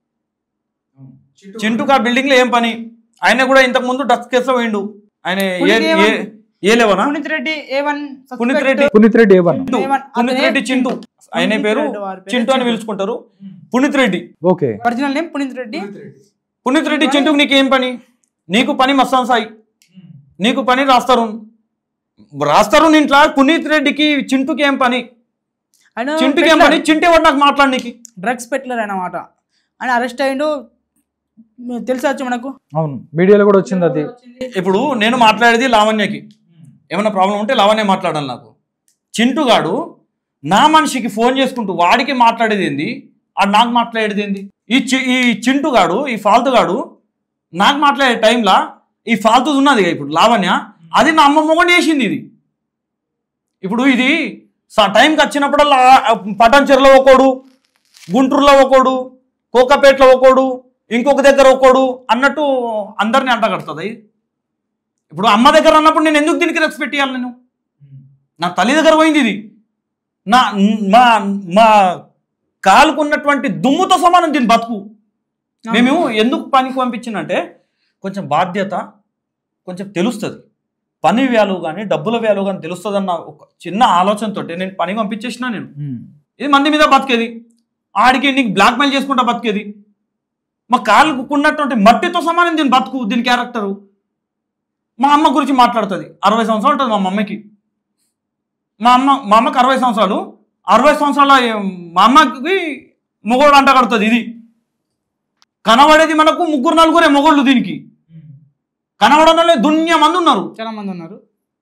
చింటుకు ఆ బిల్డింగ్ లో ఏం పని ఆయన కూడా ఇంతకు ముందు డస్ కేసులో పోయిండు ఆయన ఏ పునీత్ ఏ ఏమన్- ఏ లేవనా Puneeth Reddy A one Puneeth Reddy Puneeth Reddy A one Puneeth Reddy Chintu ఆయన పునీత్ పేరు రెడ్డి వారి పేరు చింటు అని చింటు. పిలుచుకుంటారు Puneeth Reddy okay original name Puneeth Reddy Puneeth Reddy చింటుకు నీకు ఏం పని నీకు పని మస్తాన్ సాయి నీకు పని రాస్తారు రాస్తారు ఇంట్లో పునీత్ రెడ్డికి చింటుకి ఏం పని ఆయన చింటుకి ఏం పని చింటు ఎవరు నాకు మాట్లాడనీకి డ్రగ్స్ పెట్టలేరు అన్నమాట ఆయన అరెస్ట్ అయ్యిండు మీకు తెలుసా వచ్చి మనకు అవును మీడియాలో కూడా వచ్చింది అది ఇప్పుడు నేను మాట్లాడేది లావణ్యకి ఏమైనా ప్రాబ్లం ఉంటే లావణ్య మాట్లాడాలి నాకు చింటుగాడు నా మనిషికి ఫోన్ చేసుకుంటూ వాడికి మాట్లాడేది ఏంది ఆ నాకు మాట్లాడేది ఏంది ఈ చి ఈ చింటుగాడు ఈ ఫాల్తుగాడు నాకు మాట్లాడే టైంలో ఈ ఫాల్తు ఉన్నది ఇక ఇప్పుడు లావణ్య అది నా అమ్మ మొగని చేసింది ఇది ఇప్పుడు ఇది స- టైంకి వచ్చినప్పుడల్లా పటంచెరలో ఒకడు గుంటూరులో ఒకడు కోకపేటలో ఒకడు ఇంకొక దగ్గర ఒకడు అన్నట్టు అందరిని అంటగడుతుంది ఇప్పుడు అమ్మ దగ్గర అన్నప్పుడు నేను ఎందుకు దీనికి రెస్పెక్ట్ ఇవ్వాలి నేను నా తల్లి దగ్గర పోయింది ఇది నా మా మా కాలుకున్నటువంటి దుమ్ముతో సమానం దీని బతుకు మేము ఎందుకు పనికి పంపించిందంటే కొంచెం బాధ్యత కొంచెం తెలుస్తుంది పని వ్యాలు కానీ డబ్బుల వ్యాలు కానీ తెలుస్తుంది అన్న ఒక చిన్న ఆలోచనతో నేను పని పంపించేసిన నేను ఉమ్, ఇది మంది మీద బతికేది ఆడికి నీకు బ్లాక్మెయిల్ చేసుకుంటా బతికేది మా కాళ్ళకు ఉన్నటువంటి మట్టితో సమానం దీని బతుకు దీని క్యారెక్టరు మా అమ్మ గురించి మాట్లాడుతుంది అరవై సంవత్సరాలు ఉంటుంది మా మమ్మీకి మా అమ్మ మా అమ్మకి అరవై సంవత్సరాలు అరవై సంవత్సరాల మా అమ్మకి మొగోడు అంట కడుతుంది ఇది కనబడేది మనకు ముగ్గురు నలుగురే మొగోళ్ళు దీనికి కనబడంలో దున్య మంది ఉన్నారు చాలా మంది ఉన్నారు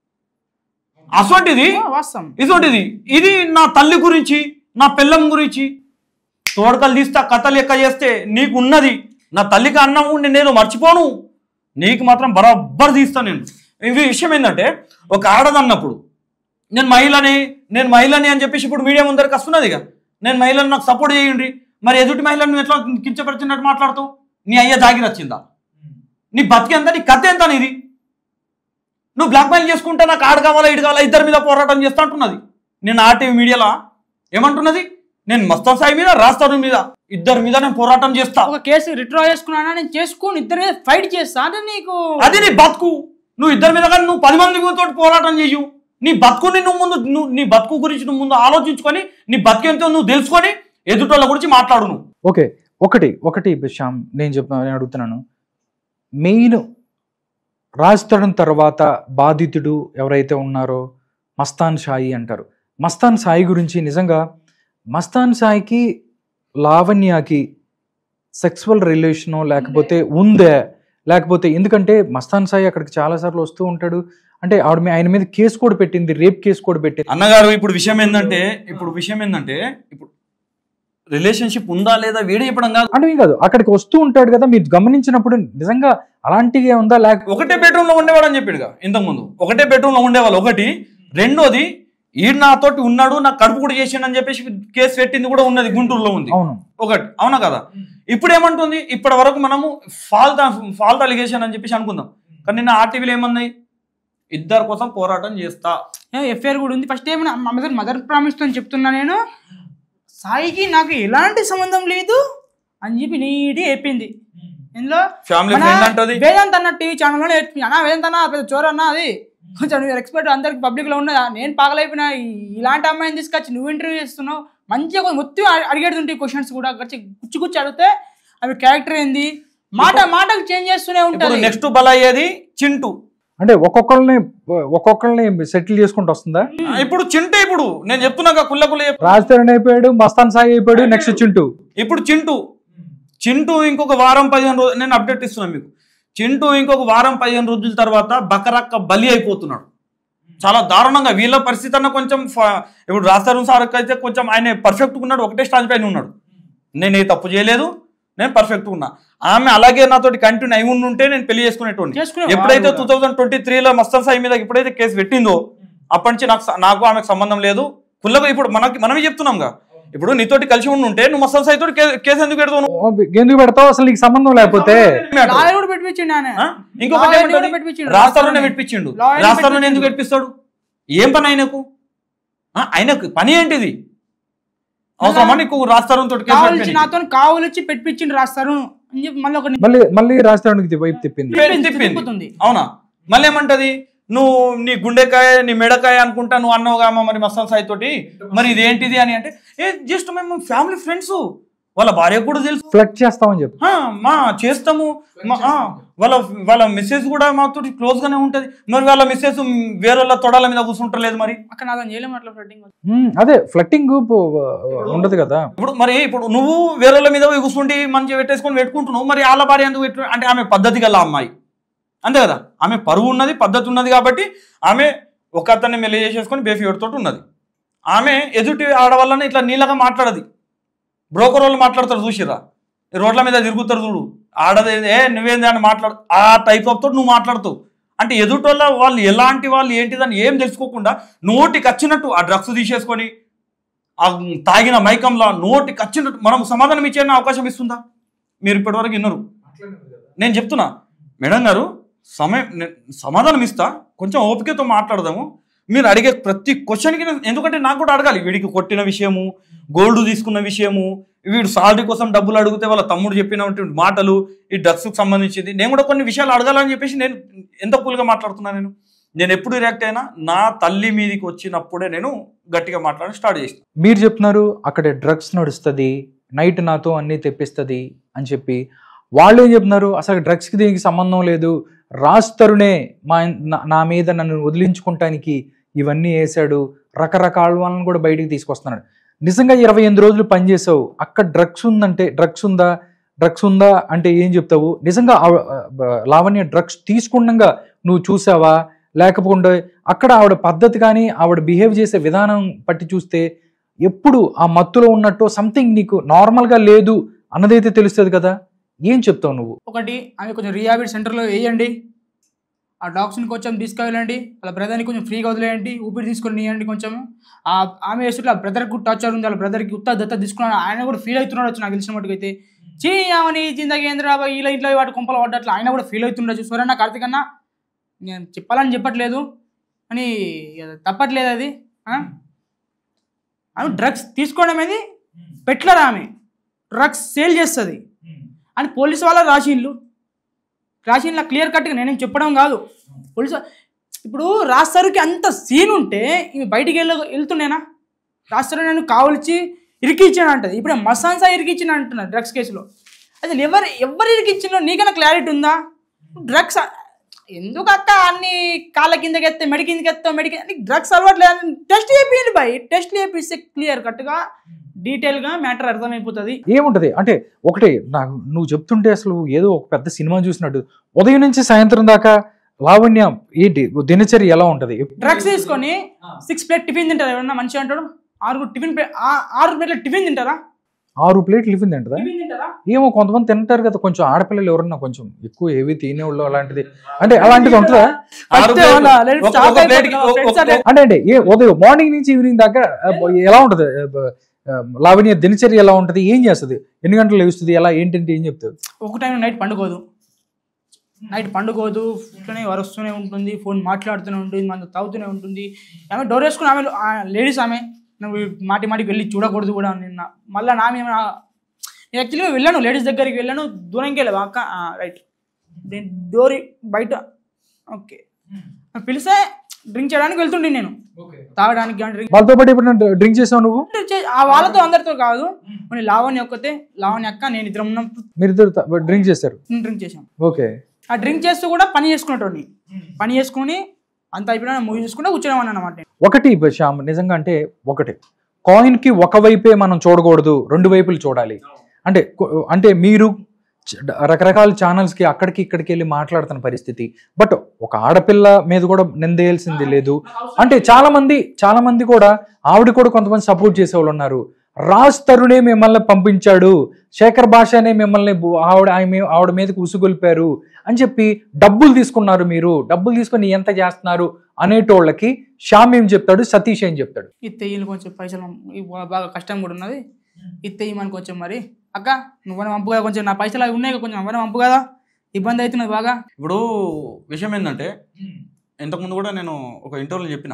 అసొంటిది ఆ, వాస్తవం ఇదొకటిది ఇది నా తల్లి గురించి నా పిల్లం గురించి తోడకలు తీస్తా కథ లెక్క చేస్తే నీకు ఉన్నది నా తల్లికి అన్నం ఉండి నేను మర్చిపోను నీకు మాత్రం బరాబర్ తీస్తా నేను ఇవి విషయం ఏంటంటే ఒక ఆడదన్నప్పుడు నేను మహిళని నేను మహిళని అని చెప్పేసి ఇప్పుడు మీడియా ముందరికి వస్తున్నది ఇక నేను మహిళను నాకు సపోర్ట్ చేయండి మరి ఎదుటి మహిళను నువ్వు ఎట్లా కించపరిచినట్టు మాట్లాడుతావు నీ అయ్య జాగిరి వచ్చిందా నీ బతికి ఎంత నీ కథ ఎంత నీది నువ్వు బ్లాక్మెయిల్ చేసుకుంటే నాకు ఆడు కావాలా ఇడు కావాలా ఇద్దరి మీద పోరాటం చేస్తా అంటున్నది నేను ఆర్టీవీ మీడియాలో ఏమంటున్నది నేను మస్తాన్ సాయి మీద రాస్తాను మీద ఇద్దరి మీద నేను పోరాటం చేస్తా ఒక కేసు రిట్రా చేసుకున్నానా నేను చేసుకుని ఇద్దరు మీద ఫైట్ చేస్తా అంటే నీకు అది నీ బతుకు నువ్వు ఇద్దరి మీద కానీ నువ్వు పది మంది తోటి పోరాటం చేయు నీ బతుకుని నువ్వు ముందు నువ్వు నీ బతుకు గురించి నువ్వు ముందు ఆలోచించుకొని నీ బతికేంతో నువ్వు తెలుసుకొని ఎదుటోళ్ళ గురించి మాట్లాడు నువ్వు ఓకే ఒకటి ఒకటి శ్యామ్ నేను చెప్ నేను అడుగుతున్నాను మెయిన్ రాజ్ తరుణ్ తర్వాత బాధితుడు ఎవరైతే ఉన్నారో మస్తాన్ సాయి అంటారు మస్తాన్ సాయి గురించి నిజంగా మస్తాన్ సాయికి లావణ్యకి సెక్సువల్ రిలేషను లేకపోతే ఉందే లేకపోతే ఎందుకంటే మస్తాన్ సాయి అక్కడికి చాలాసార్లు వస్తూ ఉంటాడు అంటే ఆవిడ మీ- ఆయన మీద కేసు కూడా పెట్టింది రేప్ కేసు కూడా పెట్టింది అన్నగారు ఇప్పుడు విషయం ఏంటంటే ఇప్పుడు విషయం ఏంటంటే ఇప్పుడు రిలేషన్షిప్ ఉందా లేదా వీడే చెప్పడం కాదు అంటే ఏం కాదు అక్కడికి వస్తూ ఉంటాడు కదా మీరు గమనించినప్పుడు నిజంగా అలాంటివి ఉందా లేక ఒకటే బెడ్రూమ్ లో ఉండేవాడు అని చెప్పాడుగా ఇంతకు ముందు ఒకటే బెడ్రూమ్ లో ఉండేవాళ్ళు ఒకటి రెండోది ఈడు నాతోటి ఉన్నాడు నాకు కడుపు కూడా చేసిండు అని చెప్పేసి కేసు పెట్టింది కూడా ఉన్నది గుంటూరులో ఉంది అవును ఒకటి అవునా కదా ఇప్పుడు ఏమంటుంది ఇప్పటి వరకు మనము ఫాల్ట్ ఫాల్ట్ అలిగేషన్ అని చెప్పేసి అనుకుందాం కానీ నిన్న ఆర్టీవీలో ఏమన్నాయి ఇద్దరి కోసం పోరాటం చేస్తా ఎఫ్ఐఆర్ కూడా ఉంది ఫస్ట్ ఏమైనా మా మదర్ మదర్ ప్రామిస్ తో చెప్తున్నా నేను సాయికి నాకు ఎలాంటి సంబంధం లేదు అని చెప్పి నీటి చెప్పింది ఇందులో ఫ్యామిలీ మన ఫ్రెండ్ అంటది వేదాంత్ అన్న టీవీ ఛానల్లో నేర్పి అన్న వేదాంత్ అన్న పెద్ద చోర అన్న అది కొంచెం నువ్వు ఎక్స్పర్ట్ అందరికి పబ్లిక్ లో ఉన్నదా నేను పాగలైపోయినా ఈ- ఇలాంటి అమ్మాయిని తీసుకొచ్చి నువ్వు ఇంటర్వ్యూ చేస్తున్నావు మంచిగా కొంచెం మొత్తం అడిగేటుంటే క్వశ్చన్స్ కూడా గచ్చి గుచ్చి గుచ్చి అడిగితే అవి క్యారెక్టర్ ఏంది మాట మాటకు చేంజ్ చేస్తూనే ఇప్పుడు ఉంటుంది నెక్స్ట్ బల అయ్యేది చింటూ అంటే ఒక్కొక్కరిని ఒక్కొక్కరిని సెటిల్ చేసుకుంటూ వస్తుందా ఇప్పుడు చింటూ ఇప్పుడు నేను చెప్తున్నాగా కుల్ల కుల్ల చెప్పు. రాజ్ తరుణ్ అయిపోయాడు మస్తాన్ సాయి అయిపోయాడు నెక్స్ట్ చింటూ ఇప్పుడు చింటూ చింటూ ఇంకొక వారం పదిహేను రోజులు నేను అప్డేట్ ఇస్తున్నాను మీకు చింటూ ఇంకొక వారం పదిహేను రోజుల తర్వాత బకరక్క బలి అయిపోతున్నాడు చాలా దారుణంగా వీళ్ళ పరిస్థితి అన్న కొంచెం ఫ- ఇప్పుడు రాస్తారు సార్ అయితే కొంచెం ఆయన పర్ఫెక్ట్గా ఉన్నాడు ఒకటే స్టాండ్ పైన ఉన్నాడు నేను ఏ తప్పు చేయలేదు నేను పర్ఫెక్ట్గా ఉన్నా ఆమె అలాగే నాతోటి కంటిన్యూ అయి ఉంటే నేను పెళ్లి చేసుకునేటోని చేసుకునే ఎప్పుడైతే వాళ్ళు టూ థౌసండ్ ట్వంటీ త్రీలో మస్తన్ సాయి మీద ఎప్పుడైతే కేసు పెట్టిందో అప్పటి నుంచి నాకు స- నాకు ఆమెకు సంబంధం లేదు కుల్లగా ఇప్పుడు మనకి మనమే చెప్తున్నాంగా ఇప్పుడు నీతోటి కలిసి ఉండి ఉంటే నువ్వు మస్తన్ సాయి తోటి కే- కేసు ఎందుకు పెడతావు నువ్వు? ఎందుకు పెడతావు అసలు నీకు సంబంధం లేకపోతే లాయర్ కూడా పెట్టించిండు ఆయన ఆ? ఇంకొకటి లాయర్ని ఏమంటది? కూడా పెట్టించిండు. రాస్తారోనే పెట్టించిండు లాయర్ని రాస్తారోనే ఎందుకు పెట్టించిండు. పెట్టిస్తాడు ఏం పని ఆయనకు ఆ, ఆయనకు పని ఏంటిది అవసరమా నీకు రాస్తారం తోటి కేసు కావలిచి పెట్టింది? నాతో కావలిచి పెట్టించిండు రాస్తారు అని చెప్పి మళ్ళీ ఒక మళ్ళీ మళ్ళీ రాజ్ తరుణ్కి వైపు తిప్పింది తిప్పింది, తిప్పింది. తిప్పుతుంది. అవునా మళ్ళీ ఏమంటది నువ్వు నీ గుండెకాయ నీ మెడకాయ అనుకుంటా నువ్వు అన్నావుగా అమ్మ మరి మస్తాన్ సాయి తోటి మరి ఇది ఏంటిది అని అంటే ఏ జస్ట్ మేము ఫ్యామిలీ ఫ్రెండ్స్ వాళ్ళ భార్య కూడా తెలుసు ఫ్లడ్ చేస్తామని చెప్పి ఆ, మా చేస్తాము మా, ఆ, వాళ్ళ వాళ్ళ మిస్సెస్ కూడా మాతో క్లోజ్ గానే ఉంటది మరి వాళ్ళ మిస్సెస్ వేరే వాళ్ళ తొడాల మీద కూర్చుంటలేదు మరి అక్కడ నాతో చేయలేము అట్లా ఫ్లడ్డింగ్ ఉమ్, అదే ఫ్లట్టింగ్ ఉండదు కదా ఇప్పుడు మరి ఇప్పుడు నువ్వు వేరే వాళ్ళ మీద పోయి కూర్చుండి మంచిగా పెట్టేసుకొని పెట్టుకుంటున్నావు మరి వాళ్ళ భార్య ఎందుకు పెట్టు అంటే ఆమె పద్ధతి గల అమ్మాయి అంతే కదా ఆమె పరువు ఉన్నది పద్ధతి ఉన్నది కాబట్టి ఆమె ఒక అతన్ని మెల్ల చేసేసుకొని బేఫియర్ తోటి ఉన్నది ఆమె ఎదుటి ఆడవాళ్ళని ఇట్లా నీళ్ళగా మాట్లాడది బ్రోకర్ వాళ్ళు మాట్లాడతారు చూసిరా ఈ రోడ్ల మీద తిరుగుతారు చూడు ఆడది ఏ నువ్వేంది అని మాట్లాడు ఆ టైప్ ఆఫ్ తోటి నువ్వు మాట్లాడుతావు అంటే ఎదుటోళ్ళ వాళ్ళు ఎలాంటి వాళ్ళు ఏంటిదని ఏం తెలుసుకోకుండా నోటికి వచ్చినట్టు ఆ డ్రగ్స్ తీసేసుకొని ఆ తాగిన మైకంలో నోటికి వచ్చినట్టు మనం సమాధానం ఇచ్చే అవకాశం ఇస్తుందా మీరు ఇప్పటివరకు విన్నారు నేను చెప్తున్నా మేడం గారు సమయం నేను సమాధానం ఇస్తా కొంచెం ఓపికతో మాట్లాడదాము మీరు అడిగే ప్రతి క్వశ్చన్కి నేను ఎందుకంటే నాకు కూడా అడగాలి వీడికి కొట్టిన విషయము గోల్డ్ తీసుకున్న విషయము వీడు సాలరీ కోసం డబ్బులు అడిగితే వాళ్ళ తమ్ముడు చెప్పినటువంటి మాటలు ఈ డ్రగ్స్కి సంబంధించింది నేను కూడా కొన్ని విషయాలు అడగాలని చెప్పేసి నేను ఎంత కూల్గా మాట్లాడుతున్నా నేను నేను ఎప్పుడు రియాక్ట్ అయినా నా తల్లి మీదికి వచ్చినప్పుడే నేను గట్టిగా మాట్లాడడం స్టార్ట్ చేస్తాను మీరు చెప్తున్నారు అక్కడ డ్రగ్స్ నడుస్తుంది నైట్ నాతో అన్నీ తెప్పిస్తుంది అని చెప్పి వాళ్ళు ఏం చెప్తున్నారు అసలు డ్రగ్స్కి దీనికి సంబంధం లేదు రాజ్ తరుణే మా నా- నా మీద నన్ను వదిలించుకుంటానికి ఇవన్నీ వేసాడు రకరకాల వాళ్ళని కూడా బయటికి తీసుకొస్తున్నాడు నిజంగా ఇరవై ఎనిమిది రోజులు పనిచేసావు అక్కడ డ్రగ్స్ ఉందంటే డ్రగ్స్ ఉందా డ్రగ్స్ ఉందా అంటే ఏం చెప్తావు నిజంగా ఆవ- ఆ, లావణ్య డ్రగ్స్ తీసుకుండగా నువ్వు చూసావా లేకపోతే అక్కడ ఆవిడ పద్ధతి కానీ ఆవిడ బిహేవ్ చేసే విధానం పట్టి చూస్తే ఎప్పుడు ఆ మత్తులో ఉన్నట్టు సంథింగ్ నీకు నార్మల్గా లేదు అన్నదైతే తెలుస్తుంది కదా ఏం చెప్తావు నువ్వు ఒకటి ఆమె కొంచెం రిహాబిట్ సెంటర్లో వేయండి ఆ డాగ్స్ని కొంచెం తీసుకెళ్ళండి వాళ్ళ బ్రదర్ని కొంచెం ఫ్రీగా వదిలేయండి ఊపిరి తీసుకొని ఇవ్వండి కొంచెం ఆ ఆమె వేస్తుంటే ఆ బ్రదర్కి టార్చర్ ఉంది వాళ్ళ బ్రదర్కి ఉత్త దత్త తీసుకున్నాడు ఆయన కూడా ఫీల్ అవుతున్నాడు వచ్చి నాకు తెలిసిన మటుకు అయితే చీ ఆమెని జిందగీ ఏంద్రా ఇలా ఇంట్లో వాటి కుంపలు పడ్డట్లు ఆయన కూడా ఫీల్ అవుతుండొచ్చు సూర్యన్న కార్తీక్ అన్న నేను చెప్పాలని చెప్పట్లేదు అని ఇక తప్పట్లేదు అది ఆ? ఆమె డ్రగ్స్ తీసుకోవడం అనేది పెట్లర్ ఆమె డ్రగ్స్ సేల్ చేస్తుంది అని పోలీసు వాళ్ళ రాసిండ్లు రాసిండ్ల క్లియర్ కట్గా నేనేం చెప్పడం కాదు పోలీసు ఇప్పుడు రాస్తారుకి అంత సీన్ ఉంటే ఇవి బయటికి వెళ్ళ వెళ్తుండేనా రాస్తారు నేను కావలిచి ఇరికిచ్చాను అంటది ఇప్పుడు మసాన్సా ఇరికిచ్చిన అంటున్నారు డ్రగ్స్ కేసులో అసలు ఎవరు ఎవరు ఇరికిచ్చినో నీకన్నా క్లారిటీ ఉందా డ్రగ్స్ ఎందుకు అక్క అన్ని కాళ్ళ కిందకి ఎత్తే మెడి కిందకి ఎత్తావు మెడి డ్రగ్స్ అలవాట్లేదు టెస్ట్ చేయండి బాయ్ టెస్ట్ చేపిస్తే క్లియర్ కట్గా డీటెయిల్గా మ్యాటర్ అర్థమైపోతుంది ఏముంటది అంటే ఒకటి నాకు నువ్వు చెప్తుంటే అసలు ఏదో ఒక పెద్ద సినిమా చూసినట్టు ఉదయం నుంచి సాయంత్రం దాకా లావణ్య ఏంటి దినచర్య ఎలా ఉంటది డ్రగ్స్ తీసుకొని సిక్స్ ప్లేట్ టిఫిన్ తింటారు ఎవరన్నా మంచిగా అంటాడు ఆరుగురు టిఫిన్ ప్లేట్ ఆరు ప్లేట్ల టిఫిన్ తింటారా ఆరు ప్లేట్లు లిఫింది తింటదా టిఫిన్ తింటారా ఏమో కొంతమంది తింటారు కదా కొంచెం ఆడపిల్లలు ఎవరన్నా కొంచెం ఎక్కువ ఏవి తినేవాళ్ళు అలాంటిది అంటే అలాంటిది ఉంటుందా ఆరు First ప్లేట్లు- ఏమన్నా ladies ఒక- shock ఒక ప్లేట్కి అయిపోతున్నారు, ఒక- friends ఒక- are అంటే అంటే ఏ ఉదయం మార్నింగ్ నుంచి ఈవినింగ్ దాకా ఆ, ఎలా ఉంటది ఆ, బ- ఆ, లావణ్య దినచర్య ఎలా ఉంటది ఏం చేస్తుంది ఎన్ని గంటలు లేస్తుంది ఎలా ఏంటంటే ఏం చెప్తుంది ఒక టైం నైట్ పండుకోదు నైట్ పండుకోదు ఇట్లనే వరుస్తూనే ఉంటుంది ఫోన్ మాట్లాడుతూనే ఉంటుంది మన తాగుతూనే ఉంటుంది ఆమె డోర్ వేసుకుని ఆమె లేడీస్ ఆమె నువ్వు మాటి మాటికి వెళ్ళి చూడకూడదు కూడా నిన్న మళ్ళీ నా మీద నేను యాక్చువల్గా వెళ్ళాను లేడీస్ దగ్గరికి వెళ్ళాను దూరంకి వెళ్ళావు అక్క రైట్ డోర్ బయట ఓకే పిలిస్తే డ్రింక్ చేయడానికి వెళ్తుండే నేను తాగడానికి కానీ డ్రింక్ వాళ్ళతో పాటు ఎప్పుడు డ్రింక్ చేసావు నువ్వు ఆ వాళ్ళతో అందరితో కాదు కొన్ని లావణ్య ఒక్కతే లావణ్య అక్క నేను ఇద్దరం ఉన్నప్పుడు మీరిద్దరు డ్రింక్ చేశారు డ్రింక్ చేశాం ఓకే ఆ డ్రింక్ చేస్తూ కూడా పని చేసుకునేటోని పని చేసుకుని అంత అయిపోయినా మూవీ చూసుకుంటే కూర్చోమని అనమాట ఒకటి శ్యామ్ నిజంగా అంటే ఒకటి కాయిన్ కి ఒక వైపే మనం చూడకూడదు రెండు వైపులు చూడాలి అంటే కొ- అంటే మీరు చ- రకరకాల ఛానల్స్ కి అక్కడికి ఇక్కడికి వెళ్ళి మాట్లాడుతున్న పరిస్థితి బట్ ఒక ఆడపిల్ల మీద కూడా నిందేయాల్సింది లేదు అంటే చాలా మంది చాలా మంది కూడా ఆవిడ కూడా కొంతమంది సపోర్ట్ చేసేవాళ్ళు ఉన్నారు రాజ్ తరుణే మిమ్మల్ని పంపించాడు శేఖర్ భాషనే మిమ్మల్ని బు- ఆవిడ ఆమె- ఆవిడ మీదకి ఉసుగొల్పారు అని చెప్పి డబ్బులు తీసుకున్నారు మీరు డబ్బులు తీసుకొని ఎంత చేస్తున్నారు అనేటోళ్ళకి శ్యామ్ ఏం చెప్తాడు సతీష్ ఏం చెప్తాడు ఇత్తే వీళ్ళు కొంచెం పైసలు ఈ బా- బాగా కష్టం కూడా ఉన్నది ఇత్తే ఇమ్మని కొంచెం మరి అక్క నువ్వనే పంపు కదా కొంచెం నా పైసలు అవి ఉన్నాయి కదా, కొంచెం అవన్నీ పంపు కదా ఇబ్బంది అవుతున్నది బాగా ఇప్పుడు విషయం ఏంటంటే ఇంతకుముందు కూడా నేను ఒక ఇంటర్వ్యూలో చెప్పిన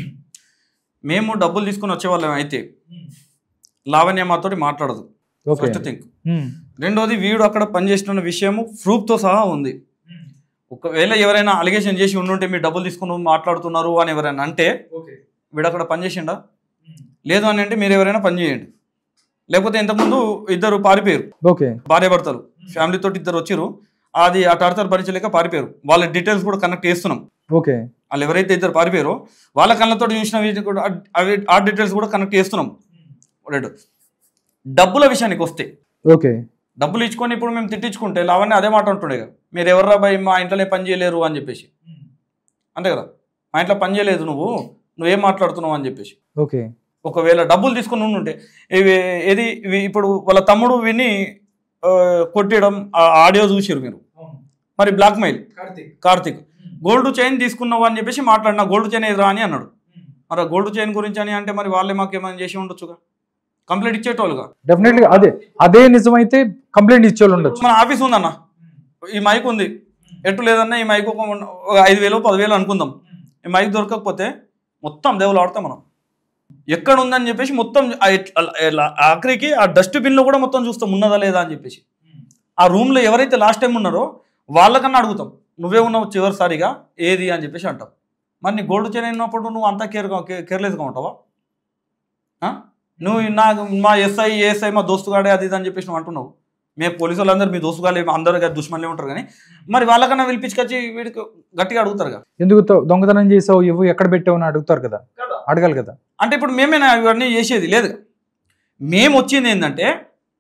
మేము డబ్బులు తీసుకొని వచ్చేవాళ్ళం అయితే లావణ్య మాతోటి మాట్లాడదు ఓకే ఫస్ట్ థింగ్ రెండోది వీడు అక్కడ పనిచేస్తున్న విషయము ప్రూఫ్తో సహా ఉంది ఒకవేళ ఎవరైనా అలిగేషన్ చేసి ఉండుంటే మీరు డబ్బులు తీసుకుని మాట్లాడుతున్నారు అని ఎవరైనా అంటే వీడు అక్కడ పని చేసిండా లేదు అని అంటే మీరు ఎవరైనా పని చేయండి లేకపోతే ఇంతకుముందు ఇద్దరు పారిపోయారు ఓకే భార్య భర్తలు ఫ్యామిలీ తోటి ఇద్దరు వచ్చిర్రు అది ఆ టార్చర్ భరించలేక పారిపోయారు వాళ్ళ డీటెయిల్స్ కూడా కనెక్ట్ చేస్తున్నాం ఓకే వాళ్ళు ఎవరైతే ఇద్దరు పారిపోయారో వాళ్ళ కళ్ళతో చూసిన వీటిని కూడా ఆ- అవి ఆ డీటెయిల్స్ కూడా కనెక్ట్ చేస్తున్నాం రెండు డబ్బుల విషయానికి వస్తే ఓకే డబ్బులు ఇచ్చుకొని ఇప్పుడు మేము తిట్టించుకుంటే లావణ్య అదే మాట ఉంటుండే కదా మీరు ఎవర్రా భయ్ మా ఇంట్లోనే పని చేయలేరు అని చెప్పేసి అంతే కదా మా ఇంట్లో పని చేయలేదు నువ్వు నువ్వేం మాట్లాడుతున్నావు అని చెప్పేసి ఓకే ఒకవేళ డబ్బులు తీసుకుని ఉండుంటే ఇవి ఏది ఇవి ఇప్పుడు వాళ్ళ తమ్ముడు విని ఆ, కొట్టడం ఆ ఆడియో చూసిరు మీరు మరి blackmail Karthik gold chain తీసుకున్నావు అని చెప్పేసి మాట్లాడినా గోల్డ్ చైన్ ఎదురా అని అన్నాడు మరి ఆ గోల్డ్ చైన్ గురించి అని అంటే మరి వాళ్ళే మాకు ఏమైనా చేసి ఉండొచ్చుగా కంప్లైంట్ ఇచ్చేటోళ్ళుగా డెఫినెట్లీ అదే అదే నిజమైతే కంప్లైంట్ ఇచ్చేవాళ్ళు ఉండొచ్చు మన ఆఫీస్ ఉందన్న ఈ మైక్ ఉంది ఎటు లేదన్నా ఈ మైక్ ఒక ఒక ఐదు వేలు పదివేలు అనుకుందాం ఈ మైక్ దొరకకపోతే మొత్తం దేవులు ఆడతాం మనం ఎక్కడ ఉందని చెప్పేసి మొత్తం ఆ ఎట్- అలా- ఎలా- ఆఖరికి ఆ డస్ట్బిన్లో కూడా మొత్తం చూస్తాం ఉన్నదా లేదా అని చెప్పేసి ఆ రూమ్లో ఎవరైతే లాస్ట్ టైం ఉన్నారో వాళ్ళకన్నా అడుగుతాం నువ్వే ఉన్నావు చివరిసారిగా ఏది అని చెప్పేసి అంటాం మరి నీ గోల్డ్ చైన్ అయినప్పుడు నువ్వు అంతా కేర్ కేర్లెస్గా ఉంటావా ఆ? నువ్వు నాకు మా ఎస్ఐ ఏఎస్ఐ మా దోస్తుగాడే అది ఇది అని చెప్పేసి నువ్వు అంటున్నావు మేము పోలీసు వాళ్ళందరూ మీ దోస్తుగాలే అందరూ కదా దుష్మన్లే ఉంటారు కానీ మరి వాళ్ళకన్నా పిలిపించుకొచ్చి వీడికి గట్టిగా అడుగుతారు కదా ఎందుకు తో- దొంగతనం చేసావు ఇవ్వు ఎక్కడ పెట్టావు అని అడుగుతారు కదా అడగాలి కదా అంటే ఇప్పుడు మేమేనా ఇవన్నీ చేసేది లేదు మేము వచ్చింది ఏంటంటే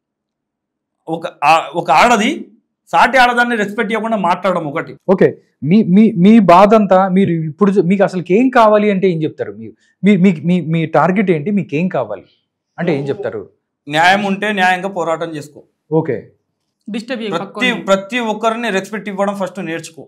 ఒక ఆ- ఒక ఆడది సాటి ఆడదాన్ని రెస్పెక్ట్ ఇవ్వకుండా మాట్లాడడం ఒకటి ఓకే మీ మీ మీ బాధ అంతా మీరు ఇప్పుడు చూ- మీకు అసలు ఏం కావాలి అంటే ఏం చెప్తారు మీ మీ మీ- మీ మీ టార్గెట్ ఏంటి మీకు ఏం కావాలి అంటే ఏం చెప్తారు న్యాయం ఉంటే న్యాయంగా పోరాటం చేసుకో ఓకే డిస్టర్బ్ ప్రతి ప్రతి ఒక్కరిని రెస్పెక్ట్ ఇవ్వడం ఫస్ట్ నేర్చుకో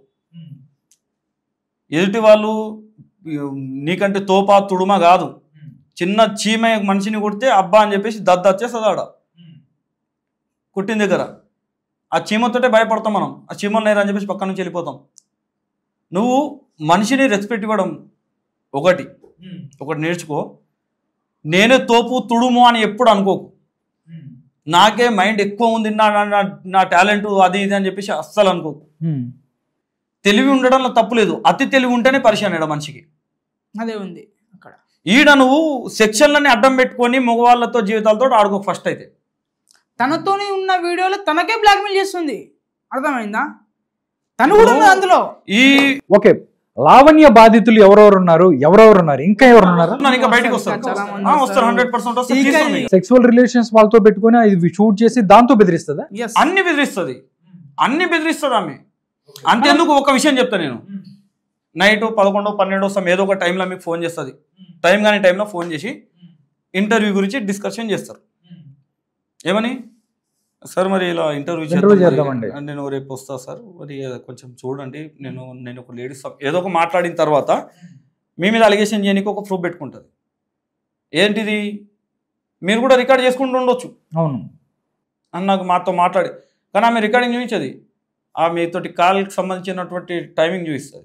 ఎదుటి వాళ్ళు నీకంటే తోపా తుడుమ కాదు చిన్న చీమ మనిషిని కొడితే అబ్బా అని చెప్పేసి దద్ద వచ్చేస్తుంది ఆడ కుట్టిన దగ్గర ఆ చీమతోటే భయపడతాం మనం ఆ చీమలు నేరా అని చెప్పేసి పక్క నుంచి వెళ్ళిపోతాం నువ్వు మనిషిని రెస్పెక్ట్ ఇవ్వడం ఒకటి ఒకటి నేర్చుకో నేనే తోపు తుడుము అని ఎప్పుడు అనుకోకు నాకే మైండ్ ఎక్కువ ఉంది నా నా- నా టాలెంట్ అది ఇది అని చెప్పేసి అస్సలు అనుకోకు హ్మ్. తెలివి ఉండడంలో తప్పు లేదు అతి తెలివి ఉంటేనే పరిచయం ఈడ మనిషికి అదే ఉంది అక్కడ ఈడ నువ్వు సెక్షన్లని అడ్డం పెట్టుకొని మగవాళ్ళతో జీవితాలతో ఆడుకో ఫస్ట్ అయితే తనతోనే ఉన్న వీడియోలో తనకే బ్లాక్మెయిల్ చేస్తుంది అర్థమైందా తను కూడా ఉంది అందులో ఈ ఓకే లావణ్య బాధితులు ఎవరెవరు ఉన్నారు ఎవరెవరు ఉన్నారు ఇంకా ఎవరు ఉన్నారు నన్ను ఇంకా బయటకు వస్తారు చాలా మంది ఆ, వస్తారు వస్తారు. హండ్రెడ్ పర్సెంట్ వస్తారు ఇంకా తీసుకోండి ఇక. సెక్సువల్ రిలేషన్స్ వాళ్ళతో పెట్టుకొని ఇది షూట్ చేసి దాంతో బెదిరిస్తుందా Yes. అన్ని బెదిరిస్తుంది అన్ని బెదిరిస్తుంది ఆమె అంతెందుకు ఒక విషయం చెప్తా నేను నైట్ పదకొండో పన్నెండో సమయం ఏదో ఒక టైంలో మీకు ఫోన్ చేస్తుంది టైం కానీ టైంలో ఫోన్ చేసి ఇంటర్వ్యూ గురించి డిస్కషన్ చేస్తారు ఏమని సార్ మరి ఇలా ఇంటర్వ్యూ Interview చేద్దామండి. నేను రేపు వస్తా సార్ మరి కొంచెం చూడండి నేను నేను ఒక లేడీస్ ఏదో ఒక మాట్లాడిన తర్వాత మీ మీద అలిగేషన్ చేయడానికి ఒక ప్రూఫ్ పెట్టుకుంటుంది ఏంటిది మీరు కూడా రికార్డ్ చేసుకుంటూ ఉండొచ్చు అవును అని నాకు మాతో మాట్లాడి కానీ ఆమె రికార్డింగ్ చూపించదు ఆ మీతోటి కాల్కి సంబంధించినటువంటి టైమింగ్ చూపిస్తుంది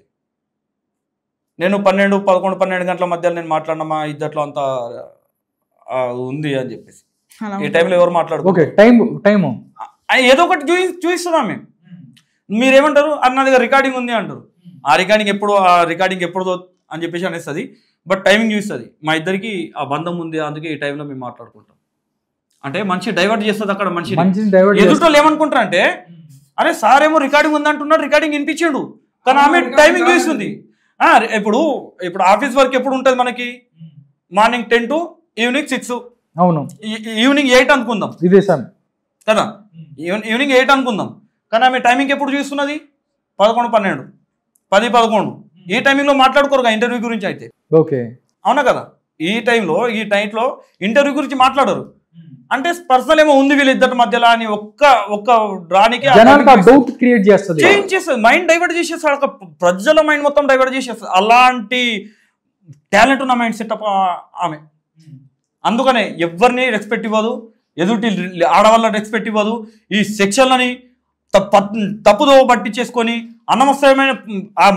నేను పన్నెండు పదకొండు పన్నెండు గంటల మధ్యలో నేను మాట్లాడిన మా ఇద్దట్లో అంత ఆ, ఉంది అని చెప్పేసి అలా ఈ టైంలో ఎవరు మాట్లాడుకో ఓకే టైం టైము ఏదో ఒకటి చూపి చూపిస్తున్నాం మేము మీరేమంటారు అది నా దగ్గర రికార్డింగ్ ఉంది అంటారు ఆ రికార్డింగ్ ఎప్పుడు ఆ రికార్డింగ్ ఎప్పుడు అని చెప్పేసి అనేస్తుంది బట్ టైమింగ్ చూస్తుంది మా ఇద్దరికి ఆ బంధం ఉంది అందుకే ఈ టైంలో మేము మాట్లాడుకుంటాం అంటే మనిషి డైవర్ట్ చేస్తుంది అక్కడ మనిషి మంచిని డైవర్ట్ ఎదుటోళ్ళు ఏమనుకుంటారంటే అరే సార్ ఏమో రికార్డింగ్ ఉందంటున్నాడు రికార్డింగ్ వినిపించాడు కానీ ఆమె టైమింగ్ చూస్తుంది ఆ, ఇప్పుడు ఇప్పుడు ఆఫీస్ వర్క్ ఎప్పుడు ఉంటుంది మనకి morning ten to evening six అవును ఈవినింగ్ ఎయిట్ అనుకుందాం ఇదే సార్ కదా ఈవినింగ్ ఈవినింగ్ ఎయిట్ అనుకుందాం కానీ ఆమె టైమింగ్ ఎప్పుడు చూస్తున్నది పదకొండు పన్నెండు పది పదకొండు ఈ టైమింగ్లో మాట్లాడుకోరు ఇంటర్వ్యూ గురించి అయితే ఓకే అవునా కదా ఈ టైంలో ఈ టైంలో ఇంటర్వ్యూ గురించి మాట్లాడరు అంటే పర్సనల్ ఏమో ఉంది వీళ్ళిద్దరి మధ్యలో అని ఒక్క ఒక్క రానికి ఆ జనాలకు ఆ timing డౌట్ క్రియేట్ చేస్తుంది చేంజ్ చేస్తుంది మైండ్ డైవర్ట్ చేసేస్తాడు ఒక ప్రజల మైండ్ మొత్తం డైవర్ట్ చేసేస్తుంది అలాంటి టాలెంట్ ఉన్న మైండ్ సెటప్ ఆమె అందుకనే ఎవరిని రెస్పెక్ట్ ఇవ్వదు ఎదుటి ఆడవాళ్ళని రెస్పెక్ట్ ఇవ్వదు ఈ సెక్షన్లని తప్పుదో పట్టించేసుకొని అనవసరమైన ఆ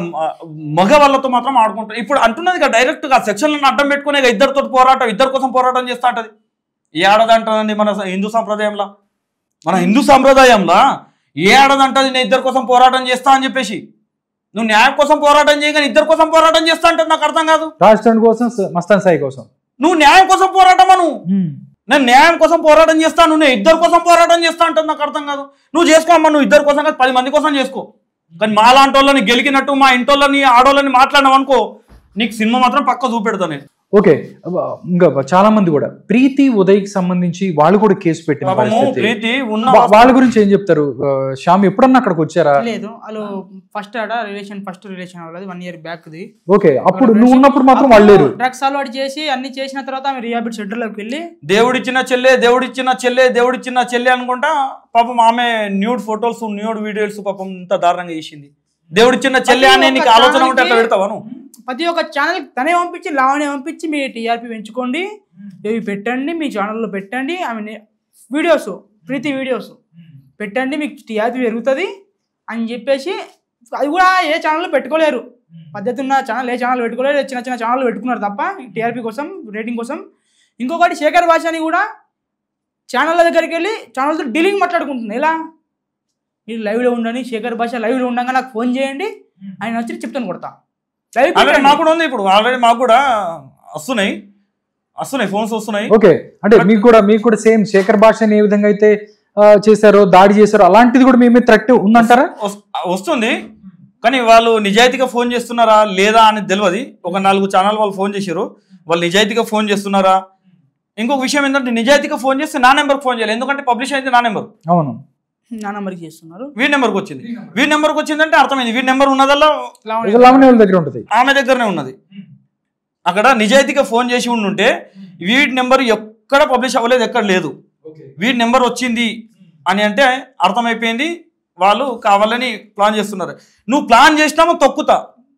మగ వాళ్ళతో మాత్రం ఆడుకుంటారు ఇప్పుడు అంటున్నది కదా డైరెక్ట్గా సెక్షన్లను అడ్డం పెట్టుకునే ఇక ఇద్దరితో పోరాటం ఇద్దరి కోసం పోరాటం చేస్తా ఉంటది ఏ ఆడదంటదండి మన హిందూ సంప్రదాయంలో మన హిందూ సంప్రదాయంలో ఏ ఆడదంటది నేను ఇద్దరి కోసం పోరాటం చేస్తా అని చెప్పేసి నువ్వు న్యాయం కోసం పోరాటం చేయగానే ఇద్దరి కోసం పోరాటం చేస్తా అంటే నాకు అర్థం కాదు రాష్ట్రం కోసం స- మస్తాన్ సాయి కోసం నువ్వు న్యాయం కోసం పోరాటం అను ఉమ్. నేను న్యాయం కోసం పోరాటం చేస్తాను నేను ఇద్దరి కోసం పోరాటం చేస్తా అంటే నాకు అర్థం కాదు నువ్వు చేసుకో అమ్మా నువ్వు ఇద్దరి కోసం కాదు పది మంది కోసం చేసుకో కానీ మా లాంటి వాళ్ళని గెలికినట్టు మా ఇంటోళ్ళని ఆడోళ్ళని మాట్లాడినావు అనుకో నీకు సినిమా మాత్రం పక్క చూపెడతా నేను ఓకే అబ్బా, ఇంకా చాలా మంది కూడా ప్రీతి ఉదయ్కి సంబంధించి వాళ్ళు కూడా కేసు పెట్టిన పాపము పరిస్థితి ప్రీతి ఉన్న వా- వాళ్ళ గురించి ఏం చెప్తారు ఆ, శ్యామ్ ఎప్పుడన్నా అక్కడికి వచ్చారా లేదు వాళ్ళు ఫస్ట్ ఆడ రిలేషన్ ఫస్ట్ రిలేషన్ వాళ్ళది వన్ ఇయర్ బ్యాక్ది ఓకే అప్పుడు నువ్వు ఉన్నప్పుడు మాత్రం వాళ్ళు లేరు డ్రగ్స్ అలవాటు చేసి అన్ని చేసిన తర్వాత ఆమె రిహాబిట్ సెంటర్లోకి వెళ్ళి దేవుడిచ్చిన చెల్లె దేవుడిచ్చిన చెల్లె దేవుడిచ్చిన చెల్లె అనుకుంటా పాపం ఆమె న్యూడ్ ఫొటోస్ న్యూడ్ వీడియోస్ పాపం ఇంత దారుణంగా చేసింది దేవుడిచ్చిన చెల్లె అనే నీకు ఆలోచన ఉంటే అట్లా పెడతావా నువ్వు ప్రతి ఒక్క ఛానల్ తనే పంపించి లావణ్య పంపించి మీ టీఆర్పీ పెంచుకోండి ఇవి పెట్టండి మీ ఛానల్లో పెట్టండి ఆమె వీడియోస్ ప్రీతి వీడియోస్ పెట్టండి మీకు టీఆర్పీ పెరుగుతుంది అని చెప్పేసి అది కూడా ఏ ఛానల్లో పెట్టుకోలేరు పద్ధతి ఉన్న ఛానల్ ఏ ఛానల్ పెట్టుకోలేరు చిన్న చిన్న ఛానల్ పెట్టుకున్నారు తప్ప టీఆర్పీ కోసం రేటింగ్ కోసం ఇంకొకటి శేఖర్ భాషని కూడా ఛానళ్ళ దగ్గరికి వెళ్ళి ఛానల్తో డీలింగ్ మాట్లాడుకుంటుంది ఎలా మీరు లైవ్లో ఉండండి శేఖర్ భాష లైవ్లో ఉండగా నాకు ఫోన్ చేయండి ఆయన వచ్చి చెప్తాను కొడతా లైవ్ ఆల్రెడీ పెట్టండి. మాకు కూడా ఉంది ఇప్పుడు ఆల్రెడీ మాకు కూడా వస్తున్నాయి వస్తున్నాయి ఫోన్స్ వస్తున్నాయి ఓకే అంటే మీకు కూడా మీకు కూడా సేమ్ శేఖర్ భాషని ఏ విధంగా అయితే ఆ, చేశారో దాడి చేశారో అలాంటిది కూడా మీ మీద థ్రెట్ ఉందంటారా వస్- వస్తుంది కానీ వాళ్ళు నిజాయితీగా ఫోన్ చేస్తున్నారా లేదా అని తెలియదు ఒక నాలుగు ఛానల్ వాళ్ళు ఫోన్ చేశారు వాళ్ళు నిజాయితీగా ఫోన్ చేస్తున్నారా ఇంకొక విషయం ఏంటంటే నిజాయితీగా ఫోన్ చేస్తే నా నెంబర్కి ఫోన్ చేయాలి ఎందుకంటే పబ్లిష్ అయితే నా నెంబర్ అవును నా నెంబర్కి చేస్తున్నారు వీడి నెంబర్కి వచ్చింది వీడి నెంబర్కి వచ్చిందంటే అర్థమైంది వీడి నెంబర్ ఉన్నదల్లా లావణ్య ఇది లావణ్య వాళ్ళ దగ్గర ఉంటుంది ఆమె దగ్గరనే ఉన్నది అక్కడ నిజాయితీగా ఫోన్ చేసి ఉండుంటే వీడి నెంబర్ ఎక్కడ పబ్లిష్ అవ్వలేదు ఎక్కడ లేదు వీడి నెంబర్ వచ్చింది అని అంటే అర్థమైపోయింది వాళ్ళు కావాలని ప్లాన్ చేస్తున్నారు నువ్వు ప్లాన్ చేసినామో తొక్కుతా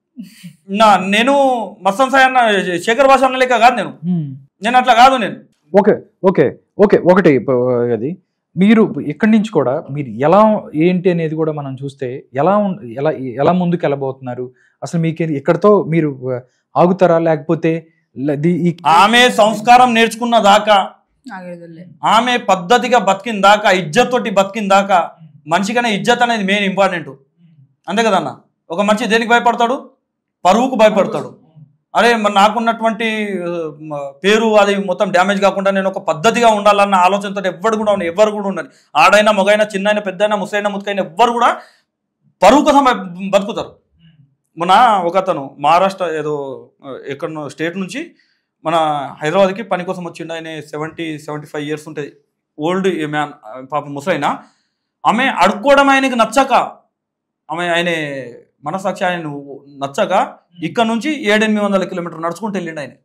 నా నేను మస్తాన్ సాయి అన్న శేఖర్ భాష అన్న లెక్క కాదు నేను ఉమ్. నేను అట్లా కాదు నేను ఓకే ఓకే ఓకే ఒకటి ప- అది మీరు ఇక్కడి నుంచి కూడా మీరు ఎలా ఏంటి అనేది కూడా మనం చూస్తే ఎలా ఉం- ఎలా ఎలా ముందుకు వెళ్ళబోతున్నారు అసలు మీకు ఇక్కడతో మీరు ఆ, ఆగుతారా లేకపోతే ల- ది- ఈ ఆమె సంస్కారం నేర్చుకున్న దాకా నాగేదల్లే ఆమె పద్ధతిగా బతికిన దాకా ఇజ్జత్ తోటి బతికిన దాకా మనిషికనే ఇజ్జత్ అనేది మెయిన్ ఇంపార్టెంట్ అంతే కదన్న ఒక మనిషి దేనికి భయపడతాడు పరువుకు భయపడతాడు అరే మరి నాకున్నటువంటి ఆ, మ- పేరు అది మొత్తం డ్యామేజ్ కాకుండా నేను ఒక పద్ధతిగా ఉండాలన్న ఆలోచనతో ఎవ్వరు కూడా ఉండదు ఎవ్వరు కూడా ఉండాలి ఆడైనా మగైనా చిన్నైనా పెద్దైనా ముసైనా ముతకైనా ఎవ్వరు కూడా పరువు కోసం బ- బతుకుతారు మన ఒక అతను మహారాష్ట్ర ఏదో ఆ, ఎక్కడనో స్టేట్ నుంచి మన హైదరాబాద్కి పని కోసం వచ్చిండు ఆయన సెవెంటీ సెవెంటీ ఫైవ్ ఇయర్స్ ఉంటుంది ఓల్డ్ మ్యాన్ పాప ముసలైన ఆమె అడుక్కోవడం ఆయనకి నచ్చక ఆమె ఆయన మనసాక్షి ఆయన నువ్వు నచ్చక ఇక్కడ నుంచి ఏడెనిమిది వందల కిలోమీటర్ నడుచుకుంటూ వెళ్ళిండు ఆయన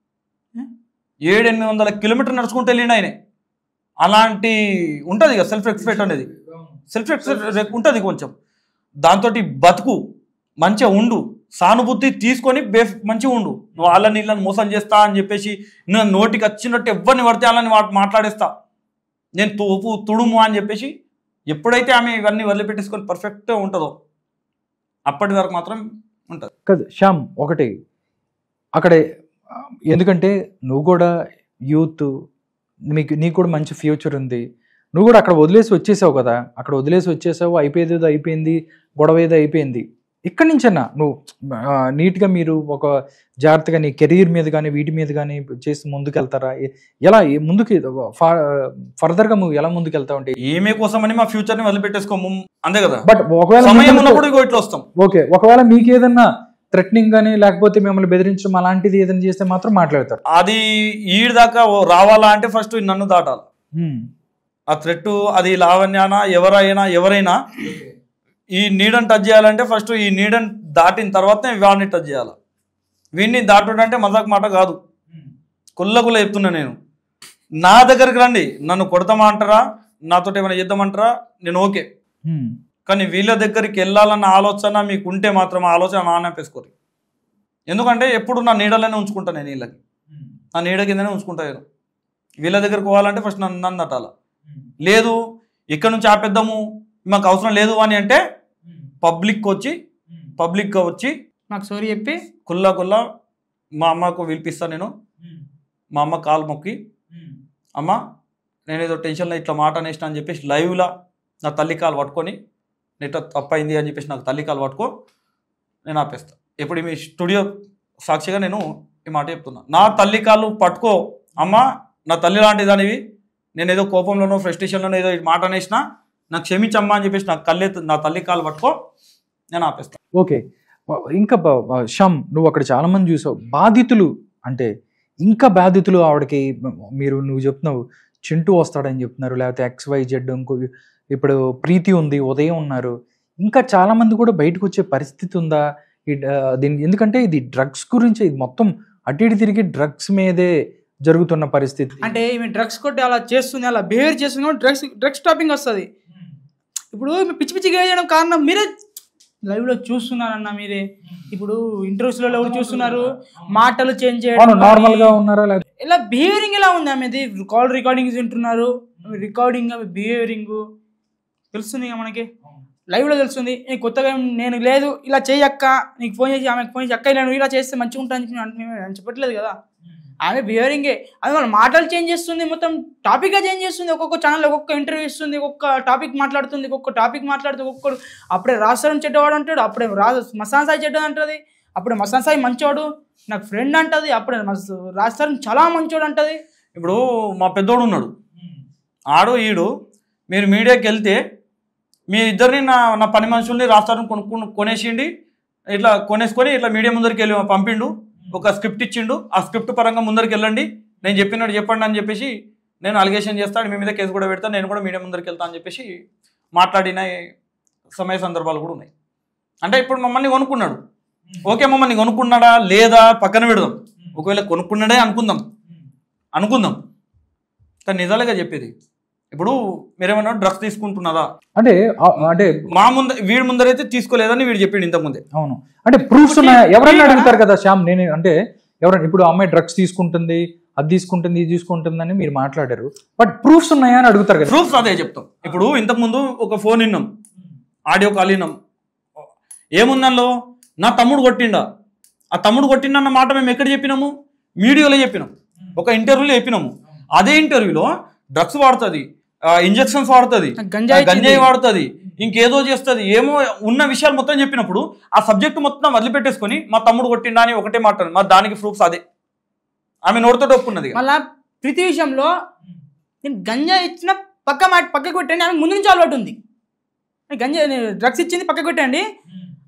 ఏడెనిమిది వందల కిలోమీటర్ నడుచుకుంటూ వెళ్ళిండు ఆయన అలాంటి ఉంటుంది ఇక సెల్ఫ్ రెస్పెక్ట్ అనేది సెల్ఫ్ రెస్పెక్ట్ ఉంటుంది కొంచెం దాంతో బతుకు మంచిగా ఉండు సానుభూతి తీసుకొని బే మంచిగా ఉండు నువ్వు వాళ్ళని వీళ్ళని మోసం చేస్తా అని చెప్పేసి నేను నోటికి వచ్చినట్టు ఎవరిని పడితే వాళ్ళని వా- మాట్లాడేస్తా నేను తోపు తుడుము అని చెప్పేసి ఎప్పుడైతే ఆమె ఇవన్నీ వదిలిపెట్టేసుకొని పర్ఫెక్ట్గా ఉంటుందో అప్పటి వరకు మాత్రం ఉంటుంది కాదు శ్యామ్ ఒకటి అక్కడే ఆ, ఎందుకంటే నువ్వు కూడా యూత్ మీకు నీకు కూడా మంచి ఫ్యూచర్ ఉంది నువ్వు కూడా అక్కడ వదిలేసి వచ్చేసావు కదా అక్కడ వదిలేసి వచ్చేసావు అయిపోయేది ఏదో అయిపోయింది గొడవ ఏదో అయిపోయింది ఇక్కడి నుంచన్నా నువ్వు ఆ, నీట్గా మీరు ఒక జాగ్రత్తగా నీ కెరీర్ మీద కానీ వీటి మీద కానీ చేసి ముందుకు వెళ్తారా ఎ- ఎలా ఏ- ముందుకు ఫా- ఫర్దర్గా నువ్వు ఎలా ముందుకు వెళ్తావు అంటే ఏమే కోసమని మా ఫ్యూచర్ని వదిలిపెట్టేసుకోము అంతే కదా బట్ ఒకవేళ సమయం మిమ్మల్ని- ఉన్నప్పుడు ఇగో ఇట్లా వస్తాం ఓకే ఒకవేళ మీకు ఏదన్నా థ్రెటనింగ్ కానీ లేకపోతే మిమ్మల్ని బెదిరించడం అలాంటిది ఏదైనా చేస్తే మాత్రం మాట్లాడతారు అది ఈడి దాకా ఓ రావాలా అంటే ఫస్ట్ నన్ను దాటాలి హ్మ్. ఆ థ్రెట్ అది లావణ్యానా ఎవరైనా ఎవరైనా ఈ నీడని టచ్ చేయాలంటే ఫస్ట్ ఈ నీడని దాటిన తర్వాతనే వాడిని టచ్ చేయాలి వీడిని దాటుడు అంటే మజాక్ మాట కాదు కుల్ల కుల్ల చెప్తున్నా నేను నా దగ్గరికి రండి నన్ను కొడతామా అంటారా నాతో ఏమైనా చేద్దామంటారా నేను ఓకే హ్మ్. కానీ వీళ్ళ దగ్గరికి వెళ్ళాలన్న ఆలోచన మీకు ఉంటే మాత్రం ఆ ఆలోచన నానేపేసుకోరు ఎందుకంటే ఎప్పుడు నా నీడలోనే ఉంచుకుంటా నేను వీళ్ళకి నా నీడ కిందనే ఉంచుకుంటా నేను వీళ్ళ దగ్గరికి పోవాలంటే ఫస్ట్ నన్ను నన్ను తట్టాల లేదు ఇక్కడ నుంచి ఆపేద్దాము మాకు అవసరం లేదు అని అంటే పబ్లిక్ వచ్చి పబ్లిక్గా వచ్చి నాకు సారీ చెప్పి కుల్లా కుల్లా మా అమ్మకు పిలిపిస్తా నేను మా అమ్మ కాలు మొక్కి అమ్మ నేను ఏదో టెన్షన్లో ఇట్లా మాట అనేసిన అని చెప్పేసి లైవ్లా నా తల్లి కాలు పట్టుకొని నెట్ తప్పైంది అని చెప్పేసి నాకు తల్లి కాలు పట్టుకో నేను ఆపేస్తా ఇప్పుడు మీ స్టూడియో సాక్షిగా నేను ఈ మాట చెప్తున్నా నా తల్లి కాళ్ళు పట్టుకో అమ్మ నా తల్లి లాంటి దానివి నేను ఏదో కోపంలోనో ఫ్రస్ట్రేషన్లోనో ఏదో ఈ మాట అనేసిన నాకు క్షమించమ్మా అని చెప్పేసి నాకు కళ్ళే నా తల్లి కాలు పట్టుకో నేను ఆపేస్తా ఓకే ఇంకా బ- బ- శ్యామ్ నువ్వు అక్కడ చాలా మంది చూసావు బాధితులు అంటే ఇంకా బాధితులు ఆవిడకి మీరు నువ్వు చెప్తున్నావు చింటూ వస్తాడని చెప్తున్నారు లేకపోతే ఎక్స్ వై జెడ్ ఇంకో ఇప్పుడు ప్రీతి ఉంది ఉదయం ఉన్నారు ఇంకా చాలా మంది కూడా బయటకు వచ్చే పరిస్థితి ఉందా ఈ డ- దీని ఎందుకంటే ఇది డ్రగ్స్ గురించి ఇది మొత్తం అటు ఇటు తిరిగి డ్రగ్స్ మీదే జరుగుతున్న పరిస్థితి అంటే ఈమె డ్రగ్స్ కొట్టి అలా చేస్తుంది అలా బిహేవ్ చేస్తుంది కాబట్టి డ్రగ్స్ డ్రగ్స్ టాపింగ్ వస్తుంది ఇప్పుడు ఈమె పిచ్చి పిచ్చిగా చేయడం కారణం మీరే లైవ్లో చూస్తున్నారన్న మీరే ఇప్పుడు ఇంటర్వ్యూస్లలో ఎవరు చూస్తున్నారు మాటలు చేంజ్ అవును చేయడం నార్మల్ గా కానీ ఉన్నారా లేకపోతే ఇలా బిహేవియరింగ్ ఎలా ఉంది ఆమెది కాల్ రికార్డింగ్స్ వింటున్నారు రికార్డింగ్ అవి బిహేవియరింగ్ తెలుస్తుంది ఇక మనకి లైవ్లో తెలుస్తుంది ఏ కొత్తగా ఏం నేను లేదు ఇలా చేయక్క నీకు ఫోన్ చేసి ఆమెకు ఫోన్ చేసి అక్క ఇలా నువ్వు ఇలా చేస్తే మంచిగా ఉంటా అని చెప్పి నేను అంటున్నా- నేను చెప్పట్లేదు కదా ఆమె బిహేవియరింగే అది మన మాటలు చేంజ్ చేస్తుంది మొత్తం టాపిక్గా చేంజ్ చేస్తుంది ఒక్కొక్క ఛానల్ ఒక్కొక్క ఇంటర్వ్యూ ఇస్తుంది ఒక్కొక్క టాపిక్ మాట్లాడుతుంది ఒక్కొక్క టాపిక్ మాట్లాడుతుంది ఒక్కొక్కడు అప్పుడే రాస్తారం చెడ్డవాడు అంటాడు అప్పుడే రా మసాన్ సాయి చెడ్డది అంటది అప్పుడే మసాన్ సాయి మంచోడు నాకు ఫ్రెండ్ అంటది అప్పుడే రాస్తారం చాలా మంచోడు అంటది ఇప్పుడు మా పెద్దోడు ఉన్నాడు ఆడు ఈడు మీరు మీడియాకి వెళ్తే మీ ఇద్దరిని నా నా పని మనుషుల్ని రాస్తారని కొనుక్కు కొనేసిండి ఇట్లా కొనేసుకొని ఇట్లా మీడియా ముందరికి వెళ్ళి పంపిండు ఒక స్క్రిప్ట్ ఇచ్చిండు ఆ స్క్రిప్ట్ పరంగా ముందరికి వెళ్ళండి నేను చెప్పినట్టు చెప్పండి అని చెప్పేసి నేను అలిగేషన్ చేస్తాను మీ మీద కేసు కూడా పెడతాను నేను కూడా మీడియా ముందరికి వెళ్తాను అని చెప్పేసి మాట్లాడిన సమయ సందర్భాలు కూడా ఉన్నాయి అంటే ఇప్పుడు మమ్మల్ని కొనుక్కున్నాడు ఓకే మమ్మల్ని కొనుక్కున్నాడా లేదా పక్కన పెడదాం ఒకవేళ కొనుక్కున్నాడే అనుకుందాం అనుకుందాం కానీ నిజాలుగా చెప్పేది ఇప్పుడు మీరేమన్నా డ్రగ్స్ తీసుకుంటున్నదా అంటే ఆ- అంటే మా ముందర వీడి ముందరైతే తీసుకోలేదని వీడు చెప్పిండు ఇంతకుముందే అవును అంటే ప్రూఫ్స్ ఉన్నాయా ఎవరైనా అడుగుతారు కదా శ్యామ్ నేను అంటే ఎవరైనా ఇప్పుడు అమ్మాయి డ్రగ్స్ తీసుకుంటుంది అది తీసుకుంటుంది ఇది తీసుకుంటుంది అని మీరు మాట్లాడారు బట్ ప్రూఫ్స్ ఉన్నాయా అని అడుగుతారు కదా ప్రూఫ్స్ అదే చెప్తాం ఇప్పుడు ఇంతకుముందు ఒక ఫోన్ విన్నాం ఆడియో కాల్ విన్నాం ఏముందంలో నా తమ్ముడు కొట్టిండా ఆ తమ్ముడు కొట్టిండన్న మాట మేము ఎక్కడ చెప్పినాము మీడియాలో చెప్పినాం ఒక ఇంటర్వ్యూలో చెప్పినాము అదే ఇంటర్వ్యూలో డ్రగ్స్ వాడుతుంది ఇంజెక్షన్స్ వాడుతుంది గంజాయి గంజాయి వాడుతుంది ఇంకేదో చేస్తుంది ఏమో ఉన్న విషయాలు మొత్తం చెప్పినప్పుడు ఆ సబ్జెక్ట్ మొత్తం వదిలిపెట్టేసుకొని మా తమ్ముడు కొట్టిండా అని ఒకటే మాట మరి దానికి ప్రూఫ్స్ అదే ఆమె నోటితో ఒప్పుకున్నది ఇక. మళ్ళా ప్రతి విషయంలో నేను గంజా ఇచ్చిన పక్క మాట పక్కకు పెట్టండి ఆమె ముందు నుంచి అలవాటు ఉంది నేను గంజా డ్రగ్స్ ఇచ్చింది పక్కకు పెట్టండి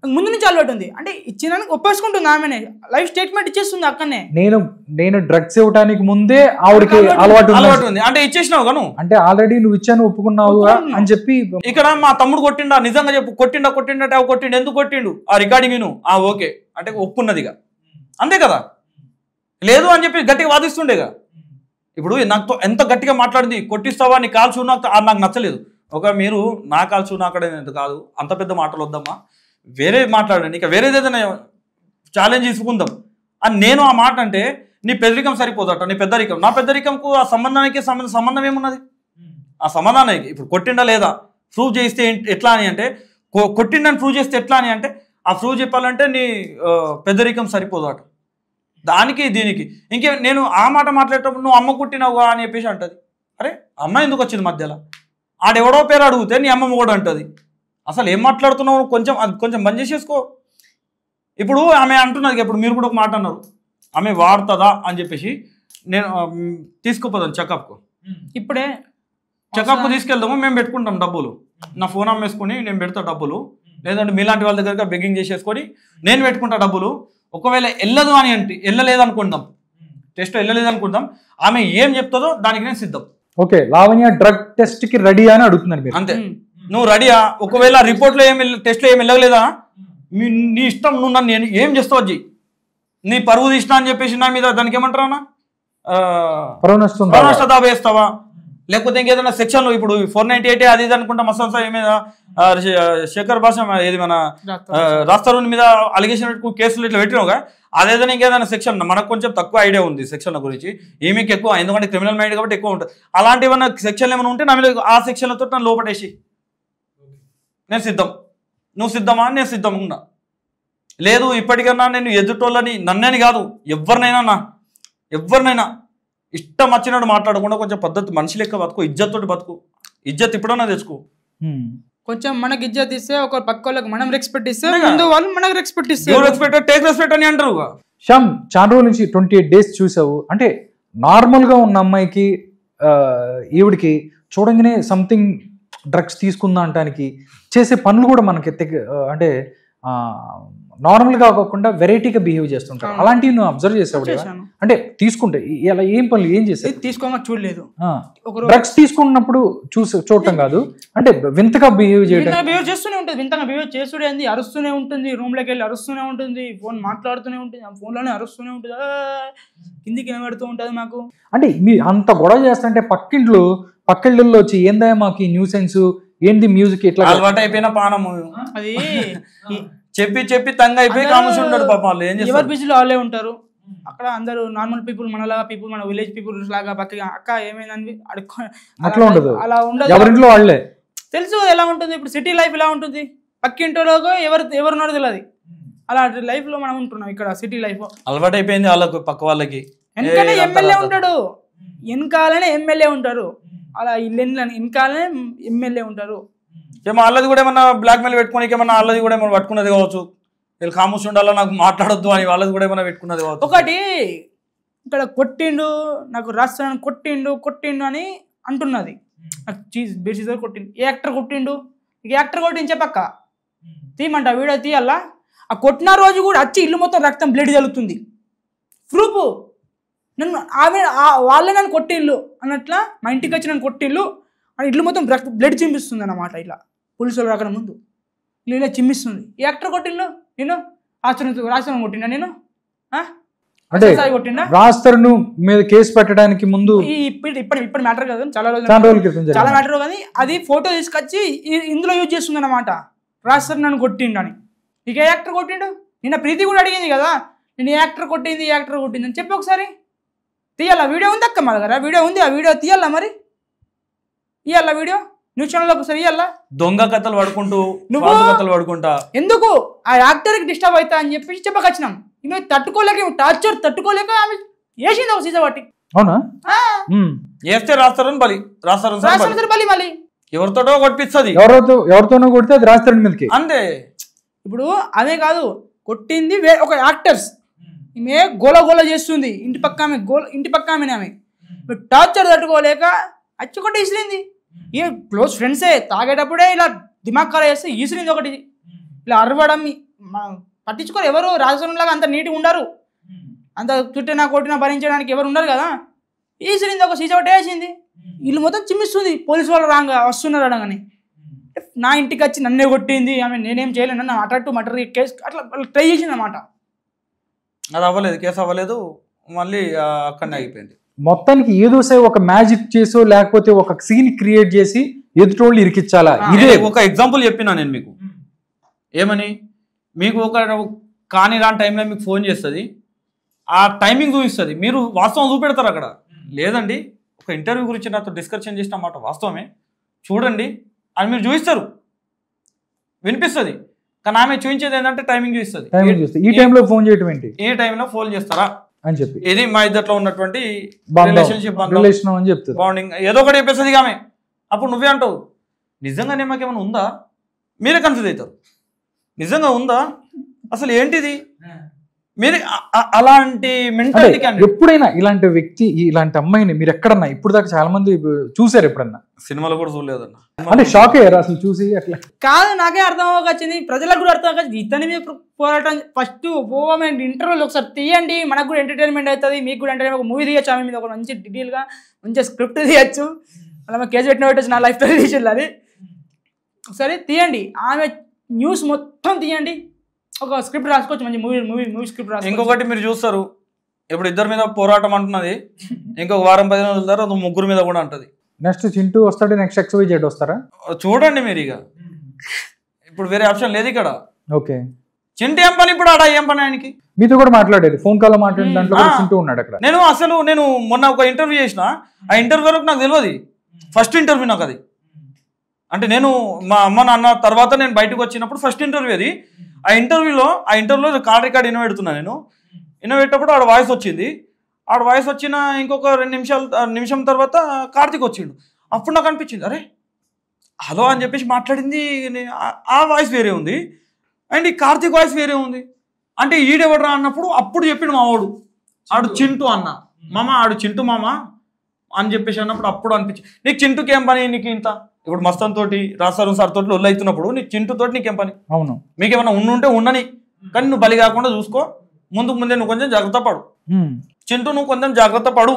ముందు నుంచి అలవాటు ఉంది అంటే ఇచ్చినానికి ఒప్పేసుకుంటుంది ఆమెనే లైఫ్ స్టేట్మెంట్ ఇచ్చేస్తుంది అక్కడనే నేను నేను డ్రగ్స్ ఇవ్వడానికి ముందే ఆవిడకి అలవాటు- అలవాటు అలవాటు ఉంది ఉంది అంటే ఇచ్చేసినావు గాను అంటే ఆల్రెడీ నువ్వు ఇచ్చాను ఒప్పుకున్నావు ఒప్పుకున్నా. అని చెప్పి ఇక్కడ మా తమ్ముడు కొట్టిండా నిజంగా చెప్పు కొట్టిండా కొట్టిండా అవి కొట్టిండు ఎందుకు కొట్టిండు ఆ రికార్డింగ్ విను ఆ ఓకే అంటే ఒప్పుకున్నదిగా అంతే కదా లేదు అని చెప్పి గట్టిగా వాదిస్తుండేగా ఇప్పుడు నాతో ఎంత గట్టిగా మాట్లాడింది కొట్టిస్తావా నీ కాల్చు నాకు అది నాకు నచ్చలేదు ఒక మీరు నా కాల్చు నాకడేది కాదు అంత పెద్ద మాటలు వద్దమ్మా వేరే మాట్లాడండి ఇక వేరేది ఏదైనా ఛాలెంజ్ తీసుకుందాం అని నేను ఆ మాట అంటే నీ పెద్దరికం సరిపోదట నీ పెద్దరికం నా పెద్దరికంకు ఆ సంబంధానికి సంబంధం సంబంధం ఏమున్నది ఆ సమాధానానికి ఇప్పుడు కొట్టిండా లేదా ప్రూవ్ చేస్తే ఏంటి- ఎట్లా అని అంటే కొ- కొట్టిండని ప్రూవ్ చేస్తే ఎట్లా అని అంటే ఆ ప్రూవ్ చెప్పాలంటే నీ ఆ, పెద్దరికం సరిపోదు అట దానికి దీనికి ఇంకే నేను ఆ మాట మాట్లాడేటప్పుడు నువ్వు అమ్మ కుట్టినావుగా అని చెప్పేసి అంటది అరే అమ్మ ఎందుకు వచ్చింది మధ్యలో ఆడెవడో పేరు అడిగితే నీ అమ్మ కూడా అంటది అసలు ఏం మాట్లాడుతున్నావు కొంచెం అది కొంచెం బంద్ చేసేసుకో ఇప్పుడు ఆమె అంటున్నది ఇప్పుడు మీరు కూడా ఒక మాట అన్నారు ఆమె వాడుతుందా అని చెప్పేసి నేను ఆ, మ్, తీసుకుపోదాను చెకప్కు ఇప్పుడే చెకప్ తీసుకెళ్దాము మేము పెట్టుకుంటాం డబ్బులు నా ఫోన్ అమ్మేసుకొని నేను పెడతా డబ్బులు లేదంటే మీలాంటి వాళ్ళ దగ్గర బెగ్గింగ్ చేసేసుకొని నేను పెట్టుకుంటా డబ్బులు ఒకవేళ వెళ్ళదు అని అంటే వెళ్ళలేదు అనుకుందాం టెస్ట్ వెళ్ళలేదు అనుకుందాం ఆమె ఏం చెప్తుందో దానికి నేను సిద్ధం ఓకే లావణ్య డ్రగ్ టెస్ట్ కి రెడీ అని అడుగుతున్నారు మీరు అంతే ఉమ్. నువ్వు రెడీయా ఒకవేళ రిపోర్ట్లో ఏం టెస్ట్లో ఏం వెళ్ళలేదా మీ నీ ఇష్టం నువ్వు నన్ను ఏం- ఏం చేస్తావు అది నీ పరువు తీసినా అని చెప్పేసి నా మీద దానికి ఏమంటారా అన్న? ఆ, పరువు నష్టం పరువు రాదా? నష్ట దాబా వేస్తావా లేకపోతే ఇంకేదైనా సెక్షన్లు ఇప్పుడు ఫోర్ నైన్టీ ఎయిట్ అది ఇది అనుకుంటా మసాలా సాయి మీద ఆ, శే- శేఖర్ భాష ఏది మన డాక్టర్. ఆ, రాస్తారోని మీద అలిగేషన్ పెట్టుకు కేసులు ఇట్లా పెట్టినావుగా అదేదైనా ఇంకేదైనా సెక్షన్ మనకు కొంచెం తక్కువ ఐడియా ఉంది సెక్షన్ గురించి ఈమెకి ఎక్కువ ఎందుకంటే క్రిమినల్ మైండ్ కాబట్టి ఎక్కువ ఉంటుంది అలాంటి ఏమైనా సెక్షన్లు ఏమైనా ఉంటే నా మీద ఆ సెక్షన్లతో నన్ను లోపటేసి నేను సిద్ధం నువ్వు సిద్ధమా నేను సిద్ధం ఉన్నా లేదు ఇప్పటికన్నా నేను ఎదుటోళ్ళని నన్నని కాదు ఎవరినైనా నా ఎవరినైనా ఇష్టం వచ్చినట్టు మాట్లాడకుండా కొంచెం పద్ధతి మనిషి లెక్క బతుకు ఇజ్జత్తోటి బతుకు ఇజ్జత్ ఇప్పుడన్నా తెచ్చుకో ఉమ్. కొంచెం మనకి ఇజ్జత్ ఇస్తే ఒక పక్క వాళ్ళకి మనం రెస్పెక్ట్ ఇస్తే అంతేగా. ముందు వాళ్ళు మనకు రెస్పెక్ట్ గివ్ ఇస్తారు రెస్పెక్ట్ టేక్ రెస్పెక్ట్ అని అంటారు శ్యామ్ చాలా రోజుల నుంచి ట్వంటీ ఎయిట్ డేస్ చూసావు అంటే నార్మల్గా ఉన్న అమ్మాయికి ఆ, ఈవిడికి చూడంగానే సంథింగ్ డ్రగ్స్ తీసుకుందా అంటానికి చేసే పనులు కూడా మనకి తెగ- ఆ, అంటే నార్మల్గా కాకుండా వెరైటీగా బిహేవ్ చేస్తుంటారు అవును. అలాంటివి నువ్వు అబ్జర్వ్ చేసావు కదా? చేశాను అంటే తీసుకుంటే ఇలా ఏం పనులు ఏం చేసావు ఇది తీసుకోగా చూడలేదు ఒక డ్రగ్స్ తీసుకున్నప్పుడు చూసి చూడటం కాదు అంటే వింతగా బిహేవ్ చేయడం వింతగా బిహేవ్ చేస్తూనే ఉంటుంది వింతగా బిహేవ్ చేస్తూనే ఉంది అరుస్తూనే ఉంటుంది రూమ్ లోకి వెళ్ళి అరుస్తూనే ఉంటుంది ఫోన్ మాట్లాడుతూనే ఉంటుంది ఆ ఫోన్ లోనే అరుస్తూనే ఉంటుంది ఆ, కిందికి నిలబెడుతూ ఉంటుంది మాకు అంటే మీ అంత గొడవ చేస్తుంటే పక్కింట్లో పక్కిళ్ళల్లో వచ్చి ఏందా మాకు ఈ న్యూసెన్స్ ఏంది మ్యూజిక్ ఇట్లా అలవాటు అయిపోయిన పానము అది ఈ- చెప్పి చెప్పి తంగ అయిపోయి అందరూ కామర్స్ ఉంటాడు పాపం వాళ్ళు ఏం ఎవరి చేస్తారు బిజీలో వాళ్ళే ఉంటారు అక్కడ అందరూ నార్మల్ పీపుల్ మనలాగా పీపుల్ మన విలేజ్ పీపుల్ లాగా పక్కగా అక్క ఏమైందని అడుక్కో అట్లా ఉండదు. అలా ఉండదు ఎవరింట్లో వాళ్ళే తెలుసు కదా ఎలా ఉంటుంది ఇప్పుడు సిటీ లైఫ్ ఎలా ఉంటుంది పక్కింటోలోగో ఎవరు ఎవరున్నారో తెలియదు అలాంటి లైఫ్ లో మనం ఉంటున్నాం ఇక్కడ సిటీ లైఫ్ అలవాటు అయిపోయింది వాళ్ళకు పక్క వాళ్ళకి వెనకాలే ఏ, ఎమ్మెల్యే అంతా- ఉంటాడు వెనకాలనే ఎమ్మెల్యే ఉంటారు అలా ఇల్లు వెనకాలనే ఎమ్మెల్యే ఉంటారు ఏమో వాళ్ళది కూడా ఏమన్నా బ్లాక్ మెయిల్ పెట్టుకోనికి ఏమన్నా వాళ్ళది కూడా ఏమన్నా పట్టుకున్నది కావచ్చు వీళ్ళు ఖామూసి ఉండాలా నాకు మాట్లాడొద్దు అని వాళ్ళది కూడా ఏమన్నా పెట్టుకున్నది కావచ్చు ఒకటి ఇక్కడ కొట్టిండు నాకు రాస్తాను కొట్టిండు కొట్టిండు అని అంటున్నది నాకు చీజ్ బెడ్షీట్ కొట్టిండు ఏ యాక్టర్ కొట్టిండు ఈ యాక్టర్ కొట్టింది చెప్పక్క తీయమంట వీడియో తీయాలా ఆ కొట్టిన రోజు కూడా వచ్చి ఇల్లు మొత్తం రక్తం బ్లడ్ జరుగుతుంది ప్రూఫ్ నన్ను ఆమె ఆ- వాళ్ళే నన్ను కొట్టిల్లు అన్నట్ల మా ఇంటికి వచ్చి నన్ను కొట్టిల్లు అని ఇల్లు మొత్తం రక్త బ్లడ్ చింపిస్తుంది అన్నమాట ఇట్లా పోలీసులు రాకడ ముందు ఇల్లు ఇలా చిమ్మిస్తుంది ఈ యాక్టర్ కొట్టిల్లు నేను ఆశ్రమం రాశ్రమం కొట్టినా నేను ఆ? అంటే సాయి కొట్టిండా రాస్తరును మీద కేసు పెట్టడానికి ముందు ఈ ఇప్పుడు ఇప్పుడు ఇప్పుడు మ్యాటర్ కదా చాలా రోజులు చాలా రోజుల క్రితం చాలా జరిగింది మ్యాటర్ కానీ అది ఫోటో తీసుకొచ్చి ఈ- ఇందులో యూజ్ చేస్తుంది అనమాట రాస్తారు నన్ను కొట్టిండు అని ఇక ఏ యాక్టర్ కొట్టిండు నిన్న ప్రీతి కూడా అడిగింది కదా నేను ఏ యాక్టర్ కొట్టింది ఏ యాక్టర్ కొట్టింది అని చెప్పి ఒకసారి తీయాలా వీడియో ఉంది అక్క మా దగ్గర వీడియో ఉంది ఆ వీడియో తీయాలా మరి ఇయ్యాలా వీడియో న్యూస్ ఛానల్లో ఒకసారి ఇయ్యాలా దొంగ కథలు పడుకుంటూ నువ్వు- ఫాల్తు కథలు పడుకుంటా ఎందుకు ఆ యాక్టర్కి డిస్టర్బ్ అవుతా అని చెప్పి చెప్పకొచ్చినాం ఈమె తట్టుకోలేక టార్చర్ తట్టుకోలేక ఆమె వేసింది ఒక సీజా పట్టి అవునా ఉమ్. వేస్తే రాస్తారని బలి రాస్తారు రాసిన బలి మళ్ళీ ఎవరితోటో కొట్టిస్తుంది ఎవరితో ఎవరితోనో కొడితే అది రాస్తరుని మీదకి అంతే ఇప్పుడు అదే కాదు కొట్టింది వే ఒక యాక్టర్స్ ఈమె గోల గోల చేస్తుంది ఇంటి పక్క ఆమె గోల ఇంటి పక్క ఆమె ఆమె టార్చర్ తట్టుకోలేక అచ్చి కొట్టి ఇసిరింది ఏ క్లోజ్ ఫ్రెండ్సే తాగేటప్పుడే ఇలా దిమాగ్ ఖరా చేస్తే ఈసిరింది ఒకటి ఇలా అరవడం మ- పట్టించుకోరు ఎవరు రాజస్థానం లాగా అంత నీట్గా ఉండరు అంత చుట్టినా కొట్టినా భరించడానికి ఎవరు ఉండరు కదా వేసింది ఒక సీసా ఒకటి వేసింది ఇల్లు మొత్తం చిమ్మిస్తుంది పోలీసు వాళ్ళు రాంగా వస్తున్నారు అనగాని నా ఇంటికి వచ్చి నన్నే కొట్టింది ఆమె నేనేం చేయలేను నన్ను అటట్టు మటర్ కేసు అట్లా ట్రై చేసింది అనమాట అది అవ్వలేదు కేసు అవ్వలేదు మళ్ళీ ఆ, అక్కడనే ఆగిపోయింది మొత్తానికి ఏదో సే ఒక మ్యాజిక్ చేసో లేకపోతే ఒక సీన్ క్రియేట్ చేసి ఎదుటోళ్ళు ఇరికిచ్చాలా ఇదే ఇదే ఒక ఎగ్జాంపుల్ చెప్పినా నేను మీకు ఏమని మీకు ఒక కానీ రాని టైంలో మీకు ఫోన్ చేస్తుంది ఆ టైమింగ్ చూపిస్తుంది మీరు వాస్తవం చూపెడతారు అక్కడ లేదండి ఒక ఇంటర్వ్యూ గురించి నాతో డిస్కషన్ చేసిన మాట వాస్తవమే చూడండి అని మీరు చూపిస్తారు వినిపిస్తుంది కానీ ఆమె చూపించేది ఏంటంటే టైమింగ్ చూపిస్తుంది టైమింగ్ చూస్తే ఈ టైంలో ఫోన్ చేయటం ఏంటి ఏ టైంలో ఫోన్ చేస్తారా అని చెప్పి ఇది మా ఇద్దట్లో ఉన్నటువంటి బంధం రిలేషన్షిప్ రిలేషన్ అని చెప్తుంది బాండింగ్ ఏదో ఒకటి చెప్పేస్తుంది ఆమె అప్పుడు నువ్వే అంటావు నిజంగానే మాకేమైనా ఉందా మీరే కన్ఫ్యూజ్ అవుతారు నిజంగా ఉందా అసలు ఏంటిది మీరే అ- అ- అలాంటి అంటే మెంటాలిటీ ఎప్పుడైనా ఇలాంటి వ్యక్తి ఇలాంటి అమ్మాయిని మీరు ఎక్కడన్నా ఇప్పుడు దాకా చాలా మంది చూసారు ఎప్పుడన్నా సినిమాలో కూడా చూడలేదన్న అంటే షాక్ అయ్యారు అసలు చూసి అట్లా కాదు నాకే అర్థం అవ్వకొచ్చింది ప్రజలకు కూడా అర్థం అవ్వకొచ్చింది ఇతని మీద పో- పోరాటం ఫస్ట్ పోవమని ఇంటర్వ్యూలు ఒకసారి తీయండి మనకు కూడా ఎంటర్టైన్మెంట్ అవుతుంది మీకు కూడా ఎంటర్టైన్మెంట్ ఒక మూవీ తీయచ్చు ఆమె మీద ఒక మంచి డీటెయిల్గా మంచి స్క్రిప్ట్ తీయచ్చు అలా కేసు పెట్టిన పెట్టచ్చు నా లైఫ్లో తీసింది అది ఒకసారి తీయండి ఆమె న్యూస్ మొత్తం తీయండి ఒక స్క్రిప్ట్ రాసుకోవచ్చు మంచి మూవీ మూవీ మూవీ స్క్రిప్ట్ రాసుకోవచ్చు ఇంకొకటి మీరు చూస్తారు ఇప్పుడు ఇద్దరి మీద పోరాటం అంటున్నది ఇంకొక వారం పది రోజుల తర్వాత ముగ్గురు మీద కూడా అంటది నెక్స్ట్ చింటూ వస్తాడు నెక్స్ట్ ఎక్స్ వై జెడ్ వస్తారా చూడండి మీరు ఇక ఇప్పుడు వేరే ఆప్షన్ లేదు ఇక్కడ ఓకే చింటి ఏం పని ఇప్పుడు ఆడ ఏం పని ఆయనకి మీతో కూడా మాట్లాడారు ఫోన్ కాల్ మాట్లాడిన దాంట్లో కూడా ఆ. చింటూ ఉన్నాడు అక్కడ నేను అసలు నేను మొన్న ఒక ఇంటర్వ్యూ చేసిన ఆ ఇంటర్వ్యూ వరకు నాకు తెలియదు ఫస్ట్ ఇంటర్వ్యూ నాకు అది అంటే నేను మా అమ్మ నాన్న తర్వాత నేను బయటకు వచ్చినప్పుడు ఫస్ట్ ఇంటర్వ్యూ అది ఆ ఇంటర్వ్యూలో ఆ ఇంటర్వ్యూలో కార్ రికార్డ్ ఇన్నో పెడుతున్నా నేను ఇన్నో పెట్టినప్పుడు ఆడ వాయిస్ వచ్చింది ఆడ వాయిస్ వచ్చిన ఇంకొక రెండు నిమిషాలు ఆ నిమిషం తర్వాత కార్తీక్ వచ్చిండు అప్పుడు నాకు అనిపించింది అరే హలో అని చెప్పేసి మాట్లాడింది నే- ఆ- ఆ వాయిస్ వేరే ఉంది అండ్ ఈ కార్తీక్ వాయిస్ వేరే ఉంది అంటే ఈడెవడరా అన్నప్పుడు అప్పుడు చెప్పిండు మా వాడు ఆడు చింటూ అన్న మామ ఆడు చింటూ మామ అని చెప్పేసి అన్నప్పుడు అప్పుడు అనిపించి నీకు చింటూకి ఏం పని నీకు ఇంత ఇప్పుడు మస్తన్ తోటి రాస్తారు సార్ తోటి ఒళ్ళు అవుతున్నప్పుడు నీకు చింటూ తోటి నీకేం పని అవును మీకేమైనా ఉండుంటే ఉండని కానీ నువ్వు బలి కాకుండా చూసుకో ముందుకు ముందే నువ్వు కొంచెం జాగ్రత్త పడు హ్మ్. చింటూ నువ్వు కొంచెం జాగ్రత్త పడు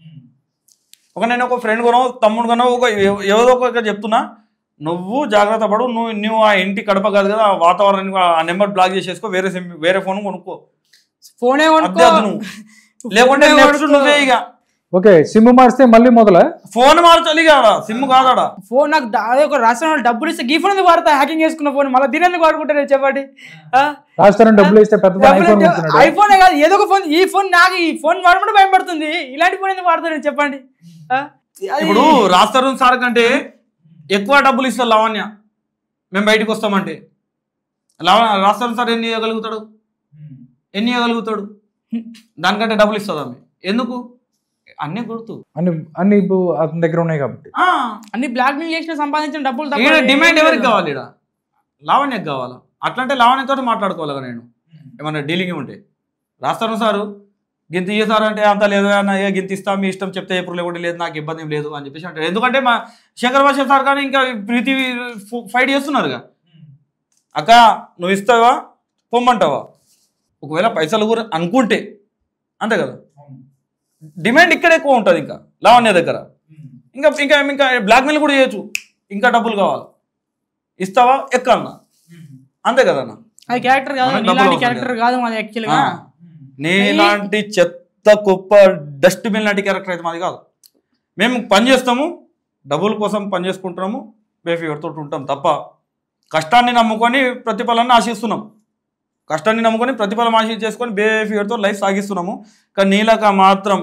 ఒక నేను ఒక ఫ్రెండ్ కొనో తమ్ముడు కొనో ఒక ఎవ- ఎవరో ఒక చెప్తున్నా నువ్వు జాగ్రత్త పడు నువ్వు నువ్వు ఆ ఇంటి కడప కాదు కదా ఆ వాతావరణాన్ని ఆ నెంబర్ బ్లాక్ చేసేసుకో వేరే సిమ్ వేరే ఫోన్ కొనుక్కో ఫోనే అదే కొనుక్కో అది నువ్వు లేకుంటే ఫోనే నెక్స్ట్ కొనుక్కో. నువ్వే ఇక ఓకే సిమ్ మారిస్తే మళ్ళీ మొదల ఫోన్ మార్చాలి కాడా సిమ్ కాదాడా ఫోన్ నాకు దా- అదే ఒక రాసిన డబ్బులు ఇస్తే గీ ఫోన్ ఎందుకు వాడతా హ్యాకింగ్ చేసుకున్న ఫోన్ మళ్ళీ దీని ఎందుకు వాడుకుంటారు చెప్పండి ఆ? రాస్తారని డబ్బులు ఇస్తే పెద్ద ఐఫోన్ డబ్బులు కొనుక్కున్నాడు ఐఫోనే కాదు ఏదో ఒక ఫోన్ ఈ ఫోన్ నాకు ఈ ఫోన్ వాడమంటే భయం పడుతుంది ఇలాంటి ఫోన్ ఎందుకు వాడతారు చెప్పండి ఆ? అది- ఇప్పుడు రాస్తారు సార్ కంటే ఎక్కువ డబ్బులు ఇస్తారు లావణ్య మేము బయటకు వస్తామంటే లావణ్య రాస్తారు సార్ ఎన్ని ఇవ్వగలుగుతాడు ఎన్ని ఇవ్వగలుగుతాడు దానికంటే డబ్బులు ఇస్తుంది ఆమె ఎందుకు అన్నీ గుర్తు అన్ని అన్ని ఇప్పుడు అతని దగ్గర ఉన్నాయి కాబట్టి ఆ, అన్ని బ్లాక్ మెయిల్ చేసిన సంపాదించిన డబ్బులు తప్ప ఈడ డిమాండ్ ఏం ఎవరికి లేదు. కావాలి ఈడ లావణ్యకి కావాలా అట్లంటే లావణ్యతో మాట్లాడుకోవాలి కదా నేను ఏమన్నా డీలింగ్ ఉంటే రాస్తాను సారు గింత ఇయ్య సార్ అంటే అంత లేదు అన్న ఏ గింత ఇస్తా మీ ఇష్టం చెప్తే ఎప్పుడు లేకుండా లేదు నాకు ఇబ్బంది ఏం లేదు అని చెప్పేసి అంటే ఎందుకంటే మా శంకర్ భాష సార్ కానీ ఇంకా ప్రీతి ఫైట్ చేస్తున్నారుగా అక్క నువ్వు ఇస్తావా పొమ్మంటావా ఒకవేళ పైసలు కూడా అనుకుంటే అంతే కదా డిమాండ్ ఇక్కడ ఎక్కువ ఉంటుంది ఇంకా లావణ్య దగ్గర ఇంకా ఇంకా ఇంకా బ్లాక్మెయిల్ కూడా చేయొచ్చు ఇంకా డబ్బులు కావాలి ఇస్తావా ఎక్కన్నా అంతే కదా అన్న అది క్యారెక్టర్ కాదు మనకు డబ్బులు ఇలాంటి అవసరం క్యారెక్టర్ కాదు మాది యాక్చువల్ గా ఆ. నీలాంటి చెత్త కుప్ప డస్ట్బిన్ లాంటి క్యారెక్టర్ అయితే మాది కాదు మేము పని చేస్తాము డబ్బుల కోసం పని చేసుకుంటున్నాము బేఫీవర్తో ఉంటాం తప్ప కష్టాన్ని నమ్ముకొని ప్రతిఫలాన్ని ఆశిస్తున్నాం కష్టాన్ని నమ్ముకొని ప్రతిఫలం ఆశ చేసుకొని బేఫీవర్తో లైఫ్ సాగిస్తున్నాము కానీ నీలాక మాత్రం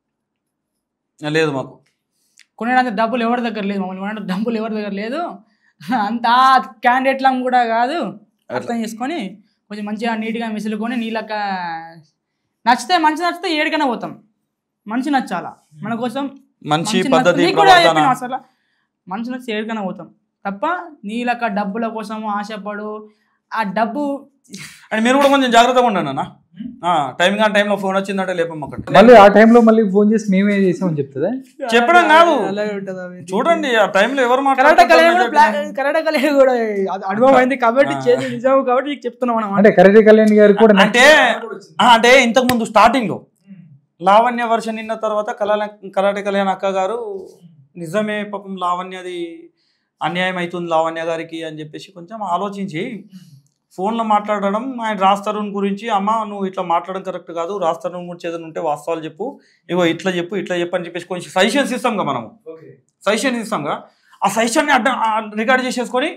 లేదు మాకు కొనేటంత డబ్బులు ఎవరి దగ్గర లేదు మమ్మల్ని కొనేట డబ్బులు ఎవరి దగ్గర లేదు అంత క్యాండిడేట్ లం కూడా కాదు అర్థం చేసుకొని కొంచెం మంచిగా నీట్గా మిసులుకొని నీళ్ళక నచ్చితే మంచి నచ్చితే ఏడికైనా పోతాం మంచి నచ్చాలా మన కోసం మంచి మంచి పద్ధతి నచ్చ- నీకు కూడా ప్రవర్తన చెప్పిన అసలు మంచి నచ్చి ఏడికైనా పోతాం తప్ప నీలక డబ్బుల కోసం ఆశపడు ఆ డబ్బు అండ్ మీరు కూడా కొంచెం జాగ్రత్తగా ఉండండి అన్న టైమింగ్ ఆ టైంలో ఫోన్ వచ్చిందంటే లేపం ఒకటి మళ్ళీ ఆ టైంలో మళ్ళీ ఫోన్ చేసి మేమే చేసామని చెప్తుందా చెప్పడం కాదు అలాగే ఉంటుంది అవి. చూడండి ఆ టైంలో ఎవరు కరాటే కళ్యాణ్ కూడా మాట్లాడుతున్నారు బ్లాక్ కరాటే కళ్యాణ్ కూడా అది అనుభవం అయింది కాబట్టి చేసి నిజం కాబట్టి నీకు చెప్తున్నాం అన్నమాట అంటే కరెక్ట్ కళ్యాణ్ గారు కూడా అంటే ఆ, అంటే ఇంతకు ముందు స్టార్టింగ్ లో లావణ్య వర్షన్ నిన్న తర్వాత కళా కరాటే కళ్యాణ్ అక్క గారు నిజమే పాపం లావణ్యది అన్యాయం అవుతుంది లావణ్య గారికి అని చెప్పేసి కొంచెం ఆలోచించి ఫోన్లో మాట్లాడడం ఆయన రాస్తరుణ్ గురించి అమ్మ నువ్వు ఇట్లా మాట్లాడడం కరెక్ట్ కాదు రాస్తరుణ్ గురించి ఏదైనా ఉంటే వాస్తవాలు చెప్పు ఇగో ఇట్లా చెప్పు ఇట్లా చెప్పు అని చెప్పేసి కొంచెం సజెషన్స్ ఇస్తాంగా మనము సజెషన్స్ ఇస్తాంగా ఆ సజెషన్ని అడ్డ రికార్డ్ చేసేసుకొని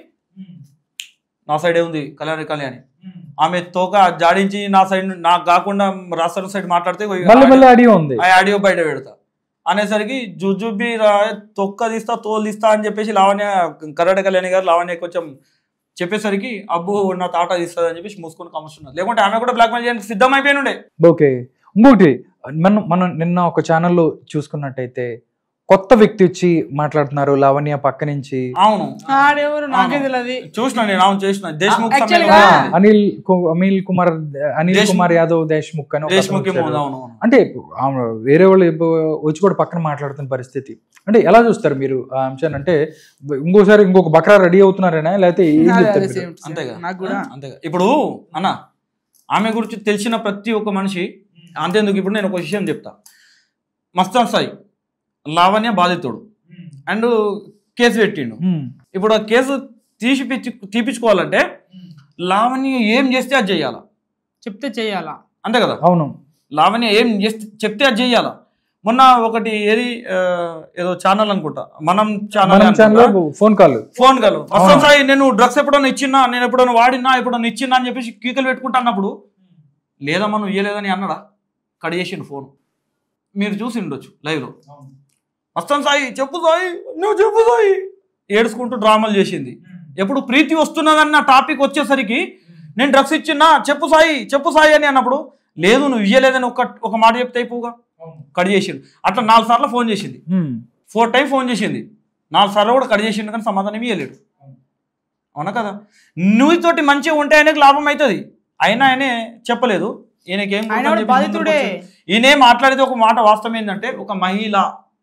నా సైడే ఉంది కళ్యాణి కళ్యాణి ఆమె తోక జాడించి నా సైడ్ ను- నాకు కాకుండా రాస్తారు సైడ్ మాట్లాడితే ఇగో మళ్ళీ మళ్ళీ ఆడియో ఉంది ఆ ఆడియో బయట పెడతా అనేసరికి జుజుబి రా- తొక్క తీస్తా తోలు తీస్తా అని చెప్పేసి లావణ్య కరాటే కళ్యాణి గారు లావణ్య కొంచెం చెప్పేసరికి అబ్బు నా తాట తీస్తుంది అని చెప్పేసి మూసుకొని కమర్చున్నారు లేకుంటే ఆమె కూడా బ్లాక్ మెయిల్ చేయడానికి సిద్ధం అయిపోయినుండే ఓకే ఇంకోటి మనం మనం నిన్న ఒక ఛానల్లో చూసుకున్నట్టయితే కొత్త వ్యక్తి వచ్చి మాట్లాడుతున్నారు లావణ్య పక్క నుంచి అవును ఆడెవరు నాకే తెలియదు చూసిన నేను అవును చేసిన దేశ్ముఖ్ actually సమ్మెలో- గా- ఆ, అనిల్ కు- అనిల్ కుమార్ అనిల్ దేశ్ముఖ్. కుమార్ యాదవ్ దేశ్ముఖ్ అని ఒక అతను దేశ్ముఖ్ ఏమో, వచ్చాడు. అవును అవును అంటే ఆమె వేరే వాళ్ళు ఇప్పు- వచ్చి కూడా పక్కన మాట్లాడుతున్న పరిస్థితి అంటే ఎలా చూస్తారు మీరు ఆ అంశాన్ని అంటే ఇంకోసారి ఇంకొక బక్రా రెడీ అవుతున్నారేనా లేకపోతే ఏం అదే, చెప్తారు అదే, మీరు? same, same. అంతేగా నాకు కూడా అంతేగా ఇప్పుడు అన్న ఆమె గురించి తెలిసిన ప్రతి ఒక్క మనిషి అంతేందుకు ఇప్పుడు నేను ఒక విషయం చెప్తా మస్తాన్ సాయి లావణ్య బాధితుడు అండ్ కేసు పెట్టిండు హ్మ్. ఇప్పుడు ఆ కేసు తీసిపిచ్చి తీపించుకోవాలంటే లావణ్య ఏం చేస్తే అది చెయ్యాలా చెప్తే చెయ్యాలా అంతే కదా అవును లావణ్య ఏం చేస్తే చెప్తే అది చెయ్యాలా మొన్న ఒకటి ఏది ఆ, ఏదో ఛానల్ అనుకుంటా మనం మనం channel channel phone call phone call వస్తాం సాయి నేను డ్రగ్స్ ఎప్పుడన్నా ఇచ్చినా నేను ఎప్పుడన్నా వాడినా ఎప్పుడన్నా ఇచ్చినా అని చెప్పేసి కీకలు పెట్టుకుంటా అన్నప్పుడు లేదా మనం ఇయ్యలేదని అన్నాడా కట్ చేసిండు ఫోన్ మీరు చూసి ఉండొచ్చు లైవ్లో వస్తాం సాయి చెప్పు సాయి నువ్వు చెప్పు సాయి ఏడుచుకుంటూ డ్రామాలు చేసింది ఎప్పుడు ప్రీతి వస్తున్నదన్న టాపిక్ వచ్చేసరికి నేను డ్రగ్స్ ఇచ్చినా చెప్పు సాయి చెప్పు సాయి అని అన్నప్పుడు లేదు నువ్వు ఇయ్యలేదని ఒక ఒక మాట చెప్తే అయిపోగా కట్ చేసిండు అట్లా నాలుగు సార్లు ఫోన్ చేసింది హ్మ్. ఫోర్ టైం ఫోన్ చేసింది నాలుగు సార్లు కూడా కట్ చేసిండు కానీ సమాధానం ఇవ్వలేడు అవునా కదా నువ్వుతోటి మంచిగా ఉంటే ఆయనకు లాభం అవుతుంది అయినా ఆయనే చెప్పలేదు ఈయనకేం ఆయన గుర్తని కూడా చెప్పి బాధితుడే ఈయనే మాట్లాడితే ఒక మాట వాస్తవం ఏంటంటే ఒక మహిళ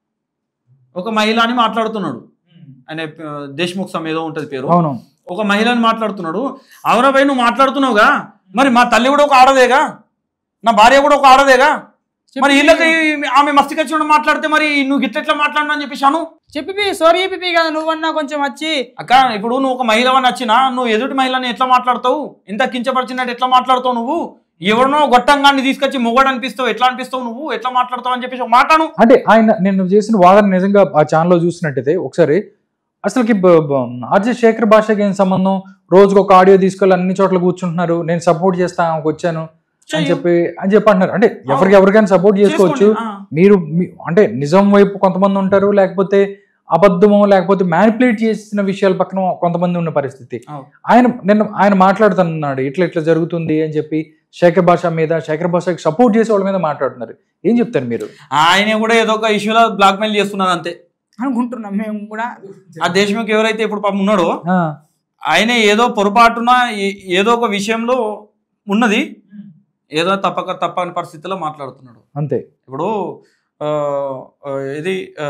ఒక మహిళ అని మాట్లాడుతున్నాడు ఆయన ఆ, దేశ్ముఖ్ సమ్ ఏదో ఉంటది పేరు అవును ఒక మహిళ అని మాట్లాడుతున్నాడు అవునపై నువ్వు మాట్లాడుతున్నావుగా మరి మా తల్లి కూడా ఒక ఆడదేగా నా భార్య కూడా ఒక ఆడదేగా మరి వీళ్ళకి ఆమె మస్తికొచ్చి మాట్లాడితే మరి నువ్వు గిట్ల ఎట్లా మాట్లాడినా అని చెప్పేసి అను చెప్పి సారీ చెప్పి కదా నువ్వన్నా కొంచెం వచ్చి అక్క ఇప్పుడు నువ్వు ఒక మహిళవని వచ్చినా నువ్వు ఎదుటి మహిళని ఎట్లా మాట్లాడతావు ఇంత కించపరిచినట్టు ఎట్లా మాట్లాడతావు నువ్వు ఎవరినో గొట్టంగాన్ని తీసుకొచ్చి మొగడు అనిపిస్తావు ఎట్లా అనిపిస్తావు నువ్వు ఎట్లా మాట్లాడతావు అని చెప్పేసి ఒక మాటను అంటే ఆయన నేను చేసిన వాదన నిజంగా ఆ ఛానల్లో చూసినట్టయితే ఒకసారి అసలుకి ఆర్జే శేఖర్ భాషకి ఏం సంబంధం రోజుకు ఒక ఆడియో తీసుకెళ్ళి అన్ని చోట్ల కూర్చుంటున్నారు నేను సపోర్ట్ చేస్తా ఆమెకు వచ్చాను అని చెయ్యు. చెప్పి అని చెప్పి అంటున్నారు అంటే ఎవరికి ఎవరికైనా సపోర్ట్ చేసుకోవచ్చు చేసుకోండి. ఆ. మీరు మీ- అంటే నిజం వైపు కొంతమంది ఉంటారు లేకపోతే అబద్ధమో లేకపోతే మ్యానిపులేట్ చేసిన విషయాల పక్కన కొంతమంది ఉన్న పరిస్థితి అవును. ఆయన నిన్న ఆయన మాట్లాడుతున్నాడు ఇట్లా ఇట్లా జరుగుతుంది అని చెప్పి శేఖర్ భాష మీద శేఖర్ భాషకి సపోర్ట్ చేసే వాళ్ళ మీద మాట్లాడుతున్నారు ఏం చెప్తారు మీరు ఆయన కూడా ఏదో ఒక ఇష్యూలో బ్లాక్ మెయిల్ చేస్తున్నారు అంతే అనుకుంటున్నాం మేము కూడా ఆ దేశంకి ఎవరైతే ఇప్పుడు పాపం ఉన్నాడో ఆ, ఆయన ఏదో పొరపాటున ఏ- ఏదో ఒక విషయంలో ఉన్నది ఏదో తప్పక తప్పని పరిస్థితిలో మాట్లాడుతున్నాడు అంతే ఇప్పుడు ఆ, ఆ, ఇది ఆ,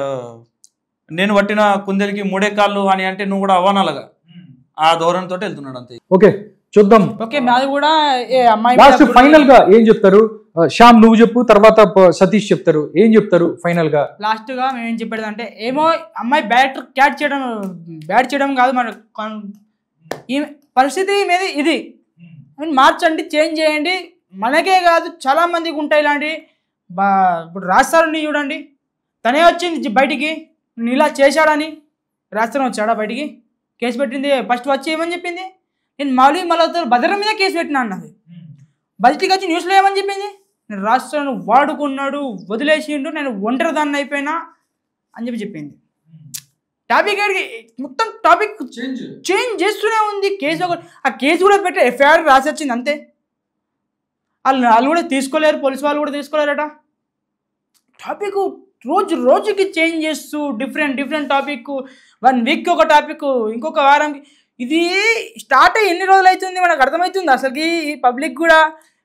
నేను పట్టిన కుందేలికి మూడే కాళ్ళు అని అంటే నువ్వు కూడా అవ్వనాలగా ఆ ధోరణితో వెళ్తున్నాడు అంతే ఓకే చూద్దాం ఓకే మాది కూడా ఏ అమ్మాయి మీద లాస్ట్ కూడా- ఫైనల్ గా ఏం చెప్తారు ఆ, శ్యామ్ నువ్వు చెప్పు తర్వాత ప- సతీష్ చెప్తారు ఏం చెప్తారు ఫైనల్ గా లాస్ట్ గా మేము ఏం చెప్పేది అంటే ఏమో అమ్మాయి బ్యాట్ క్యాచ్ చేయడం బ్యాట్ చేయడం కాదు మన కాన్- ఈ పరిస్థితి మీద ఇది I mean, మార్చండి చేంజ్ చేయండి మనకే కాదు చాలా మందికి ఉంటాయి ఇలాంటి బా ఇప్పుడు రాస్తారని చూడండి తనే వచ్చింది జి- బయటికి నేను ఇలా చేశాడని రాస్తాను వచ్చాడా బయటికి కేసు పెట్టింది ఫస్ట్ వచ్చి ఏమని చెప్పింది నేను మౌలి మలతో భద్ర మీద కేసు పెట్టినా అన్నది బయటికి వచ్చి న్యూస్లో ఏమని చెప్పింది నేను రాష్ట్రాన్ని వాడుకున్నాడు వదిలేసిండు నేను ఒంటరిదాన్ని అయిపోయినా అని చెప్పి చెప్పింది టాపిక్ అడిగి మొత్తం టాపిక్ చేంజ్ చేస్తూనే ఉంది కేసు ఒక ఆ కేసు కూడా పెట్టి ఎఫ్ఐఆర్ రాసి వచ్చింది అంతే వాళ్ళు వాళ్ళు కూడా తీసుకోలేరు పోలీస్ వాళ్ళు కూడా తీసుకోలేరట టాపిక్ రోజు రోజుకి చేంజ్ చేస్తూ different different topic one week ఒక టాపిక్ ఇంకొక వారం ఇది స్టార్ట్ అయ్యి ఎన్ని రోజులు అవుతుంది మనకు అర్థమవుతుంది అసలుకి ఈ పబ్లిక్ కూడా